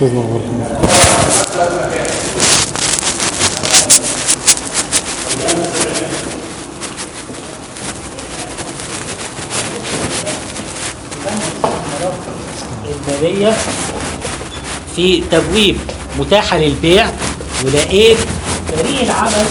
استاذنا الله المالية في تبويب متاحة للبيع ولقيت فريق العمل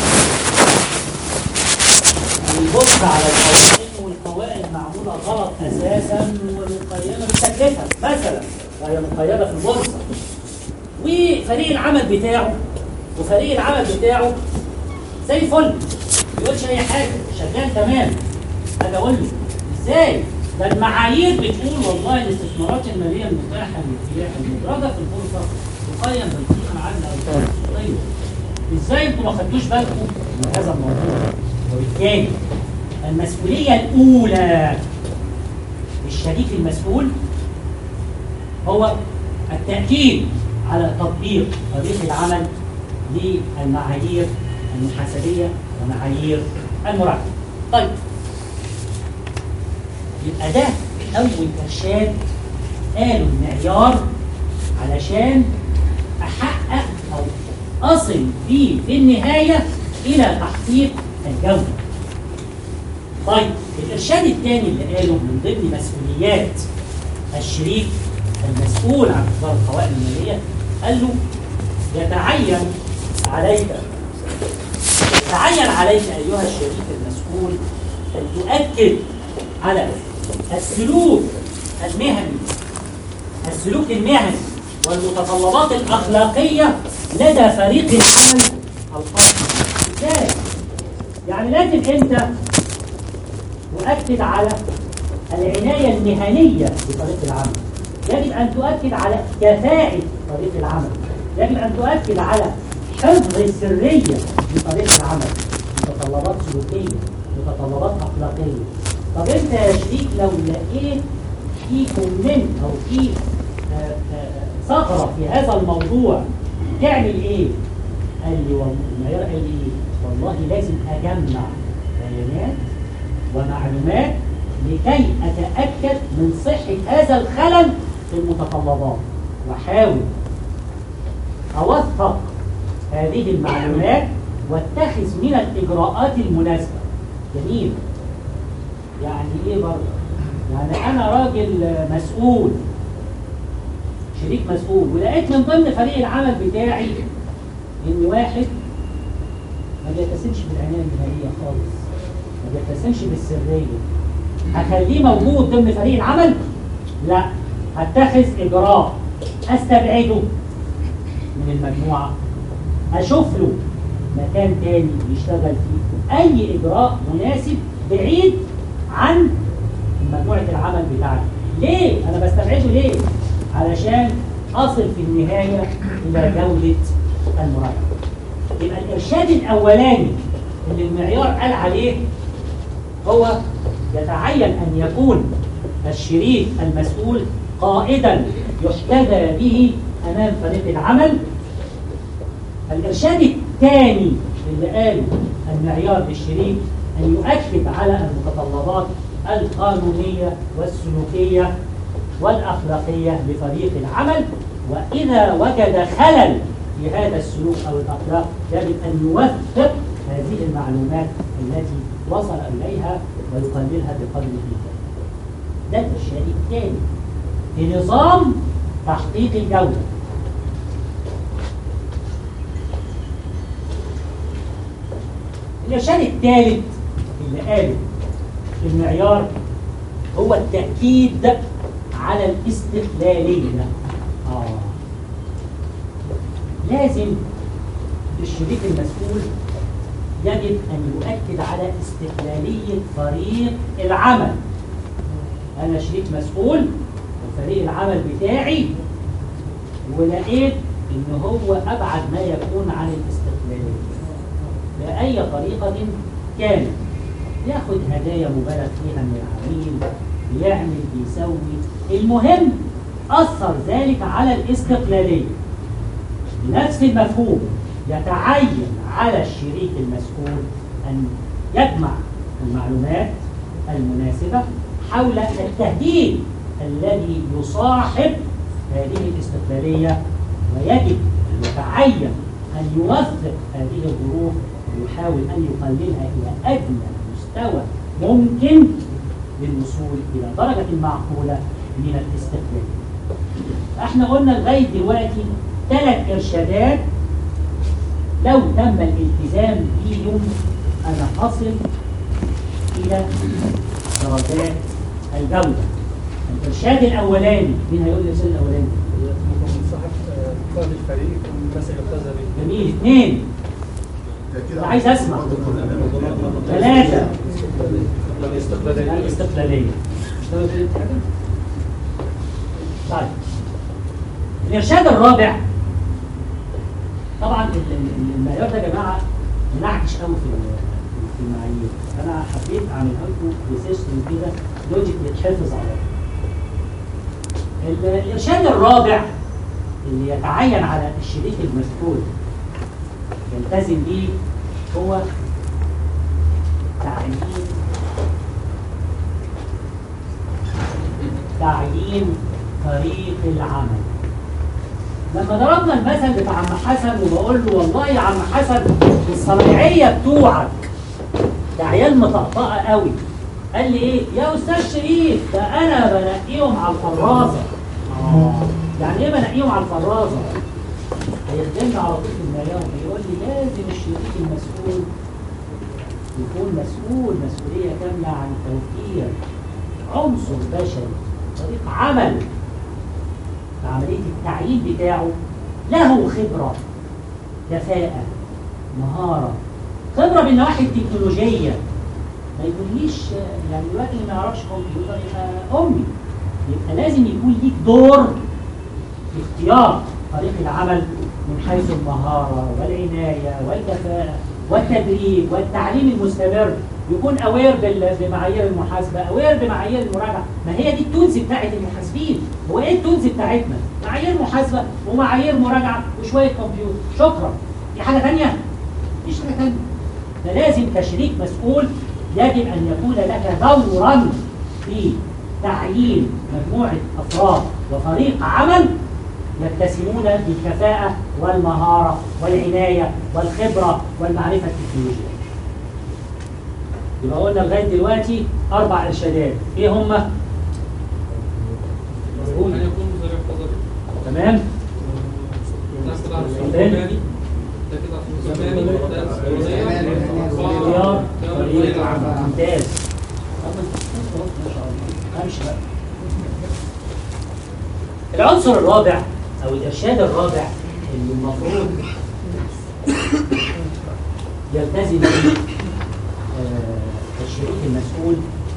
بيبص على القوائم والقوائم معمولة غلط أساسا ومقيمة بالتكلفة مثلا وهي مقيدة في البورصة وفريق العمل بتاعه وفريق العمل بتاعه زي الفل ما بيقولش أي حاجة شغال تمام أنا أقول له إزاي؟ ده المعايير بتقول والله الاستثمارات المالية المتاحة للبيع المدرجة في البورصة تقيم بالقيمة العادلة أو طيب ازاي انتوا ما خدتوش بالكم من هذا الموضوع وبالتالي المسؤوليه الاولى للشريك المسؤول هو التاكيد على تطبيق طريقه العمل للمعايير المحاسبيه ومعايير المراقبه طيب يبقى ده اول ارشاد قالوا المعيار علشان احقق او أصل فيه في النهاية إلى تحقيق الجودة. طيب الإرشاد الثاني اللي قاله من ضمن مسؤوليات الشريك المسؤول عن إصدار القوائم المالية قال له يتعين عليك يتعين عليك أيها الشريك المسؤول أن تؤكد على السلوك المهني السلوك المهني والمتطلبات الأخلاقية لدى فريق العمل الخاص ازاي؟ يعني لازم انت تؤكد على العناية المهنية بطريقة العمل يجب أن تؤكد على كفاءة طريقة العمل يجب أن تؤكد على حفظ السرية لطريقة العمل متطلبات سلوكية متطلبات أخلاقية طب أنت يا شريك لو لقيت في كومنت أو في آه، آه، ثغرة في هذا الموضوع تعمل ايه؟ قال لي والله المعيار قال لي ايه؟ والله لازم اجمع بيانات ومعلومات لكي اتاكد من صحه هذا الخلل في المتطلبات واحاول اوثق هذه المعلومات واتخذ من الاجراءات المناسبه جميل يعني ايه برضه؟ يعني انا راجل مسؤول شريك مسؤول ولقيت من ضمن فريق العمل بتاعي ان واحد ما بيتسمش بالعنايه الماليه خالص ما بيتسمش بالسريه هخليه موجود ضمن فريق العمل لا هتخذ اجراء استبعده من المجموعه اشوف له مكان تاني يشتغل فيه اي اجراء مناسب بعيد عن مجموعه العمل بتاعتي ليه انا بستبعده ليه علشان أصل في النهاية إلى جودة المراقبة يبقى الإرشاد الأولاني اللي المعيار قال عليه هو يتعين أن يكون الشريك المسؤول قائدا يحتذى به أمام فريق العمل الإرشاد الثاني اللي قاله المعيار للشريك أن يؤكد على المتطلبات القانونية والسلوكية والأخلاقية لفريق العمل وإذا وجد خلل في هذا السلوك أو الأخلاق يجب أن يوثق هذه المعلومات التي وصل إليها ويقللها بقدر الإمكان. ده الإرشاد الثاني في نظام تحقيق الجودة. الإرشاد الثالث اللي قاله المعيار هو التأكيد على الاستقلالية آه. لازم الشريك المسؤول يجب أن يؤكد على استقلالية فريق العمل أنا شريك مسؤول وفريق العمل بتاعي ولقيت إن هو أبعد ما يكون عن الاستقلالية بأي طريقة كانت ياخد هدايا مبالغ فيها من العميل بيعمل بيسوي المهم أثر ذلك على الاستقلالية بنفس المفهوم يتعين على الشريك المسؤول أن يجمع المعلومات المناسبة حول التهديد الذي يصاحب هذه الاستقلالية ويجب أن يتعين أن يوفق هذه الظروف ويحاول أن يقللها إلى أدنى مستوى ممكن للوصول إلى درجة معقولة من الاستقلال. احنا قلنا لغاية دلوقتي ثلاث إرشادات لو تم الالتزام بيهم أنا أصل إلى درجات الجودة. الإرشاد الأولاني مين هيقول لي الإرشاد الأولاني؟ صاحب قائد الفريق والناس اللي بتظهر جميل اثنين أنا عايز أسمع ثلاثة الاستقلالية الاستقلالية طيب الإرشاد الرابع طبعا ال- ال- المعيار ده يا جماعة منعكش قوي في ال- في المعايير أنا حبيت أعملها لكم بسيستم كده لوجيك يتحفظ على ال- الإرشاد الرابع اللي يتعين على الشريك المسؤول يلتزم به هو تعيين تعيين طريق العمل لما ضربنا المثل بتاع عم حسن وبقول له والله يا عم حسن الصنايعيه بتوعك ده عيال مطقطقه قوي قال لي ايه يا استاذ شريف ده انا بنقيهم على الفرازه اه يعني ايه بنقيهم على الفرازه هيخدمنا على طول في المعيار بيقول لي لازم الشريك المسؤول يكون مسؤول مسؤوليه كامله عن توفير عنصر بشري طريق عمل في عمليه التعيين بتاعه له خبره كفاءه مهاره خبره بالنواحي التكنولوجيه ما يكونليش يعني دلوقتي اللي ما يعرفش كمبيوتر يبقى امي يبقى لازم يكون ليك دور في اختيار طريق العمل من حيث المهارة والعناية والكفاءة والتدريب والتعليم المستمر يكون اوير بمعايير المحاسبة اوير بمعايير المراجعة ما هي دي التولز بتاعت المحاسبين هو ايه التولز بتاعتنا معايير محاسبة ومعايير مراجعة وشوية كمبيوتر شكرا في حاجة تانية مفيش حاجة تانية ده لازم كشريك مسؤول يجب أن يكون لك دورا في تعيين مجموعة أفراد وفريق عمل يتسمون بالكفاءة والمهارة والعناية والخبرة والمعرفة التكنولوجية. يبقى قلنا لغاية دلوقتي أربع إرشادات، إيه هما؟ أن يكون مدرب قدري تمام؟ ده كده على الزماني ده كده على الزماني ده اختيار الزماني طريق عمل ممتاز. طب ما شاء الله، امشي بقى. العنصر الرابع او الارشاد الرابع اللي المفروض يلتزم به آه، الشريك المسؤول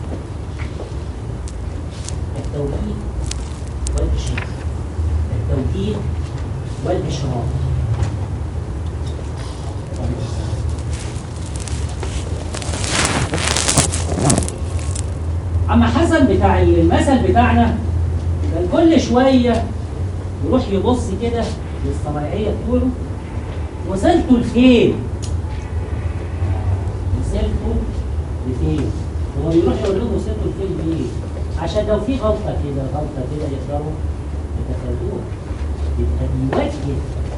التوجيه والإشراف التوجيه والإشراف عم حسن بتاع المثل بتاعنا كان كل شوية يروح يبص كده للصنايعية بتوعه وصلتوا لفين؟ وصلتوا لفين؟ هو يروح يقول لهم وصلتوا لفين ليه؟ عشان لو في غلطة كده غلطة كده يقدروا يتفادوها يبقى بيوجه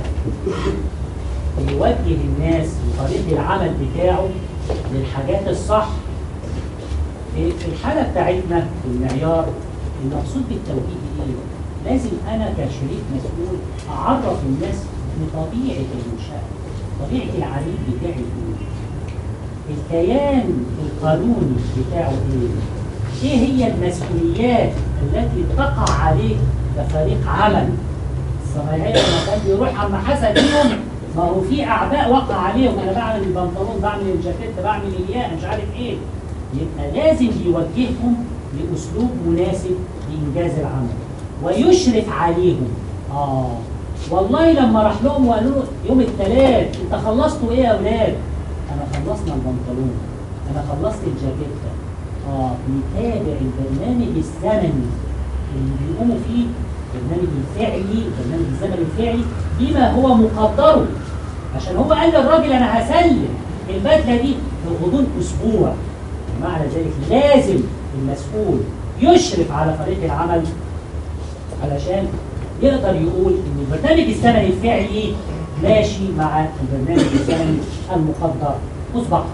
بيوجه الناس وطريق العمل بتاعه للحاجات الصح في في الحالة بتاعتنا في المعيار المقصود بالتوجيه ايه؟ لازم انا كشريك مسؤول اعرف الناس بطبيعة المنشأة طبيعة العميل بتاعي ايه؟ الكيان القانوني بتاعه ايه؟ ايه هي المسؤوليات التي تقع عليه كفريق عمل؟ الصنايعية لما كان بيروح عم حسن ليهم ما هو في اعباء وقع عليهم انا بعمل البنطلون بعمل الجاكيت بعمل الياقه مش عارف ايه يبقى لازم يوجههم لاسلوب مناسب لانجاز العمل ويشرف عليهم اه والله لما راح لهم وقالوا له يوم الثلاث انت خلصتوا ايه يا اولاد؟ انا خلصنا البنطلون انا خلصت الجاكيته اه بيتابع البرنامج الزمني اللي بيقوموا فيه البرنامج الفعلي البرنامج الزمني الفعلي بما هو مقدره عشان هو قال للراجل انا هسلم البدله دي في غضون اسبوع ومعنى ذلك لازم المسؤول يشرف على فريق العمل علشان يقدر يقول ان البرنامج الزمني الفعلي ماشي مع البرنامج الزمني المقدر مسبقا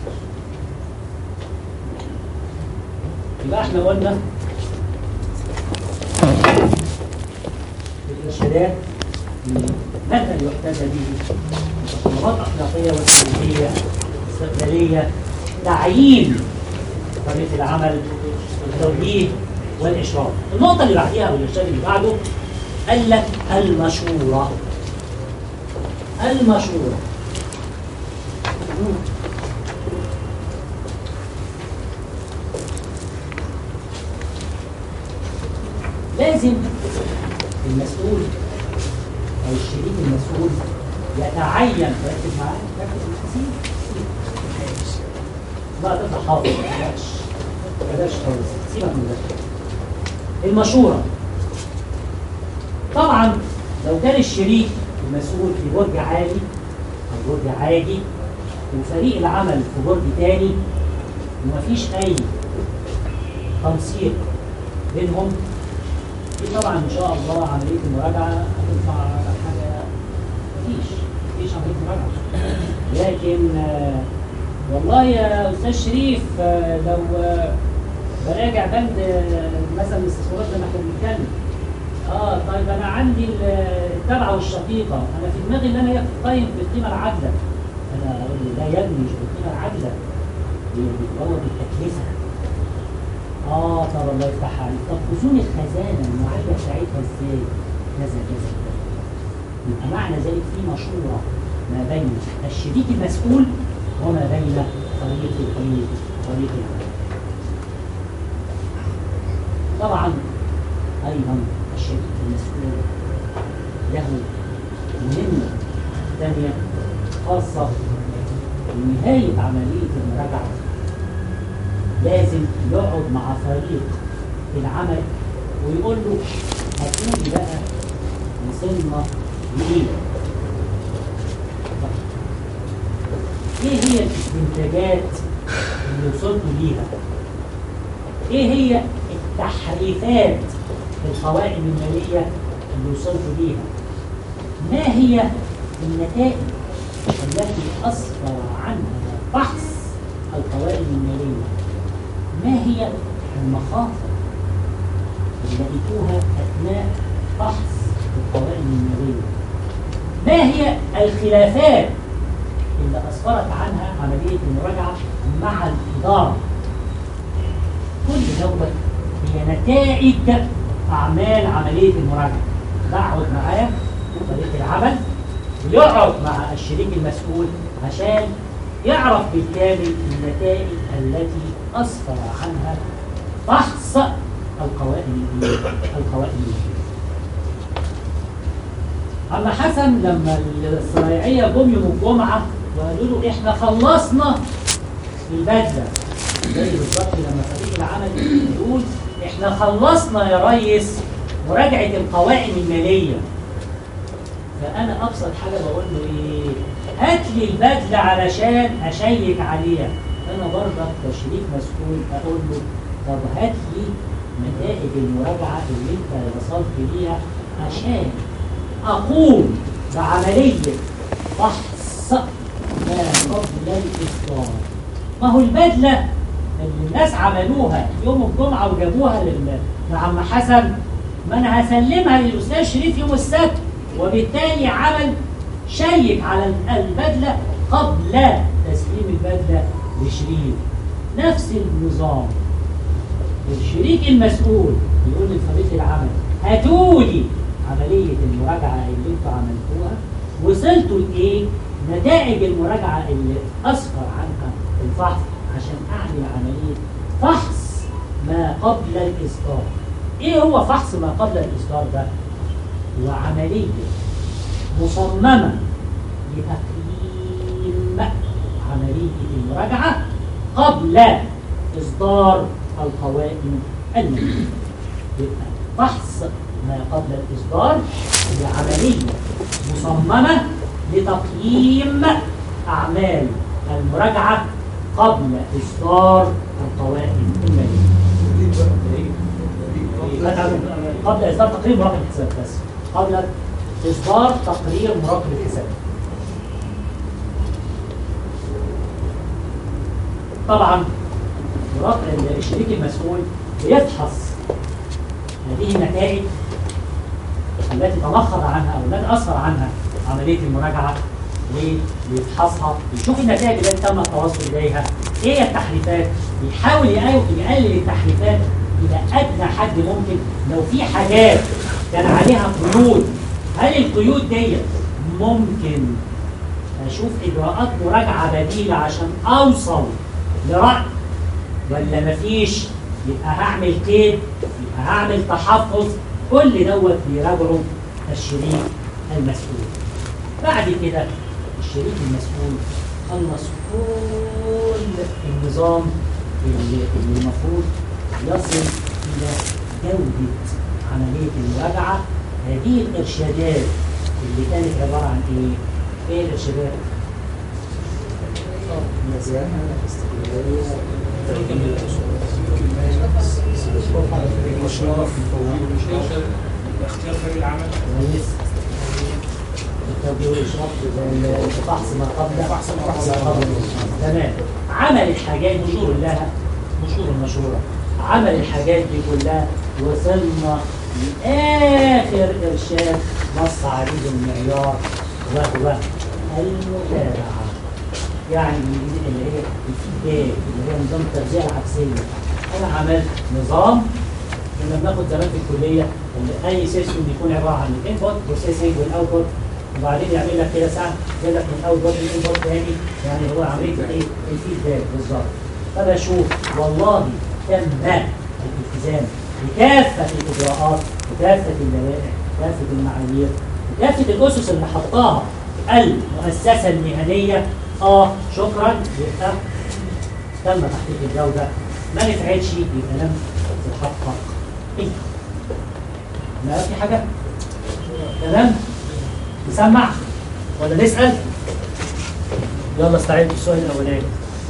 يبقى احنا قلنا الارشادات متى يحتاج به متطلبات اخلاقيه وسلوكيه استقلاليه تعيين طريقه العمل التوجيه والاشراف النقطه اللي بعديها والارشاد اللي بعده قال لك المشوره المشوره لازم المسؤول او الشريك المسؤول يتعين ركز معايا ركز معايا لا تطلع حافظ بلاش بلاش خالص سيبك من ده المشورة طبعا لو كان الشريك المسؤول في برج عالي او برج عادي وفريق العمل في برج تاني ومفيش اي تنسيق بينهم دي طبعا ان شاء الله عمليه المراجعه هتطلع حاجه مفيش مفيش عمليه مراجعه لكن آه، والله يا استاذ شريف آه، لو آه، براجع بند آه، مثلا الاستثمارات زي ما احنا بنتكلم اه طيب انا عندي ال- التبعه والشقيقه انا في دماغي ان انا قيم بالقيمه العادله انا اقول له لا يا ابني مش بالقيمه العادله هي بتبوظ التكلفه اه طب الله يفتح عليك طب خزون الخزانه المعالجه بتاعتها ازاي كذا كذا كذا يبقى معنى ذلك في مشوره ما بين الشريك المسؤول وما بين طريق الطريق طريق العمل طبعا ايضا الشريك المسؤول له مهمه ثانيه خاصه بنهايه عمليه المراجعه لازم يقعد مع فريق العمل ويقول له هتقولي بقى وصلنا لايه؟ طب ايه هي الاستنتاجات اللي وصلتوا ليها؟ ايه هي التحريفات في القوائم الماليه اللي وصلتوا ليها؟ ما هي النتائج التي اسفر عنها فحص القوائم الماليه؟ ما هي المخاطر اللي لقيتوها اثناء فحص القوائم الماليه؟ ما هي الخلافات اللي اسفرت عنها عمليه المراجعه مع الاداره؟ كل دوت هي نتائج اعمال عمليه المراجعه. بقعد معاه فريق العمل ويقعد مع الشريك المسؤول عشان يعرف بالكامل النتائج التي اسفر عنها فحص القوائم القوائم عم حسن لما الصنايعيه جم يوم الجمعه وقالوا له احنا خلصنا البدله زي بالظبط لما فريق العمل يقول احنا خلصنا يا ريس مراجعه القوائم الماليه فانا ابسط حاجه بقول له ايه هات لي البدله علشان اشيك عليها انا برضك كشريك مسؤول اقول له طب هات لي نتائج المراجعه اللي انت وصلت ليها عشان اقوم بعمليه فحص ما قبل الاصدار ما هو البدله اللي الناس عملوها يوم الجمعه وجابوها لل- لعم حسن ما انا هسلمها للاستاذ شريف يوم السبت وبالتالي عمل شيك على البدله قبل تسليم البدله لشريف نفس النظام الشريك المسؤول يقول لفريق العمل هاتوا لي عمليه المراجعه اللي انتوا عملتوها وصلتوا لايه؟ نتائج المراجعه اللي اسفر عنها الفحص عشان اعمل عمليه فحص ما قبل الاصدار. ايه هو فحص ما قبل الاصدار ده؟ هو عمليه مصممه لتقييم عمليه المراجعه قبل اصدار القوائم الماليه. يبقى فحص ما قبل الإصدار هي عملية مصممة لتقييم أعمال المراجعة قبل إصدار القوائم المالية. قبل إصدار تقرير مراقب الحساب بس قبل اصدار تقرير مراقب الحساب طبعا مراقب الشريك المسؤول بيفحص هذه النتائج التي تمخض عنها او التي اسفر عنها عمليه المراجعه ويفحصها يشوف النتائج التي تم التوصل اليها ايه هي التحريفات بيحاول يقل- يقلل التحريفات الى ادنى حد ممكن لو في حاجات كان عليها قيود هل القيود ديت ممكن اشوف اجراءات مراجعه بديله عشان اوصل لراي ولا مفيش يبقى هعمل قيد يبقى هعمل تحفظ كل دوت بيراجعه الشريك المسؤول بعد كده الشريك المسؤول خلص كل النظام اللي اللي المفروض يصل الى جوده عمليه المراجعه هذه الارشادات اللي كانت عباره عن ايه؟ ايه الارشادات؟ اختيار فريق العمل كويس التوجيه والإشراف فحص ما قبل فحص ما قبل. تمام عمل الحاجات دي كلها مشهور المشهورة عمل الحاجات دي كلها وصلنا لآخر إرشاد نص عليه المعيار وهو المتابعة يعني اللي هي الفيدباك اللي هي نظام التغذية العكسية أنا عملت نظام كنا بناخد زمان في الكليه ان اي سيستم بيكون عباره عن الانبوت بروسيسنج والاوتبوت وبعدين يعمل لك كده ساعه يجيب لك من الاوتبوت للانبوت تاني يعني هو عمليه الايه؟ الفيدباك بالظبط فبشوف والله تم الالتزام بكافه الاجراءات وكافه اللوائح وكافه المعايير وكافه الاسس اللي حطاها المؤسسه المهنيه اه شكرا يبقى تم تحقيق الجوده ما نفعتش يبقى لم تتحقق ايه ما في حاجه تمام نسمع ولا نسال يلا استعيد السؤال الاولاني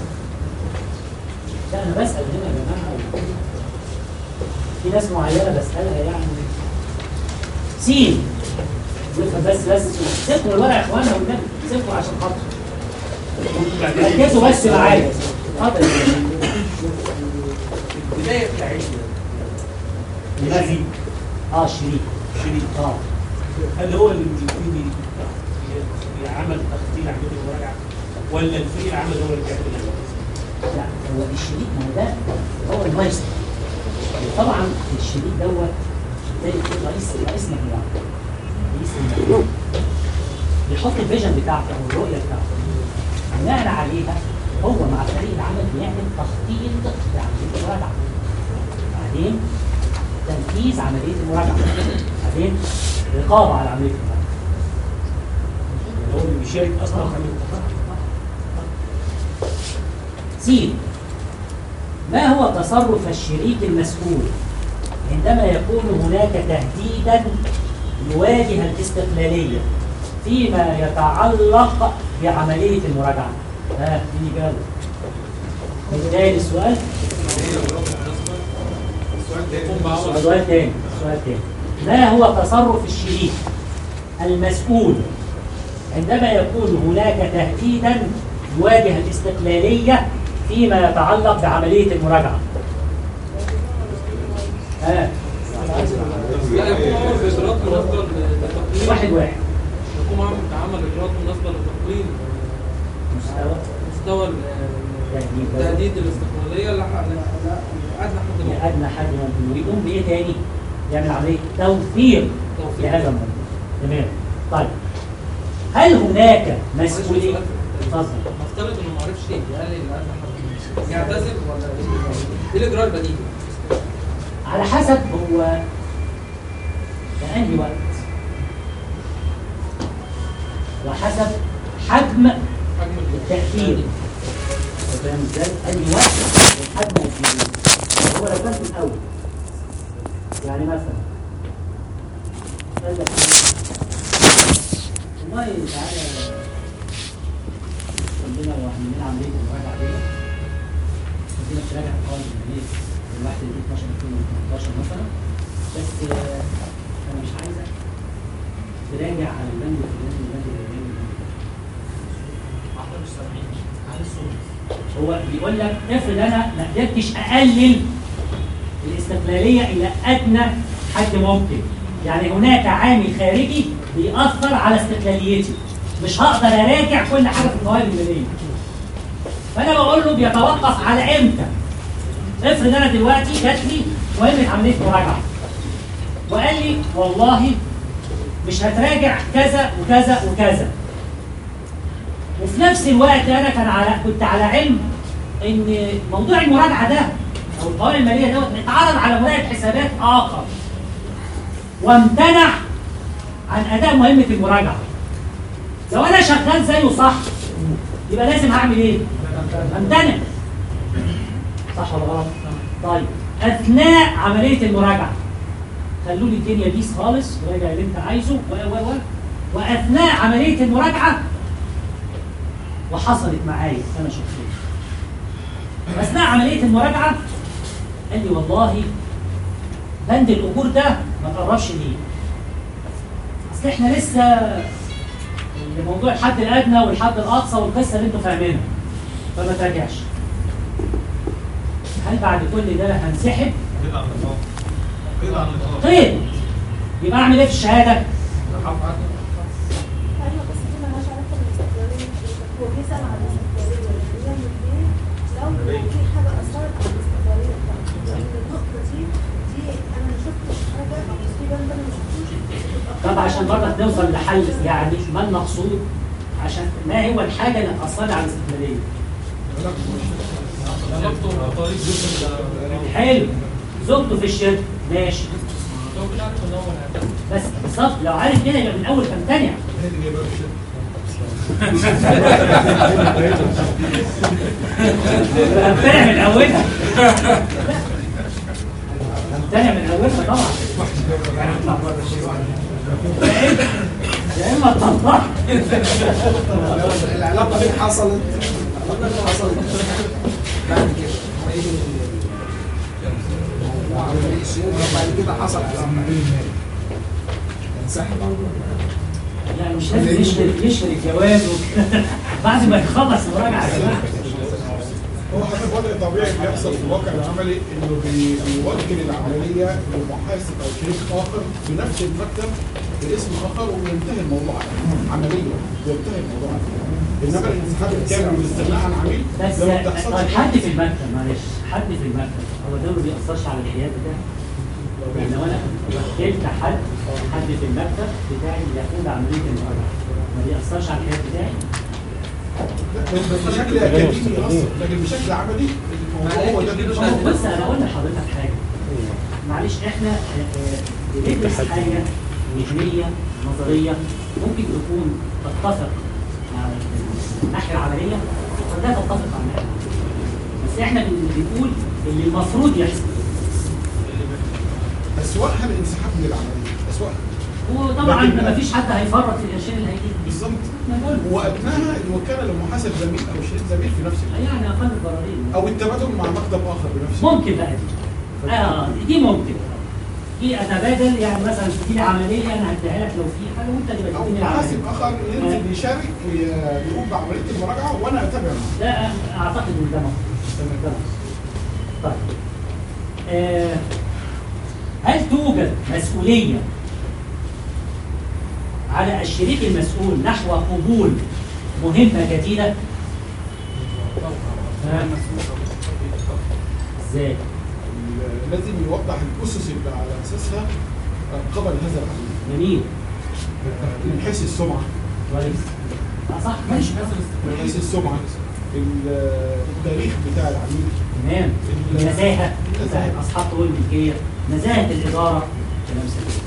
لا انا بسال هنا يا جماعه في ناس معينه بسالها يعني سين نفهم بس بس سيبكم الورق يا اخوانا والنبي سيبكم عشان خاطر ركزوا بس معايا اتفضل يا جماعة. البدايه بتاعتنا شريك اه شريك شريك اه هل هو اللي بيبتدي عمل تخطيط عمليه المراجعه ولا الفريق العمل هو اللي بيعمل لا هو الشريك ما هو ده هو المايسترو طبعا الشريك دوت زي كده رئيس رئيس مجموعه رئيس المجموعه بيحط الفيجن بتاعته او الرؤيه بتاعته بناء عليها هو مع فريق العمل بيعمل تخطيط لعمليه المراجعه بعدين تنفيذ عمليه المراجعه بعدين رقابه على عمليه المراجعه هو اللي بيشارك اصلا في عمليه التخطيط سين ما هو تصرف الشريك المسؤول عندما يكون هناك تهديدا يواجه الاستقلالية فيما يتعلق بعملية المراجعة ها دي إجابة بداية السؤال سؤال تاني سؤال تاني ما هو تصرف الشريك المسؤول عندما يكون هناك تهديدا يواجه الاستقلالية فيما يتعلق بعملية المراجعة ها لا يقوم عمل باجراءات مناسبه للتقييم واحد واحد يقوم عمل عمل اجراءات مناسبه لتقييم مستوى مستوى ال- تهديد تهديد الاستقلاليه لح- لادنى حد ممكن. لأدنى حد ممكن ويقوم بإيه تاني؟ يعمل عملية توفير توفير. لهذا الموضوع تمام طيب هل هناك مسؤولية؟ معلش، اتفضل نفترض انه ما عرفش يقلل لادنى حد يعتذر ولا ايه؟ ايه الاجراء البديهي؟ على حسب هو في أنهي وقت وحسب حجم حجم التأثير فاهم ازاي؟ أنهي وقت وحجم التأثير هو لو كان في الأول يعني مثلا قال لك والله تعالى ربنا لو احنا عاملين عملية المراجعة دي ربنا تراجع القوانين المالية من 1 ل 12 2018 مثلا بس آه، انا مش عايزك تراجع على البند الفلاني والبند الفلاني احنا مش سامعين عن الصوت هو بيقول لك افرض انا ما قدرتش اقلل الاستقلاليه الى ادنى حد ممكن يعني هناك عامل خارجي بيأثر على استقلاليتي مش هقدر اراجع كل حاجه في القوائم الماليه فانا بقول له بيتوقف على امتى افرض انا دلوقتي جات لي مهمه عمليه مراجعه وقال لي والله مش هتراجع كذا وكذا وكذا وفي نفس الوقت انا كان على كنت على علم ان موضوع المراجعه ده او القوائم الماليه دوت اتعرض على مراقب حسابات اخر وامتنع عن اداء مهمه المراجعه لو انا شغال زيه صح يبقى لازم هعمل ايه؟ امتنع صح ولا غلط؟ طيب اثناء عمليه المراجعه خلوا لي الدنيا بيس خالص وراجع اللي انت عايزه و و و واثناء عمليه المراجعه وحصلت معايا انا شخصيا اثناء عمليه المراجعه قال لي والله بند الاجور ده ما تقربش ليه اصل احنا لسه موضوع الحد الادنى والحد الاقصى والقصه اللي انتوا فاهمينها فما تراجعش هل بعد كل ده هنسحب؟ قطع النقاط قطع النقاط طيب يبقى اعمل ايه في الشهاده؟ ايوه بس دي مالهاش علاقه بالاستقلاليه هو بيسال عن الاستقلاليه يعمل ايه لو في حاجه اثرت على الاستقلاليه بتاعته لان النقطه دي دي انا ما شفتش حاجه او في بند انا ما شفتوش بتبقى طب عشان برضك نوصل لحل يعني ما المقصود عشان ما هو الحاجه اللي هتاثر على الاستقلاليه؟ علاقته طريق جزء حلو زوجته في الشركه ماشي لو كده عارف ان هو هيعتمد. بس بالظبط لو عارف كده يبقى من الاول تمتنع هي اللي جايبها في الشركة. يبقى امتنع من اولها امتنع من اولها طبعا يا إما- يا اما تطلع العلاقه دي حصلت حصلت بعد كده وعملية الشيء وبعد كده حصل انسحب يعني مش لازم يشهر يشهر الجواز وكده بعد ما يخلص المراجعه يا جماعه هو حسب وضع طبيعي بيحصل في الواقع العملي انه بي- بيوكل العمليه لمحاسب او شريك اخر في نفس المكتب باسم اخر وينتهي الموضوع عمليا وينتهي الموضوع انما الانسحاب الكامل والاستغناء عن عميل بس ده ما بتحصلش طيب حد في المكتب معلش حد في المكتب هو ده ما بيأثرش على الحياد بتاعي يعني لو انا وكلت حد حد في المكتب بتاعي يقود عمليه المراجعه ما بيأثرش على الحياد بتاعي بس بشكل اكاديمي يأثر لكن بشكل عملي الموضوع هو ده اللي ما هو بص انا اقول لحضرتك حاجه معلش احنا آه، آه، بندرس حاجه علميه نظريه ممكن تكون تتفق مع الناحيه العمليه ولا تتفق مع الناحيه العمليه بس احنا بن- بنقول اللي المفروض يحصل اسوأها الانسحاب من العمليه اسوأها وطبعا لكن- ما فيش حد هيفرط في القرشين اللي هيجي بالظبط احنا بقول وادناها الوكاله لمحاسب زميل او شريك زميل في نفس الوقت يعني اقل الضررين او التبادل مع مكتب اخر بنفس الوقت. ممكن بقى دي اه دي ممكن دي اتبادل يعني مثلا تديني عمليه انا هديها لك لو في حاجه وانت اللي او بتديني محاسب العمليه اخر ينزل يشارك ويقوم بعمليه المراجعه وانا اتابع معاه ده اعتقد ان ده مفروض. ده مفروض. طيب آه هل توجد مسؤوليه على الشريك المسؤول نحو قبول مهمه جديده؟ آه. ازاي؟ لازم يوضح الاسس اللي على اساسها قبل هذا العمل جميل من حيث السمعه كويس آه صح ماشي من حيث السمعه ال- التاريخ بتاع العميل تمام النزاهه نزاهه اصحاب طول الملكيه نزاهه الاداره كلام سليم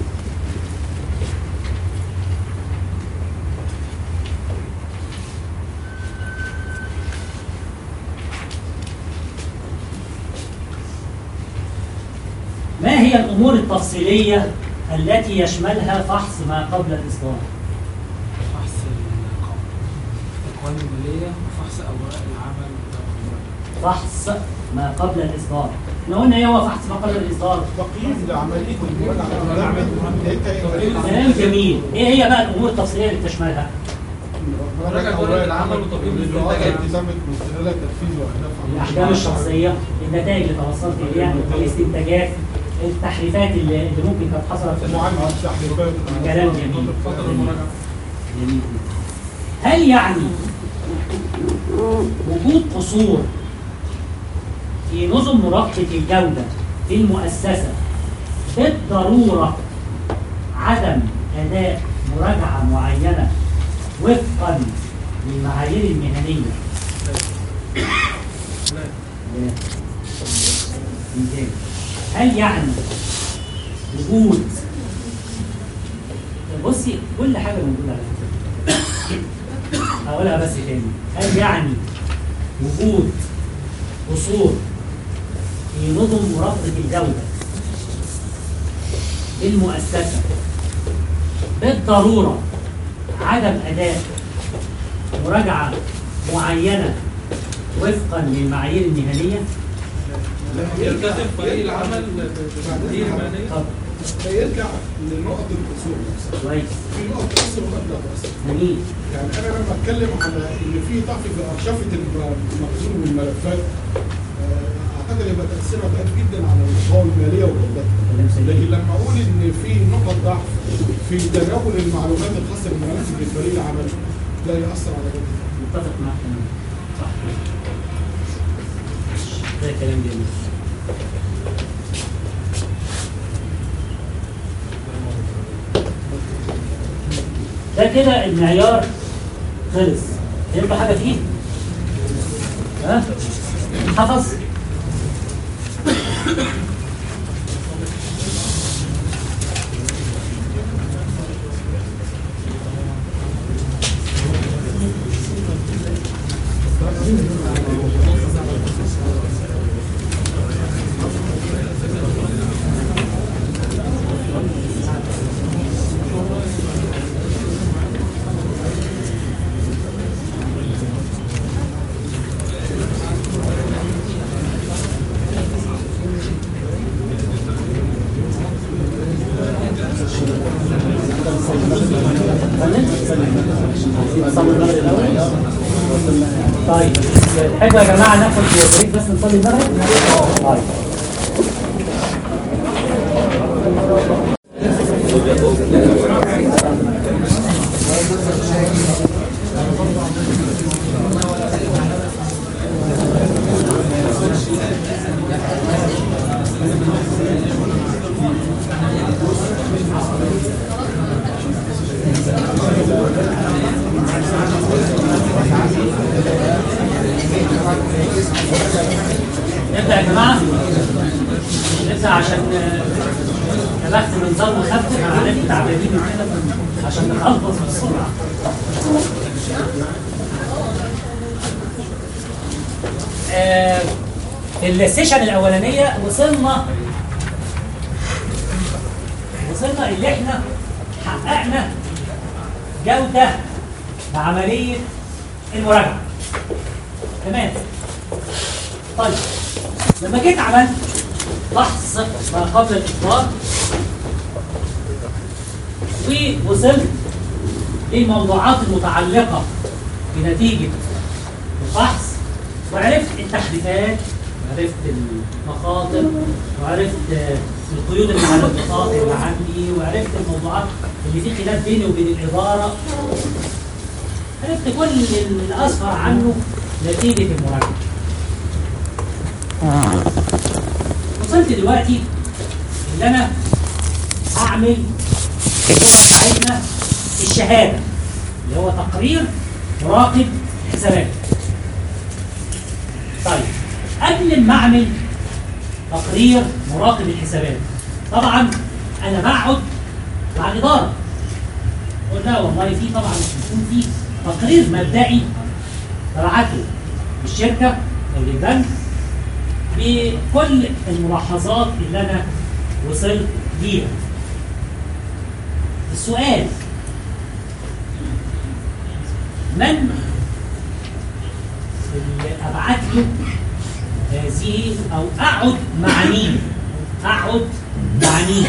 ما هي الامور التفصيليه التي يشملها فحص ما قبل الاصدار؟ فحص الأقوال المالية وفحص أوراق العمل بتاع المراجعة. فحص ما قبل الاصدار احنا قلنا ايه هو فحص مقر الاصدار تقييم لعمليه المراجعه نهايتها كلام جميل ايه هي بقى الامور التفصيليه اللي تشملها مراجعه ورقة اوراق العمل العمل وتقييم والاجراءات الانتاجات. التي تمت من خلالها تنفيذ واهداف الاحكام الشخصيه النتائج اللي توصلت اليها الاستنتاجات التحريفات اللي اللي ممكن كانت حصلت في المعامله معالجه التحريفات كلام جميل فترة المراجعة جميل. هل يعني وجود قصور في نظم مراقبة الجودة في المؤسسة بالضرورة عدم أداء مراجعة معينة وفقا للمعايير المهنية لا. ممتاز. هل يعني وجود بصي كل حاجة موجودة على فكرة هقولها بس تاني هل يعني وجود قصور في نظم مراقبة الجودة في المؤسسة بالضرورة عدم أداء مراجعة معينة وفقا للمعايير المهنية يلتزم فريق العمل بتقدير مهنية طب فيرجع لنقط القصور نفسها كويس في نقط قصر ونقطه قصر جميل يعني انا لما اتكلم على ان في ضعف في ارشفه المخزون والملفات آه، اعتقد يبقى تاثيرها ضعيف جدا على القوى الماليه وجودتها كلام سليم لكن لما اقول ان في نقط ضعف في تناول المعلومات الخاصه بالمناسب لفريق العمل ده ياثر على جودتها متفق معاك تماما صح ده كلام جميل ده كده المعيار خلص يبقى حاجه فيه ها حفظ طيب تحبوا يا جماعه ناخد بريك بس نصلي المغرب؟ طيب نبدا يا جماعه نبدا عشان آه، يا بخت من ضرب خفت انا عارف تعبانين وكده عشان نخلص بسرعه آه، في السيشن الاولانيه وصلنا وصلنا اللي احنا حققنا جوده بعمليه المراجعه تمام طيب لما جيت عملت بحث ما قبل الإخبار ووصلت للموضوعات المتعلقة بنتيجة البحث وعرفت التحديثات وعرفت المخاطر وعرفت آه، القيود اللي على النقاط اللي عندي وعرفت الموضوعات اللي في خلاف بيني وبين الإدارة عرفت كل الأسفر عنه نتيجة المراجعة وصلت دلوقتي ان انا اعمل اللغه بتاعتنا الشهاده اللي هو تقرير مراقب حسابات طيب قبل ما اعمل تقرير مراقب الحسابات طبعا انا بقعد مع الاداره قلت لها والله في طبعا بيكون في تقرير مبدئي ببعته للشركه او للبنك بكل الملاحظات اللي انا وصلت ليها السؤال من اللي ابعت له هذه او اقعد مع مين اقعد مع مين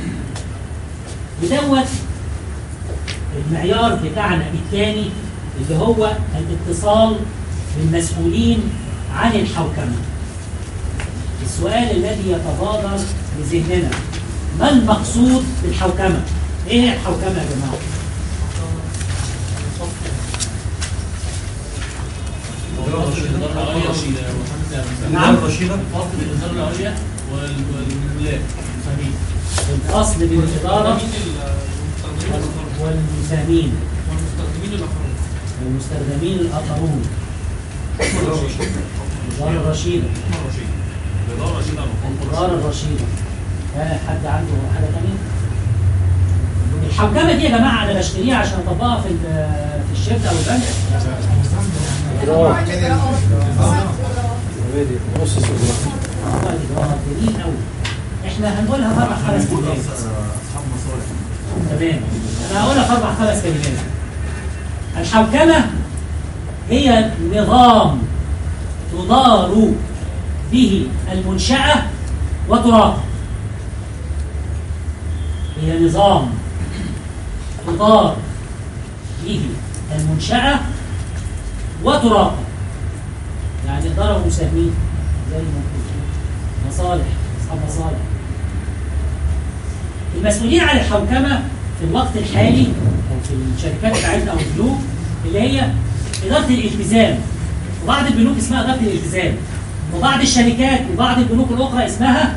ودوت المعيار بتاعنا الثاني اللي هو الاتصال بالمسؤولين عن الحوكمه السؤال الذي يتبادر لذهننا ما المقصود بالحوكمه ايه هي الحوكمه يا جماعه نعم. الرشيدة فصل بين الإدارة العليا وال- والولايات المساهمين الفصل بين الاداره والمساهمين والمستخدمين الاخرون والمستخدمين الاخرون الاداره الرشيده الإدارة الرشيدة الاداره الرشيده ها حد عنده حاجه ثانيه الحوكمه دي يا جماعه انا بشتريها عشان اطبقها في ال- في الشركه او البنك والله الإدارة جميل قوي احنا هنقولها في اربع خمس كلمات تمام انا هقولها في اربع خمس كلمات الحوكمه هي نظام تدار به المنشاه وتراقب هي نظام تدار به المنشاه وتراقب يعني إدارة ومساهمين زي ما قلت مصالح أصحاب مصالح المسؤولين عن الحوكمة في الوقت الحالي أو في الشركات بتاعتنا أو البنوك اللي هي إدارة الالتزام وبعض البنوك اسمها إدارة الالتزام وبعض الشركات وبعض البنوك الأخرى اسمها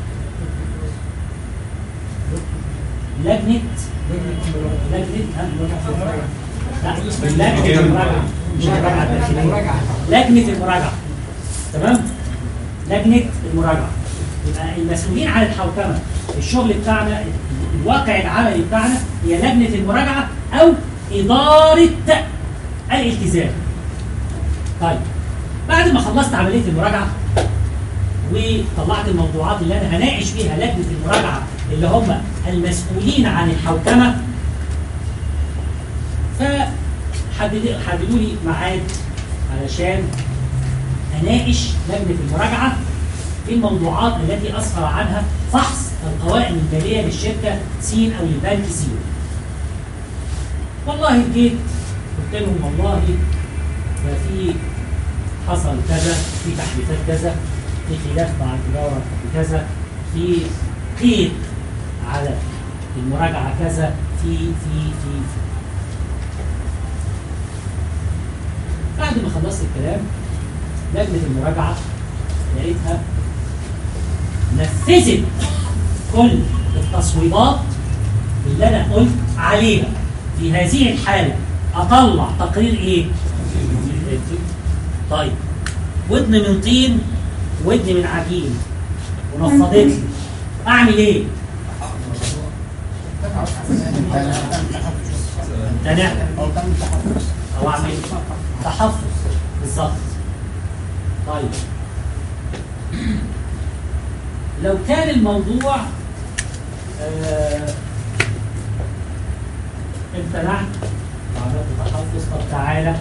لجنة لجنة ها؟ لا لجنة المراجعة مش المراجعة الداخلية لجنة المراجعة تمام؟ لجنة المراجعة يبقى المسؤولين عن الحوكمة الشغل بتاعنا الواقع العملي بتاعنا هي لجنة المراجعة أو إدارة الالتزام طيب بعد ما خلصت عملية المراجعة وطلعت الموضوعات اللي أنا هناقش فيها لجنة المراجعة اللي هم المسؤولين عن الحوكمة فحددوا حددوا لي ميعاد علشان اناقش لجنه المراجعه في الموضوعات التي اسفر عنها فحص القوائم الماليه للشركه سين او للبنك سين. والله جيت قلت لهم والله ده في حصل كذا في تحديثات كذا في خلاف مع الاداره بكذا في قيد على المراجعه كذا في في في, في. بعد ما خلصت الكلام لجنة المراجعة لقيتها نفذت كل التصويبات اللي أنا قلت عليها في هذه الحالة أطلع تقرير إيه؟ طيب ودن من طين ودن من عجين ونفضت لي أعمل إيه؟ امتنع أو أعمل تحفظ بالظبط طيب لو كان الموضوع آه، امتنعت وعملت تحفظ طب تعالى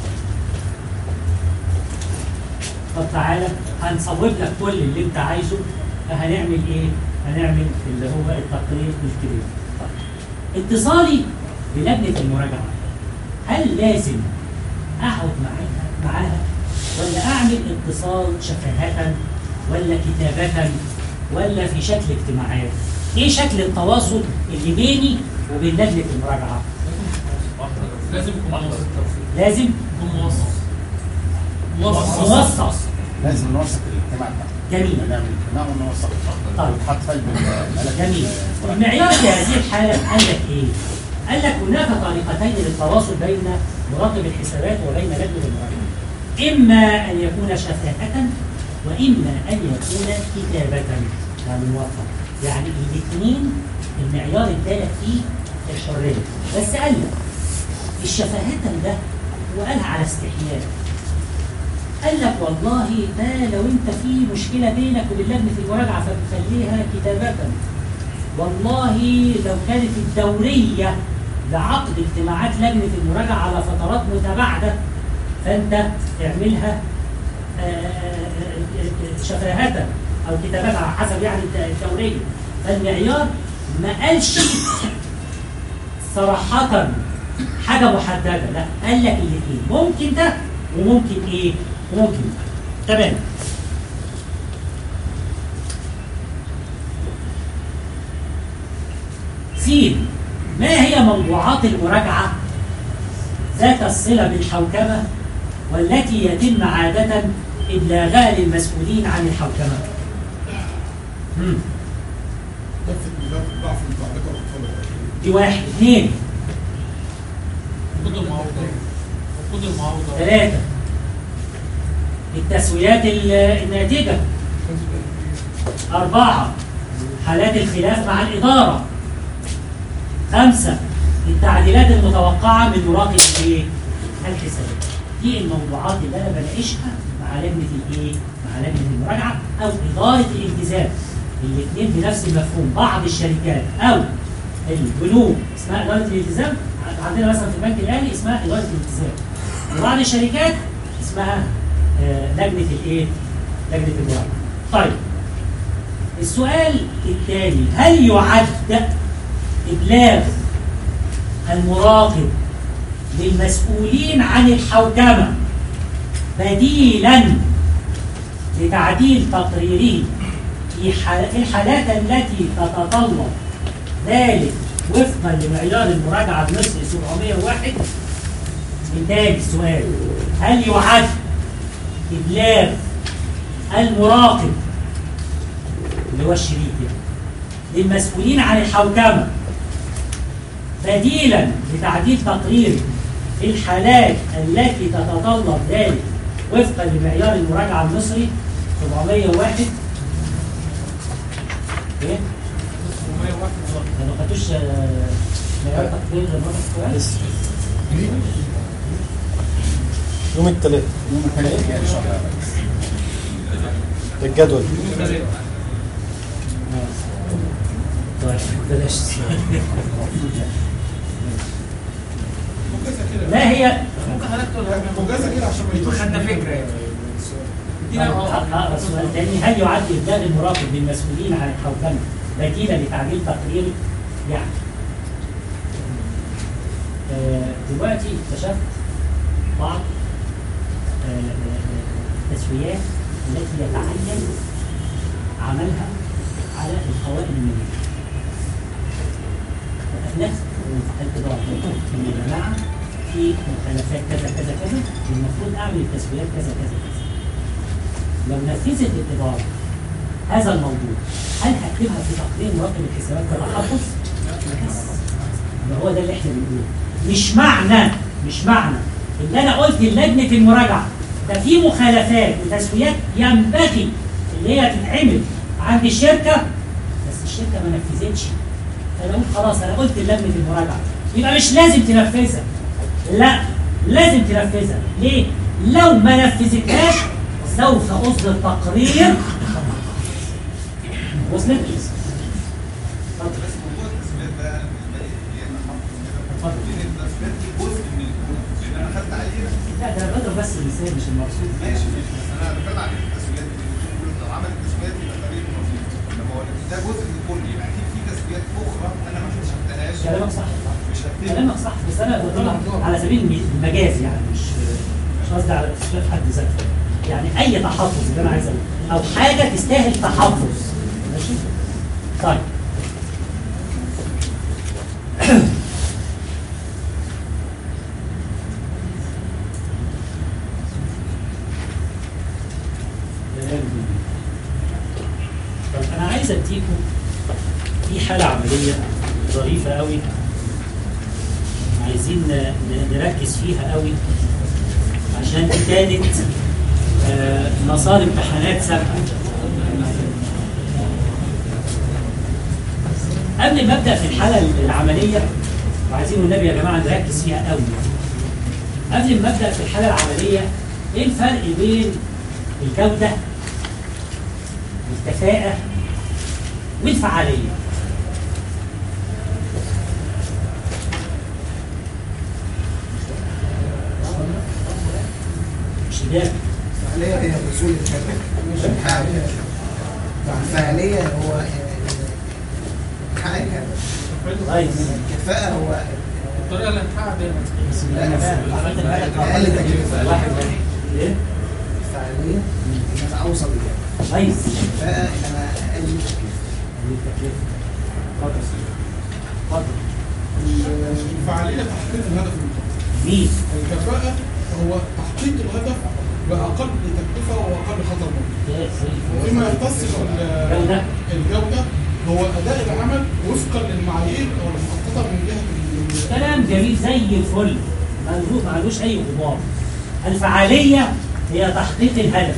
طب تعالى هنصوب لك كل اللي انت عايزه فهنعمل ايه؟ هنعمل اللي هو التقرير الكبير طيب. اتصالي بلجنه المراجعه هل لازم اقعد معاها معاها ولا اعمل اتصال شفهة ولا كتابة ولا في شكل اجتماعات ايه شكل التواصل اللي بيني وبين لجنة المراجعة لازم يكون موثق لازم يكون موثق موثق لازم نوثق الاجتماع ده جميل نعمل اجتماع ونوثق طيب. حط فايل بالملف جميل المعيار في هذه الحالة قال لك ايه؟ قال لك هناك طريقتين للتواصل بين مراقب الحسابات وبين لجنة المراجعة إما أن يكون شفاهة وإما أن يكون كتابة يعني موفق يعني الاثنين المعيار ادالك فيه الحرية بس قال لك الشفاهة ده وقالها على استحياء قال لك والله ده لو انت في مشكلة بينك وبين لجنة المراجعة فبتخليها كتابة والله لو كانت الدورية لعقد اجتماعات لجنة المراجعة على فترات متباعدة فانت اعملها آه، آه، شفاهة أو كتابات على حسب يعني الت- التورية فالمعيار ما قالش صراحة حاجة محددة لا قال لك الاثنين ممكن ده وممكن ايه وممكن ده تمام سين ما هي موضوعات المراجعة ذات الصلة بالحوكمة والتي يتم عادة إبلاغها للمسؤولين عن الحوكمة مم. لفت ميزان الضعف المتعلقه بالاطفال دي واحد اثنين وقود المعوضة وقود المعوضة ثلاثة التسويات ال- الناتجة أربعة حالات الخلاف مع الإدارة خمسة التعديلات المتوقعة من مراقب الإيه؟ الحسابات دي الموضوعات اللي أنا بناقشها مع لجنة الإيه؟ مع لجنة المراجعة أو إدارة الالتزام الاثنين بنفس المفهوم بعض الشركات أو البنوك اسمها إدارة الالتزام عندنا مثلا في البنك الأهلي اسمها إدارة الالتزام وبعض الشركات اسمها آه، لجنة الإيه؟ لجنة المراجعة طيب السؤال الثاني هل يعد إبلاغ المراقب للمسؤولين عن الحوكمة بديلا لتعديل تقريره في حال- في الحالات التي تتطلب ذلك وفقا لمعيار المراجعة المصري 701 من تاني السؤال هل يعد إبلاغ المراقب اللي هو الشريك يعني للمسؤولين عن الحوكمة بديلا لتعديل تقرير في الحالات التي تتطلب ذلك وفقا لمعيار المراجعة المصري 701 ايه؟ 701 ما خدتوش آه، معيار تقرير المراجعة السؤال؟ يوم الثلاث يوم الثلاث جاي ان شاء الله الجدول طيب بلاش السؤال. مجازة كده ما هي ممكن حضرتك تقولها مجازة كده عشان ما يتوهش خدنا فكره يعني ادينا اه اقرا السؤال الثاني هل يعد ابلاغ المراقب للمسؤولين عن الحوكمه بديلا لتعديل تقرير يعني آه، دلوقتي اكتشفت بعض آه، آه، التسويات التي يتعين عملها على القوائم الماليه نفس الانتظار ان يا جماعه في مخالفات كذا كذا كذا المفروض اعمل التسويات كذا كذا كذا لو نفذت الإدارة هذا الموضوع هل هكتبها في تقرير مراقب الحسابات كتحفظ؟ يبقى هو ده اللي احنا بنقوله مش معنى مش معنى ان انا قلت لجنه المراجعه ده في مخالفات وتسويات ينبغي اللي هي تتعمل عند الشركه بس الشركه ما نفذتش فانا اقول خلاص انا قلت لجنه المراجعه يبقى مش لازم تنفذها لا لازم تنفذها ليه؟ لو ما نفذتهاش سوف اصدر تقرير وصلت؟ اتفضل. بس موضوع التسويات ده انا بالنسبه لي هي محط اتفضل. لان التسويات دي جزء من البنوك لان انا خدت عينه لا ده انا بضرب بس المثال مش المقصود ماشي ماشي بس انا بتكلم عن التسويات دي بتقول لو عمل التسويات يبقى طريق نظيف انما هو ده جزء من الكل يبقى اكيد في تسويات اخرى انا ما اكتشفتهاش كلامك صح مش هكتبها كلامك صح بس انا بضرب على سبيل المجاز يعني مش مش قصدي على التسويق في حد ذاته يعني اي تحفظ اللي انا عايز اقوله او حاجه تستاهل تحفظ ماشي طيب طب انا عايز اديكم في حاله عمليه ظريفه قوي عايزين ن- ن- نركز فيها قوي عشان دي كانت آه، مسار امتحانات سابقه قبل ما ابدا في الحاله العمليه وعايزين النبي يا جماعه نركز فيها قوي قبل ما ابدا في الحاله العمليه ايه الفرق بين الجوده والكفاءه والفعاليه مش ده الفعالية هي وصول الهدف مش الحاجة الفعالية هو حقق الهدف كويس الكفاءة هو الطريقه اللي هنحقق بيها أقل تكلفة ايه الفعالية إن أنا أوصل للهدف كويس الكفاءة إن أنا أقل تكلفة التكلفه اتفضل اتفضل الفعاليه تحقيق الهدف المطلوب مين الكفاءه هو تحقيق الهدف باقل تكلفه واقل خطر ممكن وفيما يختص بال- جودة. الجوده هو اداء العمل وفقا للمعايير او المخططه من جهه ال- كلام جميل زي الفل ملهوش معلوش اي غبار الفعاليه هي تحقيق الهدف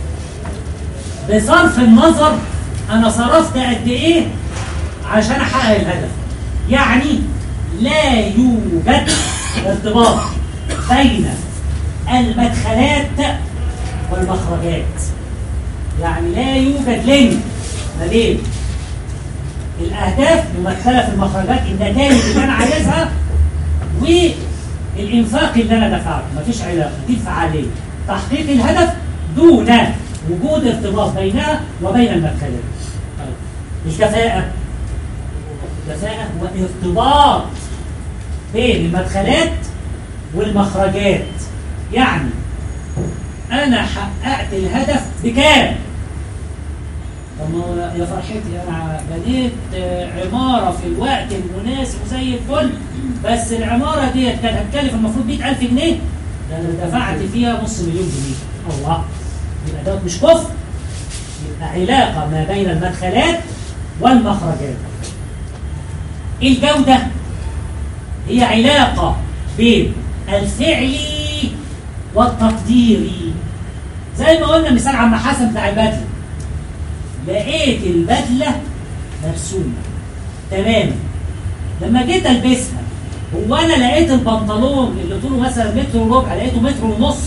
بصرف النظر انا صرفت قد ايه عشان احقق الهدف يعني لا يوجد ارتباط بين المدخلات والمخرجات يعني لا يوجد لينك ما بين الاهداف ممثله في المخرجات النتائج اللي انا عايزها والانفاق اللي انا دفعته مفيش علاقه دي الفعاليه تحقيق الهدف دون وجود ارتباط بينها وبين المدخلات طيب. الكفاءه الكفاءه هو ارتباط بين المدخلات والمخرجات يعني انا حققت الهدف بكام طب ما هو يا فرحتي انا بنيت آه، عماره في الوقت المناسب وزي الفل بس العماره ديت كانت هتكلف المفروض 100000 جنيه ده انا دفعت فيها نص مليون جنيه الله يبقى دوت مش كفر يبقى علاقه ما بين المدخلات والمخرجات الجوده هي علاقه بين الفعلي والتقديري زي ما قلنا مثال عم حسن بتاع البدله لقيت البدله مرسومه تماما لما جيت البسها هو انا لقيت البنطلون اللي طوله مثلا متر وربع لقيته متر ونص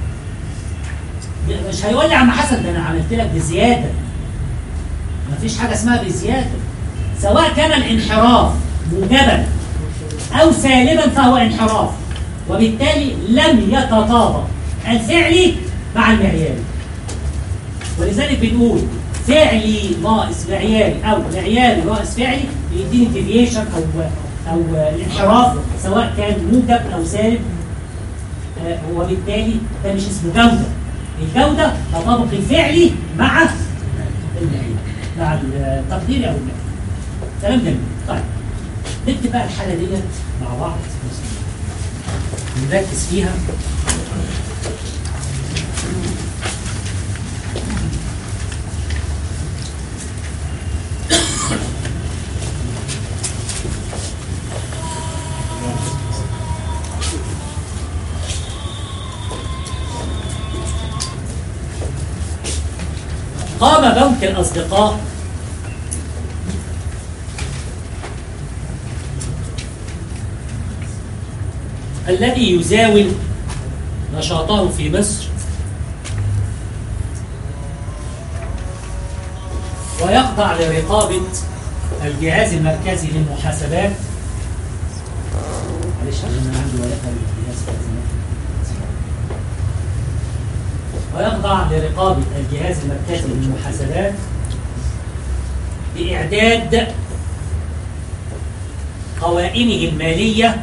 مش هيقول لي يا عم حسن ده انا عملت لك بزياده مفيش حاجه اسمها بزياده سواء كان الانحراف موجبا او سالبا فهو انحراف وبالتالي لم يتطابق الفعلي مع المعياري ولذلك بنقول فعلي ناقص معياري او معياري ناقص فعلي بيديني ديفيشن او او الانحراف سواء كان موجب او سالب آه، وبالتالي ده مش اسمه جوده الجوده تطابق الفعلي مع المعياري مع التقدير او المعياري كلام جميل طيب نكتب بقى الحاله ديت مع بعض نركز فيها قام بنك الأصدقاء الذي يزاول نشاطه في مصر ويخضع لرقابة الجهاز المركزي للمحاسبات معلش عشان انا عندي ورقه للجهاز ويخضع لرقابة الجهاز المركزي للمحاسبات بإعداد قوائمه المالية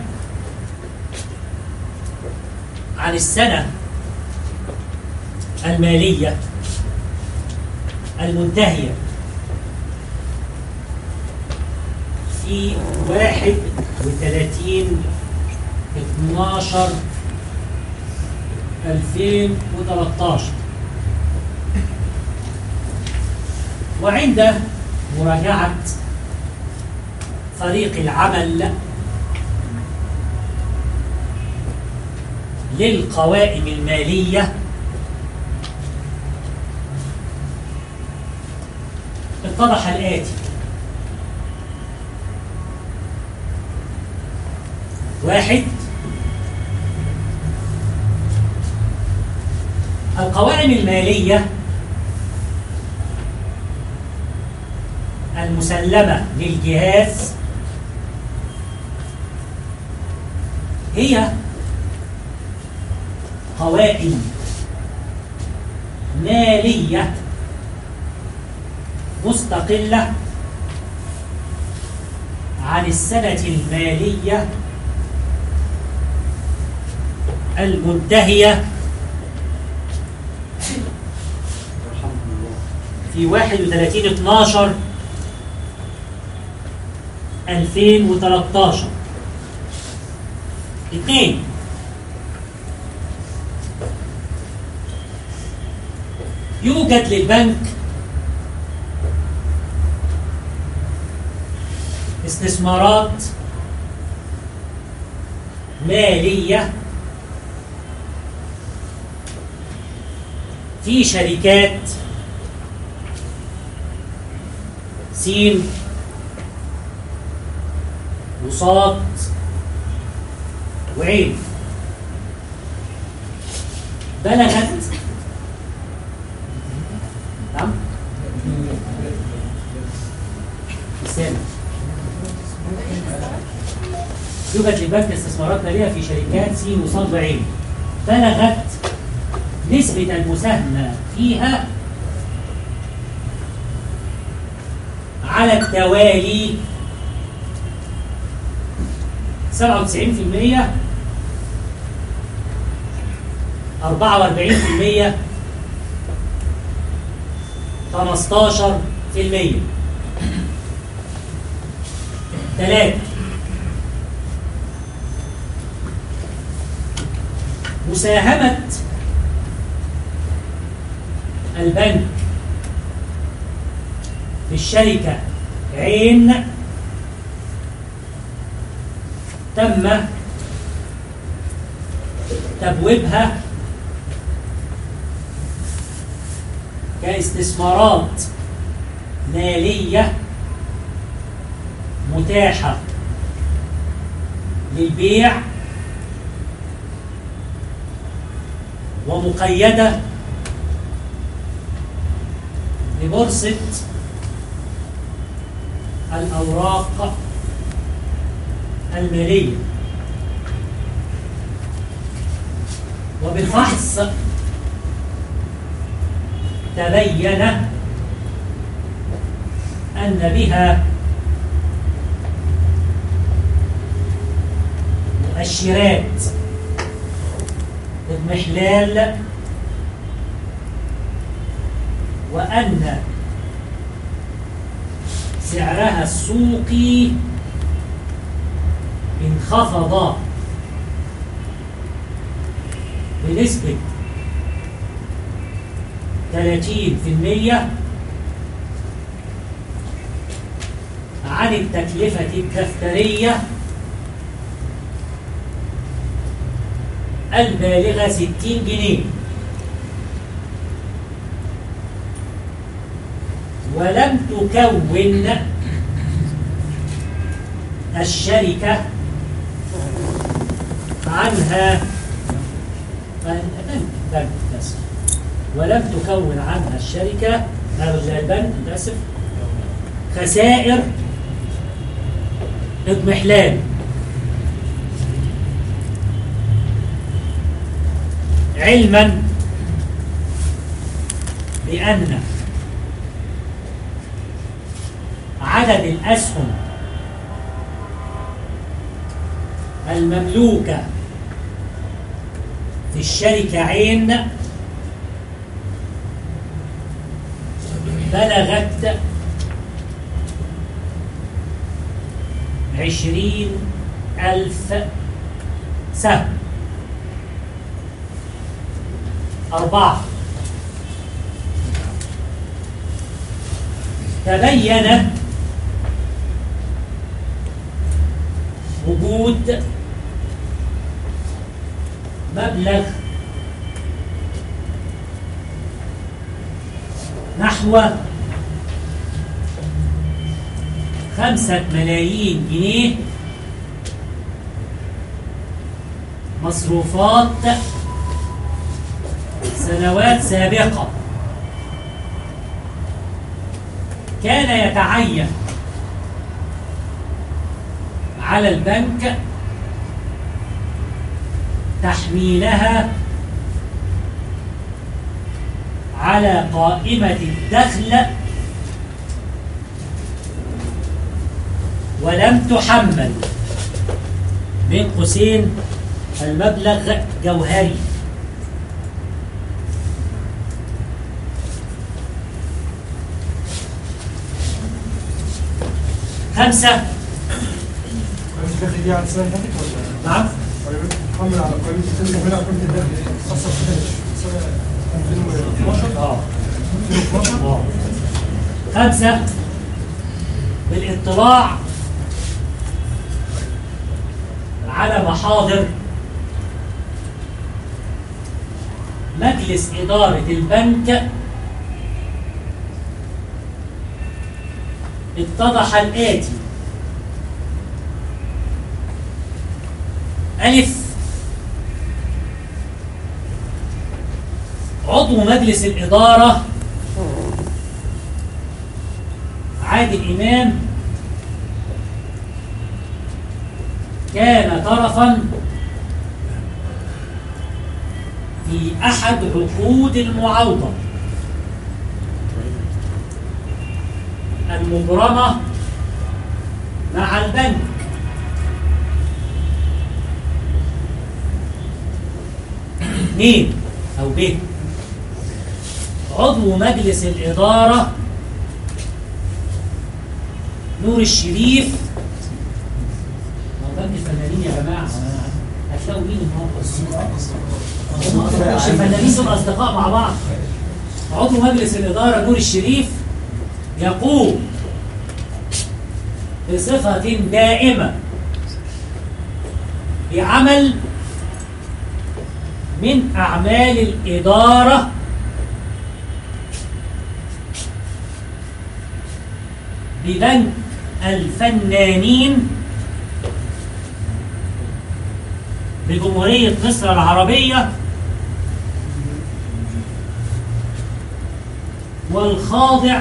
عن السنة المالية المنتهية في واحد وثلاثين اتناشر ألفين وتلاتاشر وعند مراجعة فريق العمل للقوائم المالية اتضح الآتي واحد القوائم المالية المسلمة للجهاز هي قوائم مالية مستقلة عن السنة المالية المنتهية في 31 12 2013 اثنين يوجد للبنك استثمارات مالية في شركات سين وصاد وعين بلغت نعم سامع يوجد للبنك استثمارات مالية في شركات سين وصاد وعين بلغت نسبة المساهمة فيها على التوالي 97% 44% 15% ثلاثة مساهمة البنك في الشركة عين تم تبويبها كاستثمارات مالية متاحة للبيع ومقيدة ببورصة الأوراق المالية وبالفحص تبين أن بها مؤشرات اضمحلال وأن سعرها السوقي انخفض بنسبة 30% عن التكلفة الدفترية البالغة 60 جنيه ولم تكون الشركة عنها بنك بنك آسف. ولم تكون عنها الشركة أو البنك آسف خسائر اضمحلال علما بأن عدد الأسهم المملوكة في الشركة عين بلغت عشرين ألف سهم أربعة تبين وجود مبلغ نحو خمسة ملايين جنيه مصروفات سنوات سابقة كان يتعين على البنك تحميلها على قائمة الدخل ولم تحمل بين قوسين المبلغ جوهري خمسة قائمة الدخل دي على السنة اللي فاتت ولا؟ نعم قائمة محمل على قائمة الدخل محمل على قائمة الدخل خاصة بسنة سنة 2012 اه 2012 اه خمسة بالاطلاع على محاضر مجلس إدارة البنك اتضح الآتي ألف عضو مجلس الإدارة عادل إمام كان طرفا في أحد عقود المعاوضة المبرمة مع البنك اثنين أو ب عضو مجلس الإدارة نور الشريف ما هو بنك الفنانين يا جماعة هتلاقوا مين النهارده مش الفنانين دول أصدقاء مع بعض عضو مجلس الإدارة نور الشريف يقوم بصفة دائمة بعمل من أعمال الإدارة ببنك الفنانين بجمهورية مصر العربية والخاضع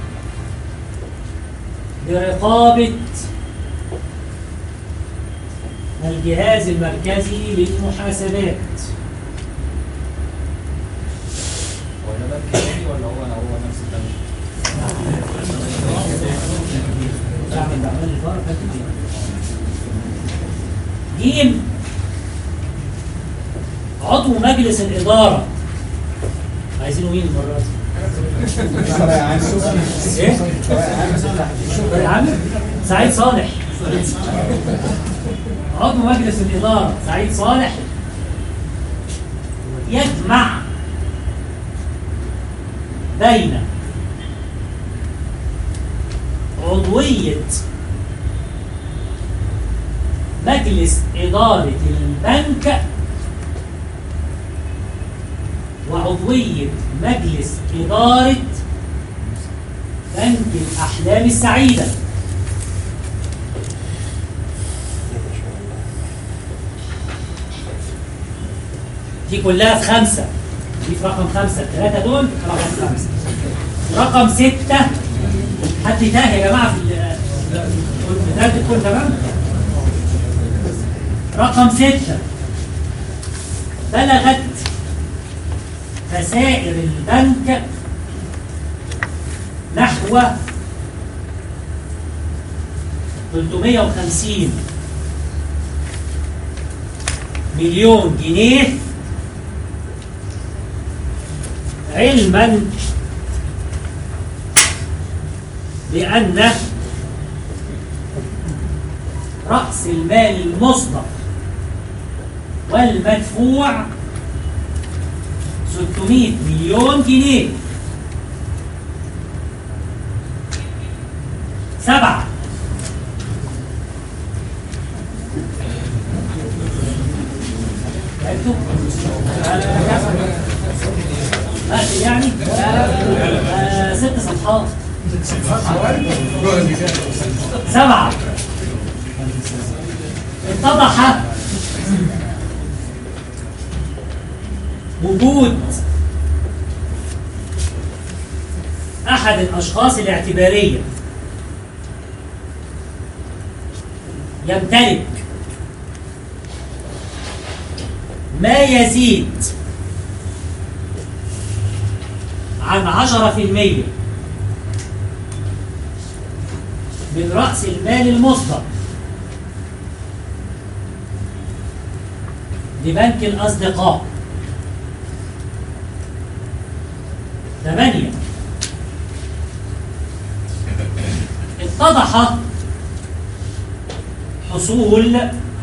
لرقابة الجهاز المركزي للمحاسبات هو ده بنك تاني ولا هو هو نفس البنك؟ تعمل أعمال الإدارة فاتت دي. جيم عضو مجلس الإدارة عايزينه مين المرة دي؟ ايه؟ يا عم سعيد صالح عضو مجلس الإدارة سعيد صالح يجمع بين عضوية مجلس إدارة البنك وعضوية مجلس إدارة بنك الأحلام السعيدة دي كلها في خمسة دي في رقم خمسة الثلاثة دول في رقم خمسة رقم ستة حد تاه يا جماعة في ال- مترتب كل تمام رقم ستة بلغت خسائر البنك نحو 350 مليون جنيه علما بأن رأس المال المصدر والمدفوع 600 مليون جنيه سبعة عرفتوا؟ أقفل يعني؟ آه، ست صفحات سبعة اتضح وجود أحد الأشخاص الاعتبارية يمتلك ما يزيد عن 10% من رأس المال المصدر لبنك الأصدقاء ثمانية اتضح حصول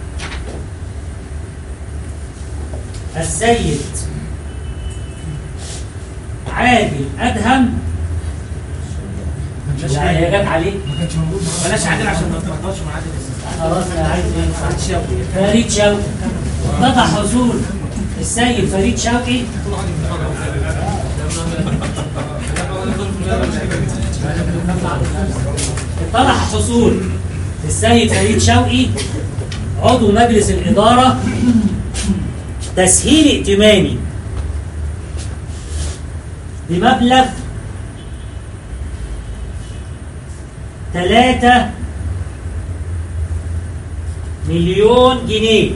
السيد عادل أدهم لا هي جت عليه ما كانش موجود معاه. بلاش عادل عشان ما تلخبطش مع عادل خلاص انا عايز ايه فريد شوقي فريد شوقي اتضح حصول السيد فريد شوقي اتضح حصول السيد فريد شوقي عضو مجلس الإدارة تسهيل ائتماني بمبلغ ثلاثة مليون جنيه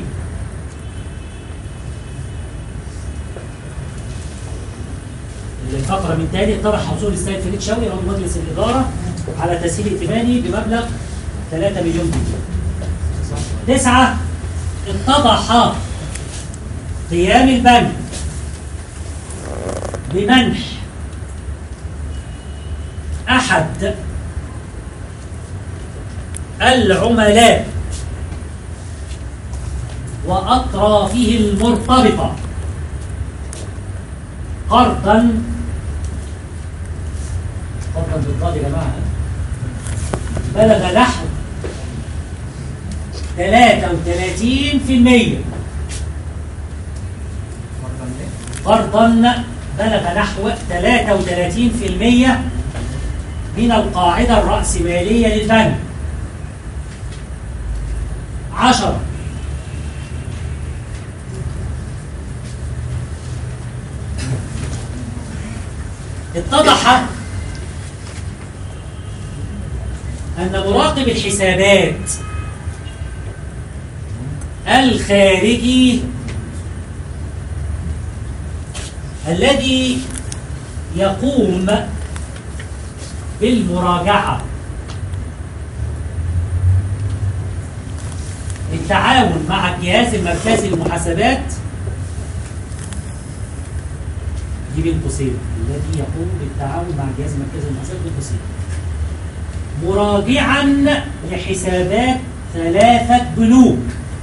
الفقرة من تاني اتضح حصول السيد فريد شوقي عضو مجلس الإدارة على تسهيل ائتماني بمبلغ 3 مليون جنيه. تسعة اتضح قيام البنك بمنح أحد العملاء وأطرافه المرتبطة قرضا قرضا بالضاد يا جماعة بلغ نحو 33% قرضا بلغ نحو 33% من القاعدة الرأسمالية للبنك عشرة اتضح أن مراقب الحسابات الخارجي الذي يقوم بالمراجعة بالتعاون مع الجهاز المركزي للمحاسبات دي بين قوسين الذي يقوم بالتعاون مع الجهاز المركزي للمحاسبات بين قوسين مراجعا لحسابات ثلاثة بنوك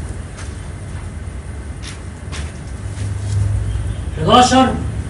11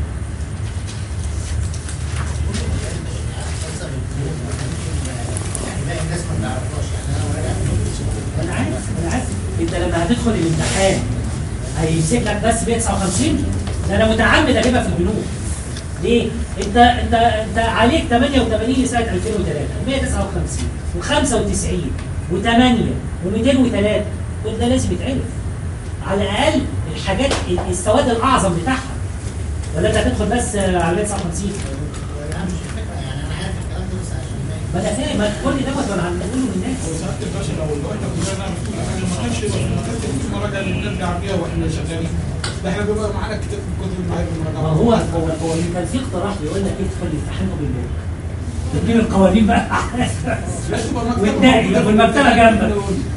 انا عارف انا عارف انت لما هتدخل الامتحان هيمسك لك بس 159 ده انا متعمد اجيبها في البنوك ليه؟ انت انت انت عليك 88 لسنه 2003 159 و95 و8 و203 كل ده لازم يتعرف على الاقل الحاجات السواد الاعظم بتاعها ولا انت هتدخل بس على 159 ما انا فاهم ما كل دوت وانا عم بقوله للناس هو سعاده الباشا لو الوحده كلها مفتوحه احنا ما كانش ما كانش في مراجعه اللي بنرجع فيها واحنا شغالين ده احنا بيبقى معانا كتاب من كتب المعايير ما المراجعه هو هو هو كان في اقتراح يقول لك ادخل الامتحان بالبنوك تجيب القوانين بقى لا تبقى مكتبه والنقل والمكتبه جنبك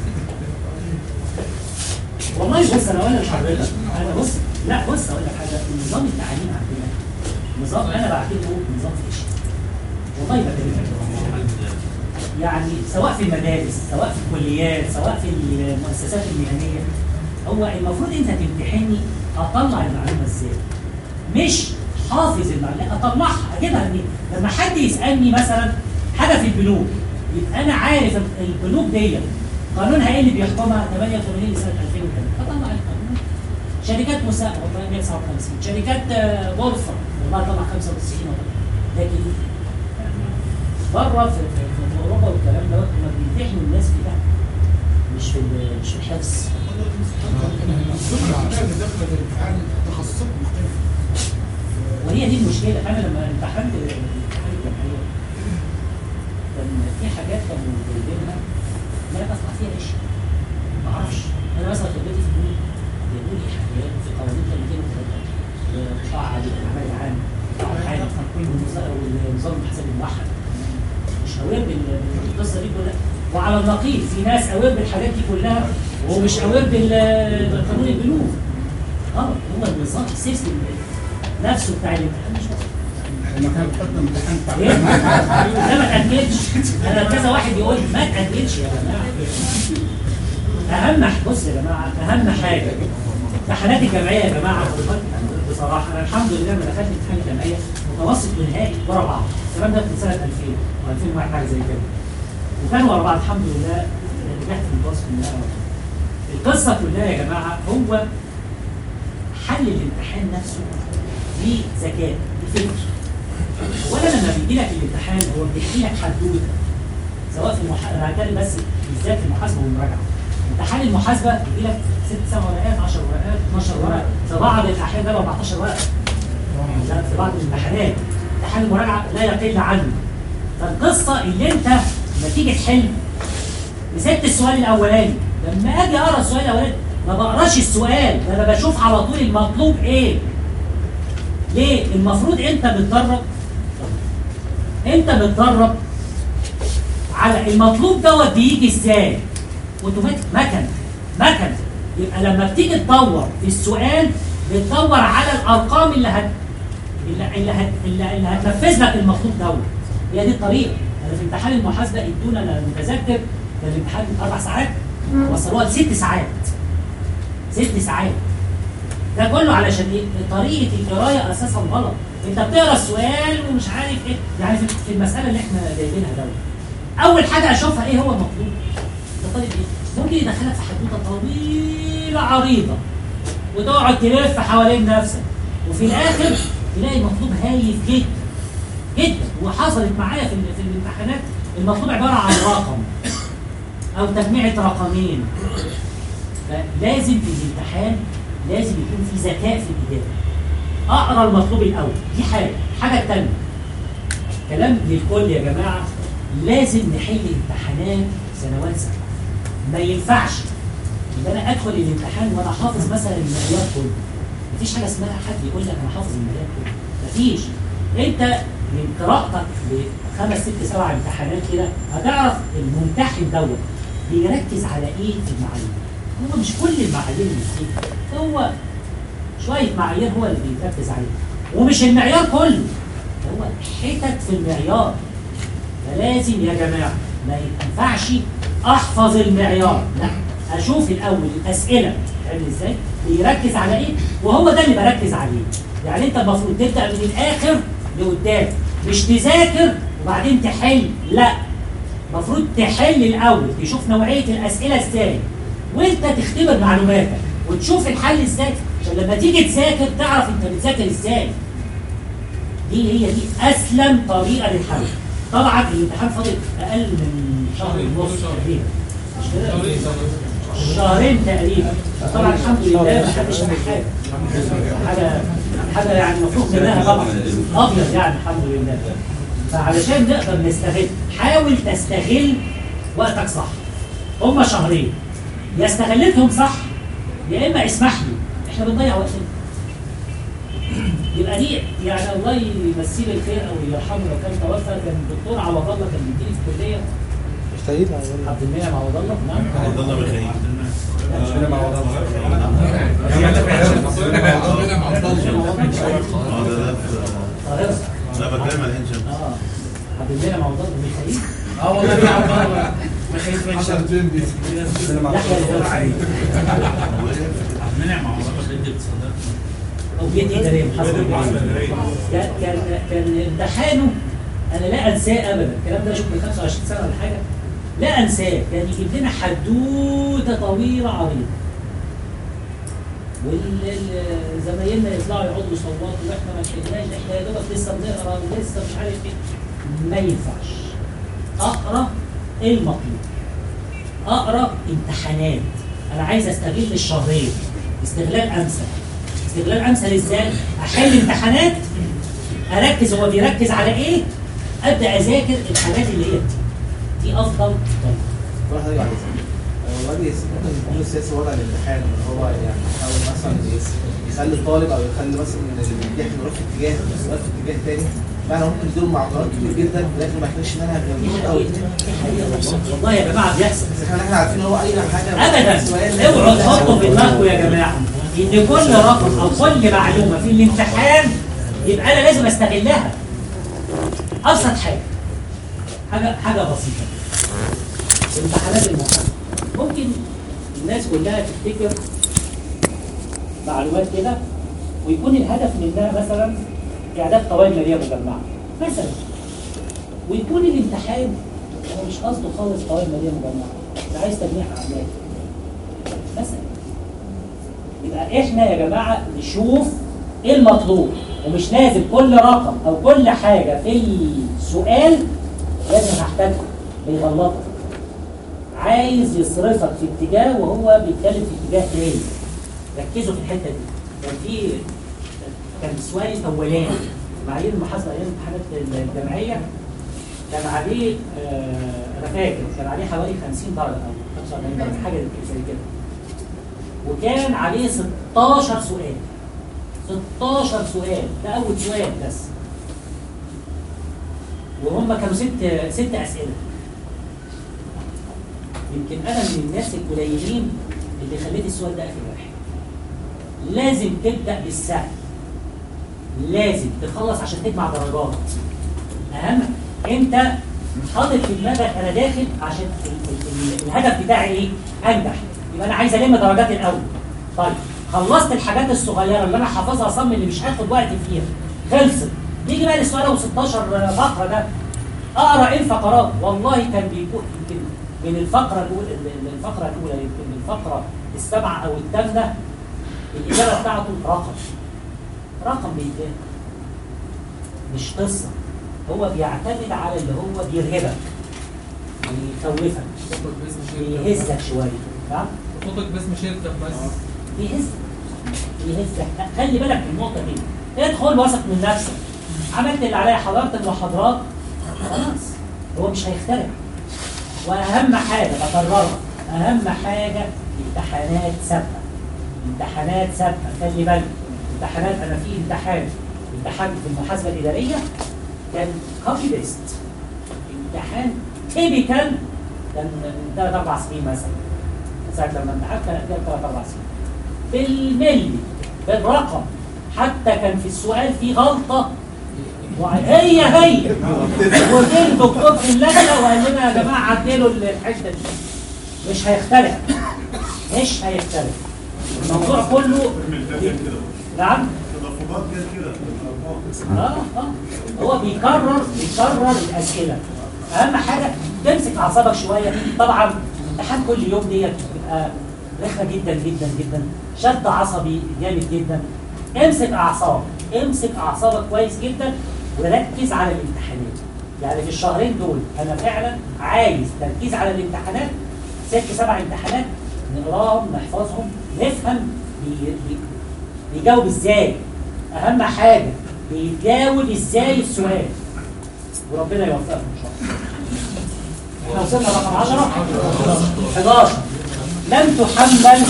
والله بص انا اقول لك حضرتك انا بص لا بص اقول لك حاجه نظام التعليم عندنا نظام انا بعتبره نظام فاشل والله بكلمك يعني سواء في المدارس سواء في الكليات سواء في المؤسسات المهنيه هو المفروض انت تمتحني اطلع المعلومه ازاي مش حافظ المعلومه لا اطلعها اجيبها منين لما حد يسالني مثلا حاجه في البنوك يبقى انا عارف البنوك دي قانونها ايه اللي بيحكمها 88 لسنه 2003 اطلع القانون شركات مساء والله 159 شركات آه، بورصه والله طلع 95 والله لكن بره في, في, في اوروبا والكلام دوت هم بيمتحنوا الناس في ده مش في ال- مش في الحفظ الزملاء عندنا اللي داخله الامتحان تخصصات مختلفه وهي دي المشكله انا لما امتحنت الامتحان الجمعيه كان في حاجات كانوا جايبينها لا بطلع فيها ايش ما اعرفش انا مثلا خبرتي في البنوك بيقول لي حاجات في قوانين كان 203 قطاع عادي الاعمال العام قطاع الحاجه كل النقيض في ناس اوير بالحاجات دي كلها وهو مش اوير بالقانون البنوك غلط هو النظام السيستم نفسه بتاع الامتحان مش مظبوط لما كان بتحط امتحان إيه؟ تعبان لا ما تأجلش انا كذا واحد يقول ما تأجلش يا جماعه اهم ح- بص يا جماعه اهم حاجه امتحانات الجمعيه يا جماعه بصراحه انا الحمد لله لما دخلت امتحان الجمعيه متوسط ونهائي ورا بعض الكلام ده من سنه 2000 و 2001 حاجه زي كده وكانوا ورا بعض الحمد لله نجحت في المتوسط كلها القصه كلها يا جماعه هو حل الامتحان نفسه ليه ذكاء ليه فكر اولا لما بيجي لك الامتحان هو بيحكي لك حدوته سواء في المح... انا هتكلم بس بالذات في المحاسبه والمراجعه امتحان المحاسبه بيجي لك ست سبع ورقات 10 ورقات 12 ورقه في بعض الاحيان ده 14 ورقه لا، في بعض الامتحانات امتحان المراجعه لا يقل عنه فالقصه اللي انت لما تيجي تحل نسيت السؤال الاولاني لما اجي اقرا السؤال الاولاني ما بقراش السؤال ده انا بشوف على طول المطلوب ايه ليه المفروض انت متدرب انت متدرب على المطلوب دوت بيجي ازاي اوتوماتيك مكن مكن يبقى لما بتيجي تدور في السؤال بتدور على الارقام اللي هت اللي اللي, هت... اللي, اللي هتنفذ لك المطلوب دوت هي دي الطريقه انا في امتحان المحاسبه ادونا انا متذكر كان الامتحان اربع ساعات وصلوها لست ساعات ست ساعات ده كله علشان ايه؟ طريقه القرايه اساسا غلط انت بتقرا السؤال ومش عارف ايه يعني في في المساله اللي احنا جايبينها دوت اول حاجه اشوفها ايه هو المطلوب ده طالب ايه ممكن يدخلك في حدوته طويله عريضه وتقعد تلف حوالين نفسك وفي الاخر تلاقي مطلوب هايف جدا جدا وحصلت معايا في ال- في الامتحانات المطلوب عباره عن رقم او تجميعه رقمين فلازم في الامتحان لازم يكون في ذكاء في الاجابه اقرا المطلوب الاول دي حاجه الحاجه الثانيه كلام للكل يا جماعه لازم نحل امتحانات سنوات سابقه ما ينفعش ان انا ادخل الامتحان وانا حافظ مثلا المعيار كله مفيش حاجه اسمها حد يقول لك انا حافظ المعيار كله مفيش انت من قراءتك لخمس ست سبع امتحانات كده هتعرف الممتحن دوت بيركز على ايه في المعايير هو مش كل المعايير مفيدة هو شويه معايير هو اللي بيركز عليها ومش المعيار كله هو حتت في المعيار فلازم يا جماعه ما ينفعش احفظ المعيار لا اشوف الاول الاسئله فاهم ازاي بيركز على ايه وهو ده اللي بركز عليه يعني انت المفروض تبدا من الاخر لقدام مش تذاكر وبعدين تحل لا المفروض تحل الاول تشوف نوعيه الاسئله ازاي وانت تختبر معلوماتك وتشوف الحل ازاي عشان لما تيجي تذاكر تعرف انت بتذاكر ازاي دي هي دي اسلم طريقه للحل طبعا الامتحان فاضل اقل من شهر ونص تقريبا مش كده؟ شهرين تقريبا طبعا الحمد لله ما حدش عمل حاجه حاجه حاجه يعني المفروض منها طبعا ابيض يعني الحمد لله فعلشان نقدر نستغل حاول تستغل وقتك صح هما شهرين يا استغلتهم صح يا اما اسمح لي احنا بنضيع وقتنا يبقى دي يعني الله يمسيه بالخير او يرحمه لو كان توفى كان الدكتور عوض الله كان بيديني في الكليه مش تأييد عبد المنعم عوض الله نعم عوض الله بخير مش كده مع وضع القاهره لا بتكلم على الانشاء اه عبد المنعم عوض الله ميخائيل اه والله في عبد الله مخيف من عشان تين دي يحيى الزرعي منع مع وظيفه الانت بتصدق او بيدي اداريه محاسبه كان كان كان امتحانه انا لا انساه ابدا الكلام ده شوف من 25 سنه ولا حاجه لا انساه كان يجيب لنا حدوته طويله عريضه والزمايلنا يطلعوا يقعدوا يصوتوا واحنا ما لحقناش احنا يا دوبك لسه بنقرا ولسه مش عارف ايه ما ينفعش اقرا المطلوب اقرا امتحانات انا عايز استغل الشهرين استغلال امثل استغلال امثل ازاي احل امتحانات اركز هو بيركز على ايه ابدا اذاكر الحاجات اللي هي دي دي افضل طريقه واحد يجي على الإنسان. والله دلوقتي القانون السياسي وضع الامتحان ان هو يعني يحاول مثلا يخلي الطالب او يخلي مثلا اللي بيمتحن يروح في اتجاه السؤال في اتجاه تاني معنى ممكن يديله معطيات كتير جدا لكن ما يحتاجش منها غير نقطه او اتنين والله يا جماعه بيحصل بس احنا احنا عارفين ان هو اي حاجه ابدا سؤال اوعوا تحطوا في دماغكم يا جماعه ان كل رقم او كل معلومه في الامتحان يبقى انا لازم استغلها ابسط حاجه حاجه حاجه بسيطه امتحانات المحاسبه ممكن الناس كلها تفتكر معلومات كده ويكون الهدف منها مثلا اعداد قوائم ماليه مجمعه مثلا ويكون الامتحان هو مش قصده خالص قوائم ماليه مجمعه ده عايز تجميع اعمال مثلا يبقى احنا يا جماعه نشوف ايه المطلوب ومش لازم كل رقم او كل حاجه في السؤال لازم نحتاجها بيغلطك عايز يصرفك في اتجاه وهو بيتكلم في اتجاه تاني ركزوا في الحته دي كان في كان سؤال الاولاني معايير المحاسبه ايام الامتحانات الجامعيه كان عليه آه انا فاكر كان عليه حوالي 50 درجه او 45 درجه حاجه زي كده وكان عليه 16 سؤال 16 سؤال ده اول سؤال بس وهم كانوا ست ست اسئله يمكن انا من الناس القليلين اللي خليت السؤال ده اخر واحد لازم تبدا بالسهل لازم تخلص عشان تجمع درجات اهم انت حاطط في دماغك انا داخل عشان ال- ال- ال- الهدف بتاعي ايه انجح يبقى انا عايز الم درجات الاول طيب خلصت الحاجات الصغيره اللي انا حافظها صم اللي مش هاخد وقت فيها خلصت نيجي بقى للسؤال ابو 16 فقره ده اقرا ايه الفقرات والله كان بيكون يمكن من الفقره الاولى الفقره الاولى يمكن من الفقره السابعه او الثامنه الاجابه بتاعته رقم رقم بيتقال مش قصه هو بيعتمد على اللي هو بيرهبك يخوفك خطك باسم شركه يهزك شويه نعم خطك باسم شركه بس بيهزك بيهزك خلي بالك من النقطه دي ادخل واثق من نفسك عملت اللي عليا حضرت المحاضرات خلاص هو مش هيخترع واهم حاجه بكررها اهم حاجه امتحانات سابقه امتحانات سابقه خلي بالك امتحانات انا في امتحان امتحان في المحاسبه الاداريه كان كوبي بيست امتحان تيبيكال كان من ثلاث اربع سنين مثلا ساعه لما امتحنت كان قبلها ثلاث اربع سنين بالملي بالرقم حتى كان في السؤال في غلطه وهي هي وجه الدكتور في اللجنه وقال لنا يا جماعه عدلوا الحته دي مش هيختلف مش هيختلف الموضوع كله نعم تدفقات كده كده اه اه هو بيكرر بيكرر الاسئله اهم حاجه تمسك اعصابك شويه طبعا امتحان كل يوم ديت بتبقى رخمه جدا جدا جدا شد عصبي جامد جدا امسك اعصابك امسك اعصابك كويس جدا وركز على الامتحانات يعني في الشهرين دول انا فعلا عايز تركيز على الامتحانات ست سبع امتحانات نقراهم نحفظهم نفهم بي بي بيجاوب ازاي اهم حاجه بيجاوب ازاي السؤال وربنا يوفقكم ان شاء الله احنا وصلنا رقم 10 11 لم تحمل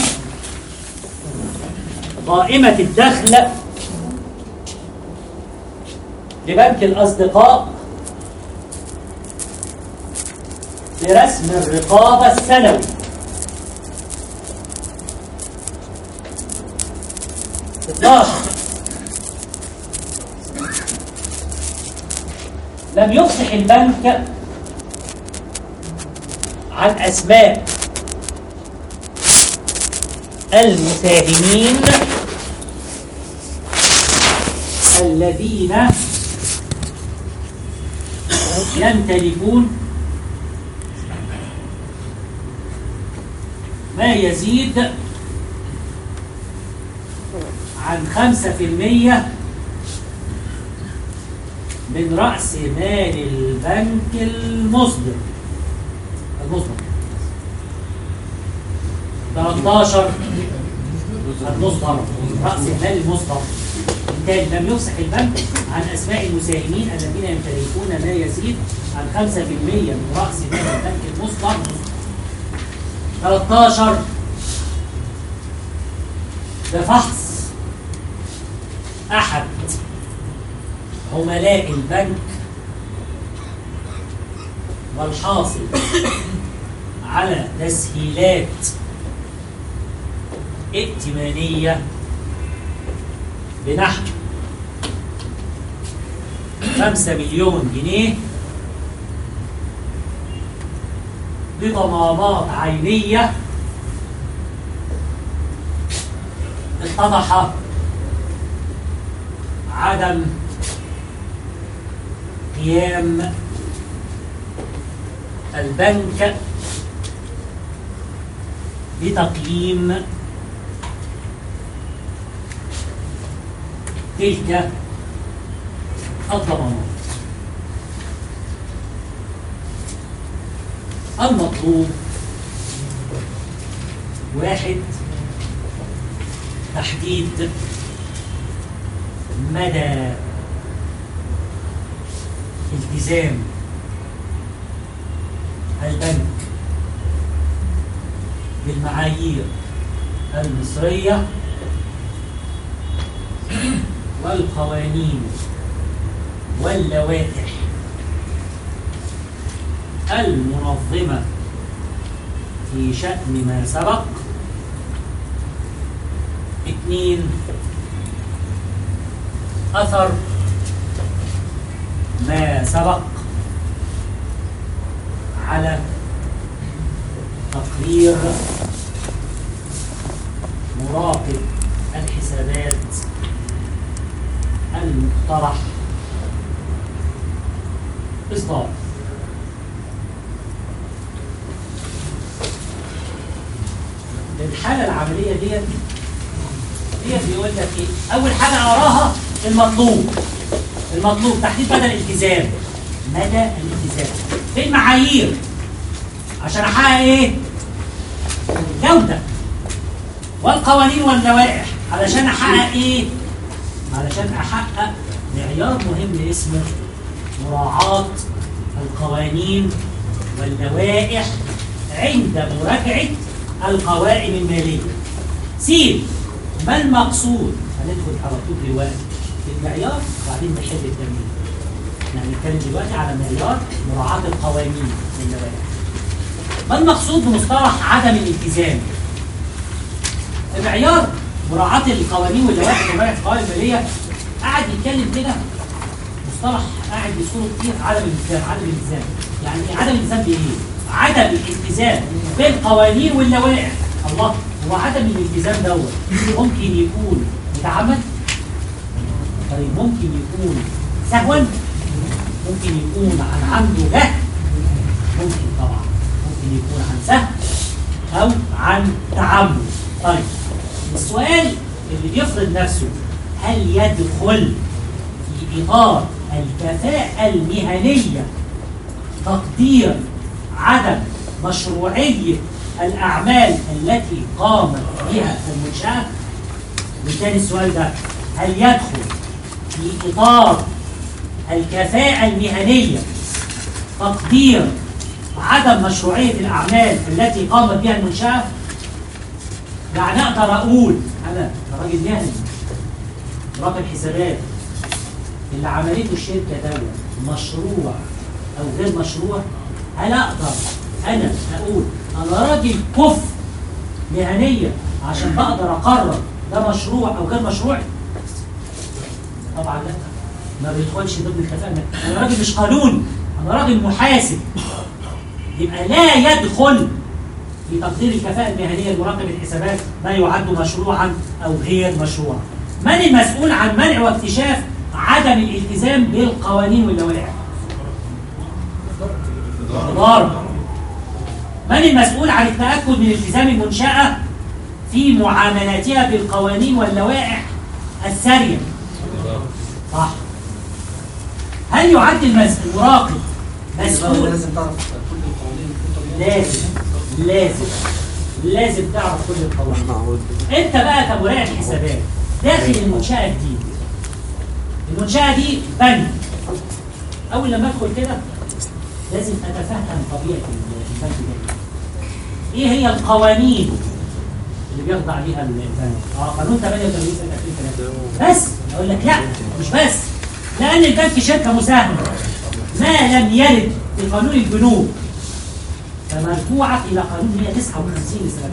قائمة الدخل لبنك الأصدقاء لرسم الرقابة السنوي اتناشر لم يفصح البنك عن أسماء المساهمين الذين يمتلكون ما يزيد عن خمسة في المية من رأس مال البنك المصدر المصدر 13 المصدر رأس مال المصدر بالتالي لم يفسح البنك عن أسماء المساهمين الذين يمتلكون ما يزيد عن 5% من رأس مال البنك المصدر 13 بفحص أحد عملاء البنك والحاصل على تسهيلات ائتمانية بنحو خمسة مليون جنيه بضمانات عينية اتضح عدم قيام البنك بتقييم تلك الضمانات المطلوب واحد تحديد مدى التزام البنك بالمعايير المصرية والقوانين واللوائح المنظمة في شأن ما سبق اثنين أثر ما سبق على تقرير مراقب الحسابات المقترح إصدار الحالة العملية ديت ديت بيقول لك ايه؟ أول حاجة أراها المطلوب المطلوب تحديد مدى الالتزام مدى الالتزام في المعايير عشان أحقق إيه؟ جودة والقوانين واللوائح علشان أحقق إيه؟ علشان أحقق معيار مهم اسمه مراعاة القوانين واللوائح عند مراجعة القوائم المالية. سين ما المقصود؟ هندخل على طول دلوقتي في المعيار وبعدين نحل التمرين. احنا هنتكلم دلوقتي على معيار مراعاة القوانين واللوائح. ما المقصود بمصطلح عدم الالتزام؟ المعيار مراعاة القوانين واللوائح ومراعاة القوائم المالية قاعد يتكلم كده مصطلح قاعد بيذكره كتير عدم الالتزام عدم الالتزام يعني ايه عدم الالتزام بايه؟ عدم الالتزام بالقوانين واللوائح الله هو عدم الالتزام دوت ممكن يكون متعمد طيب ممكن يكون سهوا ممكن يكون عن عمد وجهل ممكن طبعا ممكن يكون عن سهو او عن تعمد طيب السؤال اللي بيفرض نفسه هل يدخل في اطار الكفاءة المهنية تقدير عدم مشروعية الأعمال التي قامت بها المنشأة بالتالي السؤال ده هل يدخل في إطار الكفاءة المهنية تقدير عدم مشروعية الأعمال التي قامت بها المنشأة يعني أقدر أقول أنا راجل مهني مراقب حسابات اللي عملته الشركة دوت مشروع أو غير مشروع هل أقدر أنا أقول أنا راجل كفء مهنيا عشان بقدر أقرر ده مشروع أو غير مشروع؟ طبعا لا ما بيدخلش ضمن الكفاءة أنا راجل مش قانوني أنا راجل محاسب يبقى لا يدخل في تقدير الكفاءة المهنية لمراقب الحسابات ما يعد مشروعا أو غير مشروع. من المسؤول عن منع واكتشاف عدم الالتزام بالقوانين واللوائح؟ الإدارة. من المسؤول عن التأكد من التزام المنشأة في معاملاتها بالقوانين واللوائح السارية؟ صح. هل يعد المس- المراقب مسؤول لازم تعرف كل القوانين لازم لازم لازم تعرف كل القوانين انت بقى كمراقب حسابات داخل المنشأة جديد المنشأة دي بنك أول لما أدخل كده لازم أتفهم طبيعة البنك ده ايه هي القوانين اللي بيخضع ليها البنك اه قانون 88 سنه 2003 بس اقول لك لا مش بس لان البنك شركه مساهمه ما لم يرد في قانون البنوك فمرفوعه الى قانون 159 لسنه 81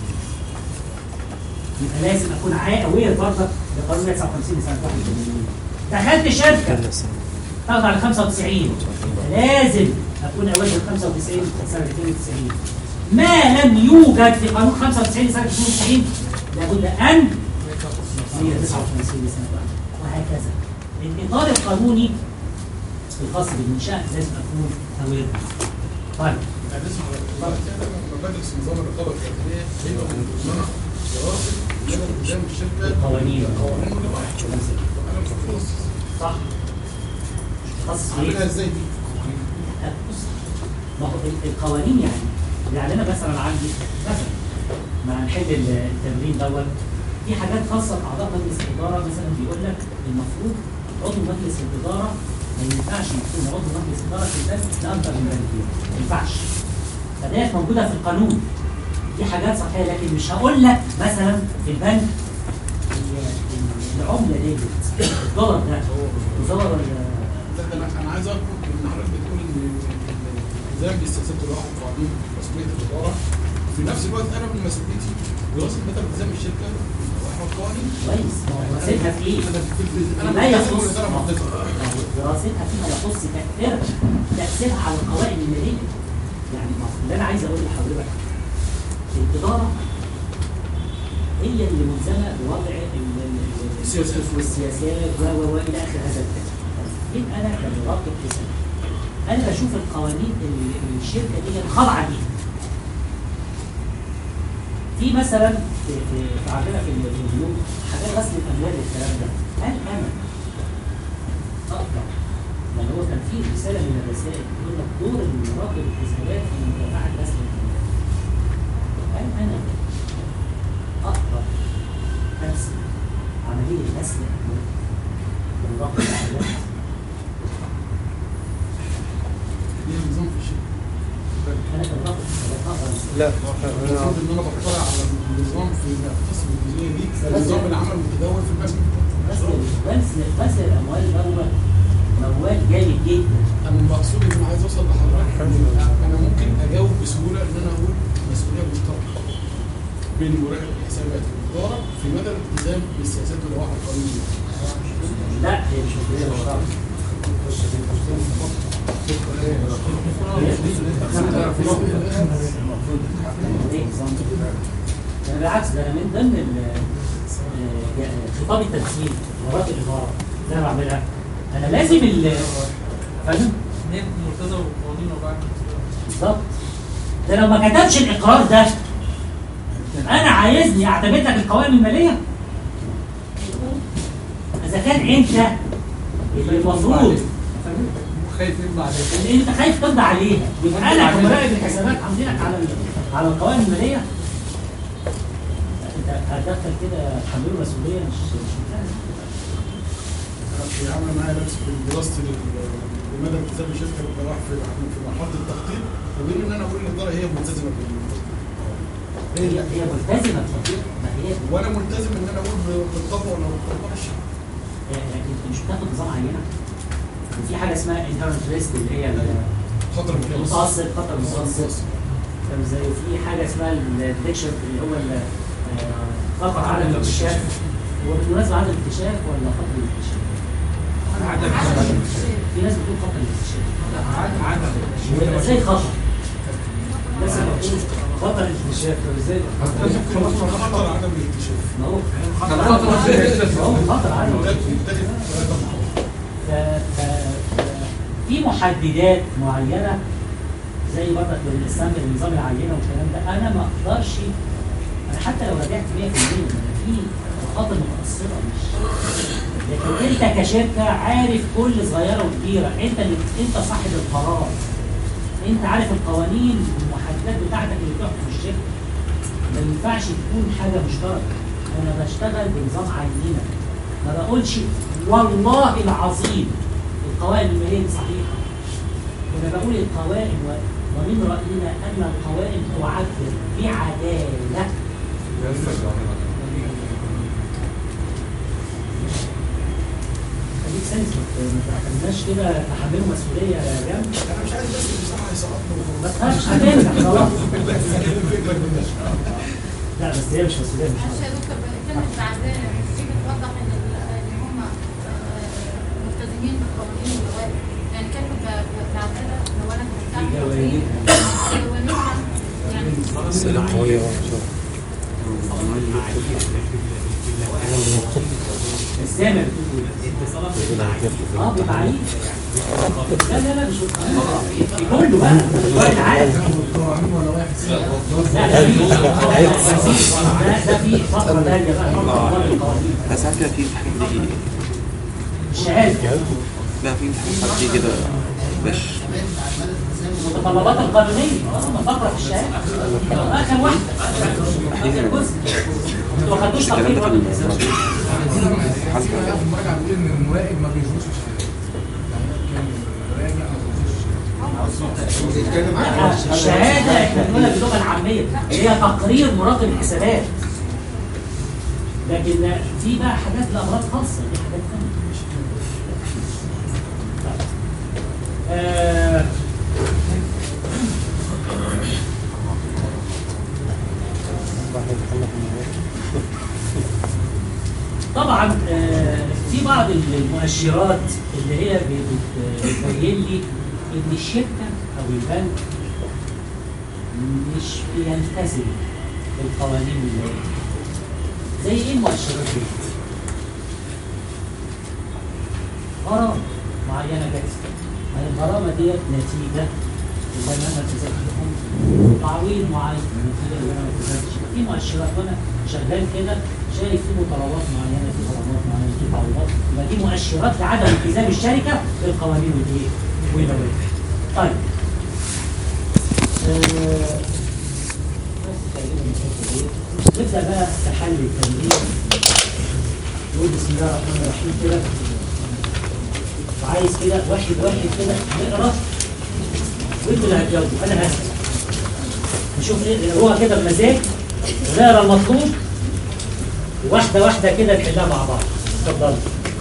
يبقى لازم اكون اوير برضك لقانون 159 لسنه 81 دخلت شركه تخضع ل 95 لازم اكون اوير ل 95 سنه 92 ما لم يوجد في قانون 95 سنه 92 لابد ان 159 سنه وهكذا الاطار القانوني الخاص بالمنشاه لازم اكون اوير طيب يعني اسمع لما بدرس نظام الرقابه الكافيه هيبقى من ضمنها دراسه مدى التزام الشركه القوانين. القوانين واللوائح انا مش متخصص صح تخصص ايه؟ عاملها ازاي دي؟ لا، بص ما هو ال- القوانين يعني يعني انا مثلا عندي مثلا مع نحل ال- التمرين دوت في حاجات خاصه باعضاء مجلس الاداره مثلا بيقول لك المفروض عضو مجلس الاداره ما ينفعش يكون عضو مجلس اداره في البنك لاكثر من بنكين ما ينفعش فديت موجوده في القانون دي حاجات صحيحه لكن مش هقول لك مثلا في البنك هي العمله ديت الدولار ده الدولار ولا لا ده انا انا عايز اذكر ان حضرتك بتقول ان الالتزام بالسياسات واللوائح والقوانين مسؤوليه الاداره في نفس الوقت انا من مسؤوليتي دراسه مدى التزام الشركه باللوائح والقوانين كويس ما هو دراستها في ايه؟ انا في في- انا لا ملتزم يخص والاداره ملتزمه دراستها فيما يخص تأثيرها تأثيرها على القوائم المالية يعني ما هو اللي أنا عايز أقول لحضرتك الإدارة هي اللي ملزمة بوضع ال- ال- ال- السياسات. والسياسات و و و إلى آخر هذا الكلام يبقى أنا كمراقب حساب أنا بشوف القوانين اللي اللي الشركة دي خاضعة بيها في مثلا في, في, في عندنا في ال- في البنوك حاجات غسل الاموال والكلام ده هل انا اقدر يعني هو كان في رساله من الرسائل بيقول لك دور المراقب الحسابات في متابعه غسل الاموال هل انا اقدر امسك عمليه غسل الاموال ومراقب الحسابات دي نظام في الشركه انا كمراقب حسابات اقدر أمسك. لا المفروض ان انا بطلع على النظام في يختص بالجزئيه دي نظام العمل المتداول في البنك غسل غسل غسل الاموال ده هو موال جامد جدا انا المقصود ان انا عايز اوصل لحضرتك انا ممكن اجاوب بسهوله ان انا اقول مسؤوليه مشتركه بين مراقب الحسابات والاداره في مدى الالتزام بالسياسات واللوائح القانونيه لا هي مش مسؤوليه مشتركه ليه؟ أنا بالعكس ده انا من ضمن ال- آه، خطاب التمثيل مرات الاداره اللي انا بعملها انا لازم ال فاهم؟ نيت مرتضى وقوانين وبعد بالظبط ده لو ما كتبش الاقرار ده انا عايزني اعتمد لك القوائم الماليه اذا كان انت اللي المفروض خايف يطلع عليك اللي انت خايف تقضي عليها يبقى انا كمراقب الحسابات عاملينك على ال- على القوائم الماليه لا، انت هتدخل كده تحمله مسؤوليه مش مش مكانك. في عامله معايا نفس في دراستي لل- لمدى التزام الشركه باللوائح في في مرحله التخطيط وبين ان انا اقول للاداره هي ملتزمه بالتطبيق هي هي ملتزمه بتطبيق ما هي وانا ملتزم ان انا اقول بالطبع ولا ما بتطبقش يعني انت مش بتاخد نظام عينه وفي حاجه اسمها انترنت ريسك اللي هي ال- خطر المتوسط خطر المتوسط فاهم ازاي وفي حاجه اسمها الديكشن اللي هو ال- آه، خطر عدم الاكتشاف هو بالمناسبه عدم الاكتشاف ولا خطر الاكتشاف؟ في ناس بتقول خطر الاكتشاف ويبقى ازاي خطر؟ الناس اللي بتقول خطر الاكتشاف طب ازاي؟ خطر عدم الاكتشاف ما هو ما هو خطر عدم يتاخد ف... ف... ف- في محددات معينه زي برضك بالاسلام بالنظام العينه والكلام ده انا ما اقدرش انا حتى لو رجعت 100% انا في مخاطر متاثره مش لكن انت كشركه عارف كل صغيره وكبيره انت اللي انت صاحب القرار انت عارف القوانين والمحددات بتاعتك اللي بتحكم الشركه ما ينفعش تكون حاجه مشتركه انا بشتغل بنظام عينه ما بقولش والله العظيم القوائم الماليه دي صحيحه انا بقول القوائم و- ومن راينا ان القوائم تعبر بعداله خليك سنس ما تعملناش كده تحملوا مسؤوليه يا جنب انا مش عايز بس بصراحه يسقطنا ما تخافش هتنجح خلاص الفكره كده لا بس هي مش مسؤوليه مش معلش يا دكتور كلمة بعدين تيجي توضح ان ال- ان هم آه، ملتزمين بالقوانين واللوائح يعني كلمة ب- ب- بعدالة لو انا كنت جوانب. جوانبها يعني أسئلة قوية السامع بتقول اه بتعليق لا لا لا مش كله بقى دلوقتي عارف لا ده في ده ده في فقره ثانيه بقى فقره أول القوانين بس ساعات كده في امتحان بيجي الشهاده لا في امتحان ساعات بيجي كده مش المتطلبات القانونيه اه فقره في الشهاده اخر واحده اخر جزء انتوا ما خدتوش الكلام ده تقرير في ولا حسب المراجعه بتقول ان المراقب ما بيجوزش الشهاده يعني المراجع ما بيجوزش لا، الشهاده احنا بنقولها باللغه العاميه هي تقرير مراقب الحسابات لكن في بقى حاجات لامراض خاصه دي حاجات ثانيه آه، طبعا آه، في بعض المؤشرات اللي هي بت- بتبين لي ان الشركه او البنك مش بيلتزم بالقوانين اللي زي ايه المؤشرات دي؟ غرامه معينه جت ما الغرامه ديت نتيجه اللي انا ما التزمتهم تعويض معين نتيجه اللي انا ما التزمتش في مؤشرات وانا شغال كده شايف في مطالبات معينه في غرامات معينه في تعويضات يبقى دي مؤشرات لعدم التزام الشركه بالقوانين والايه؟ واللوائح. طيب آه، بس تقريبا الحتة دي. نبدا بقى تحلي التمرين نقول بسم الله الرحمن الرحيم كده وعايز كده واحد واحد كده نقرا وانتوا اللي هتجاوبوا انا هسال نشوف ايه هو كده بمزاج ونقرا المطلوب واحده واحده كده نحلها مع بعض اتفضلوا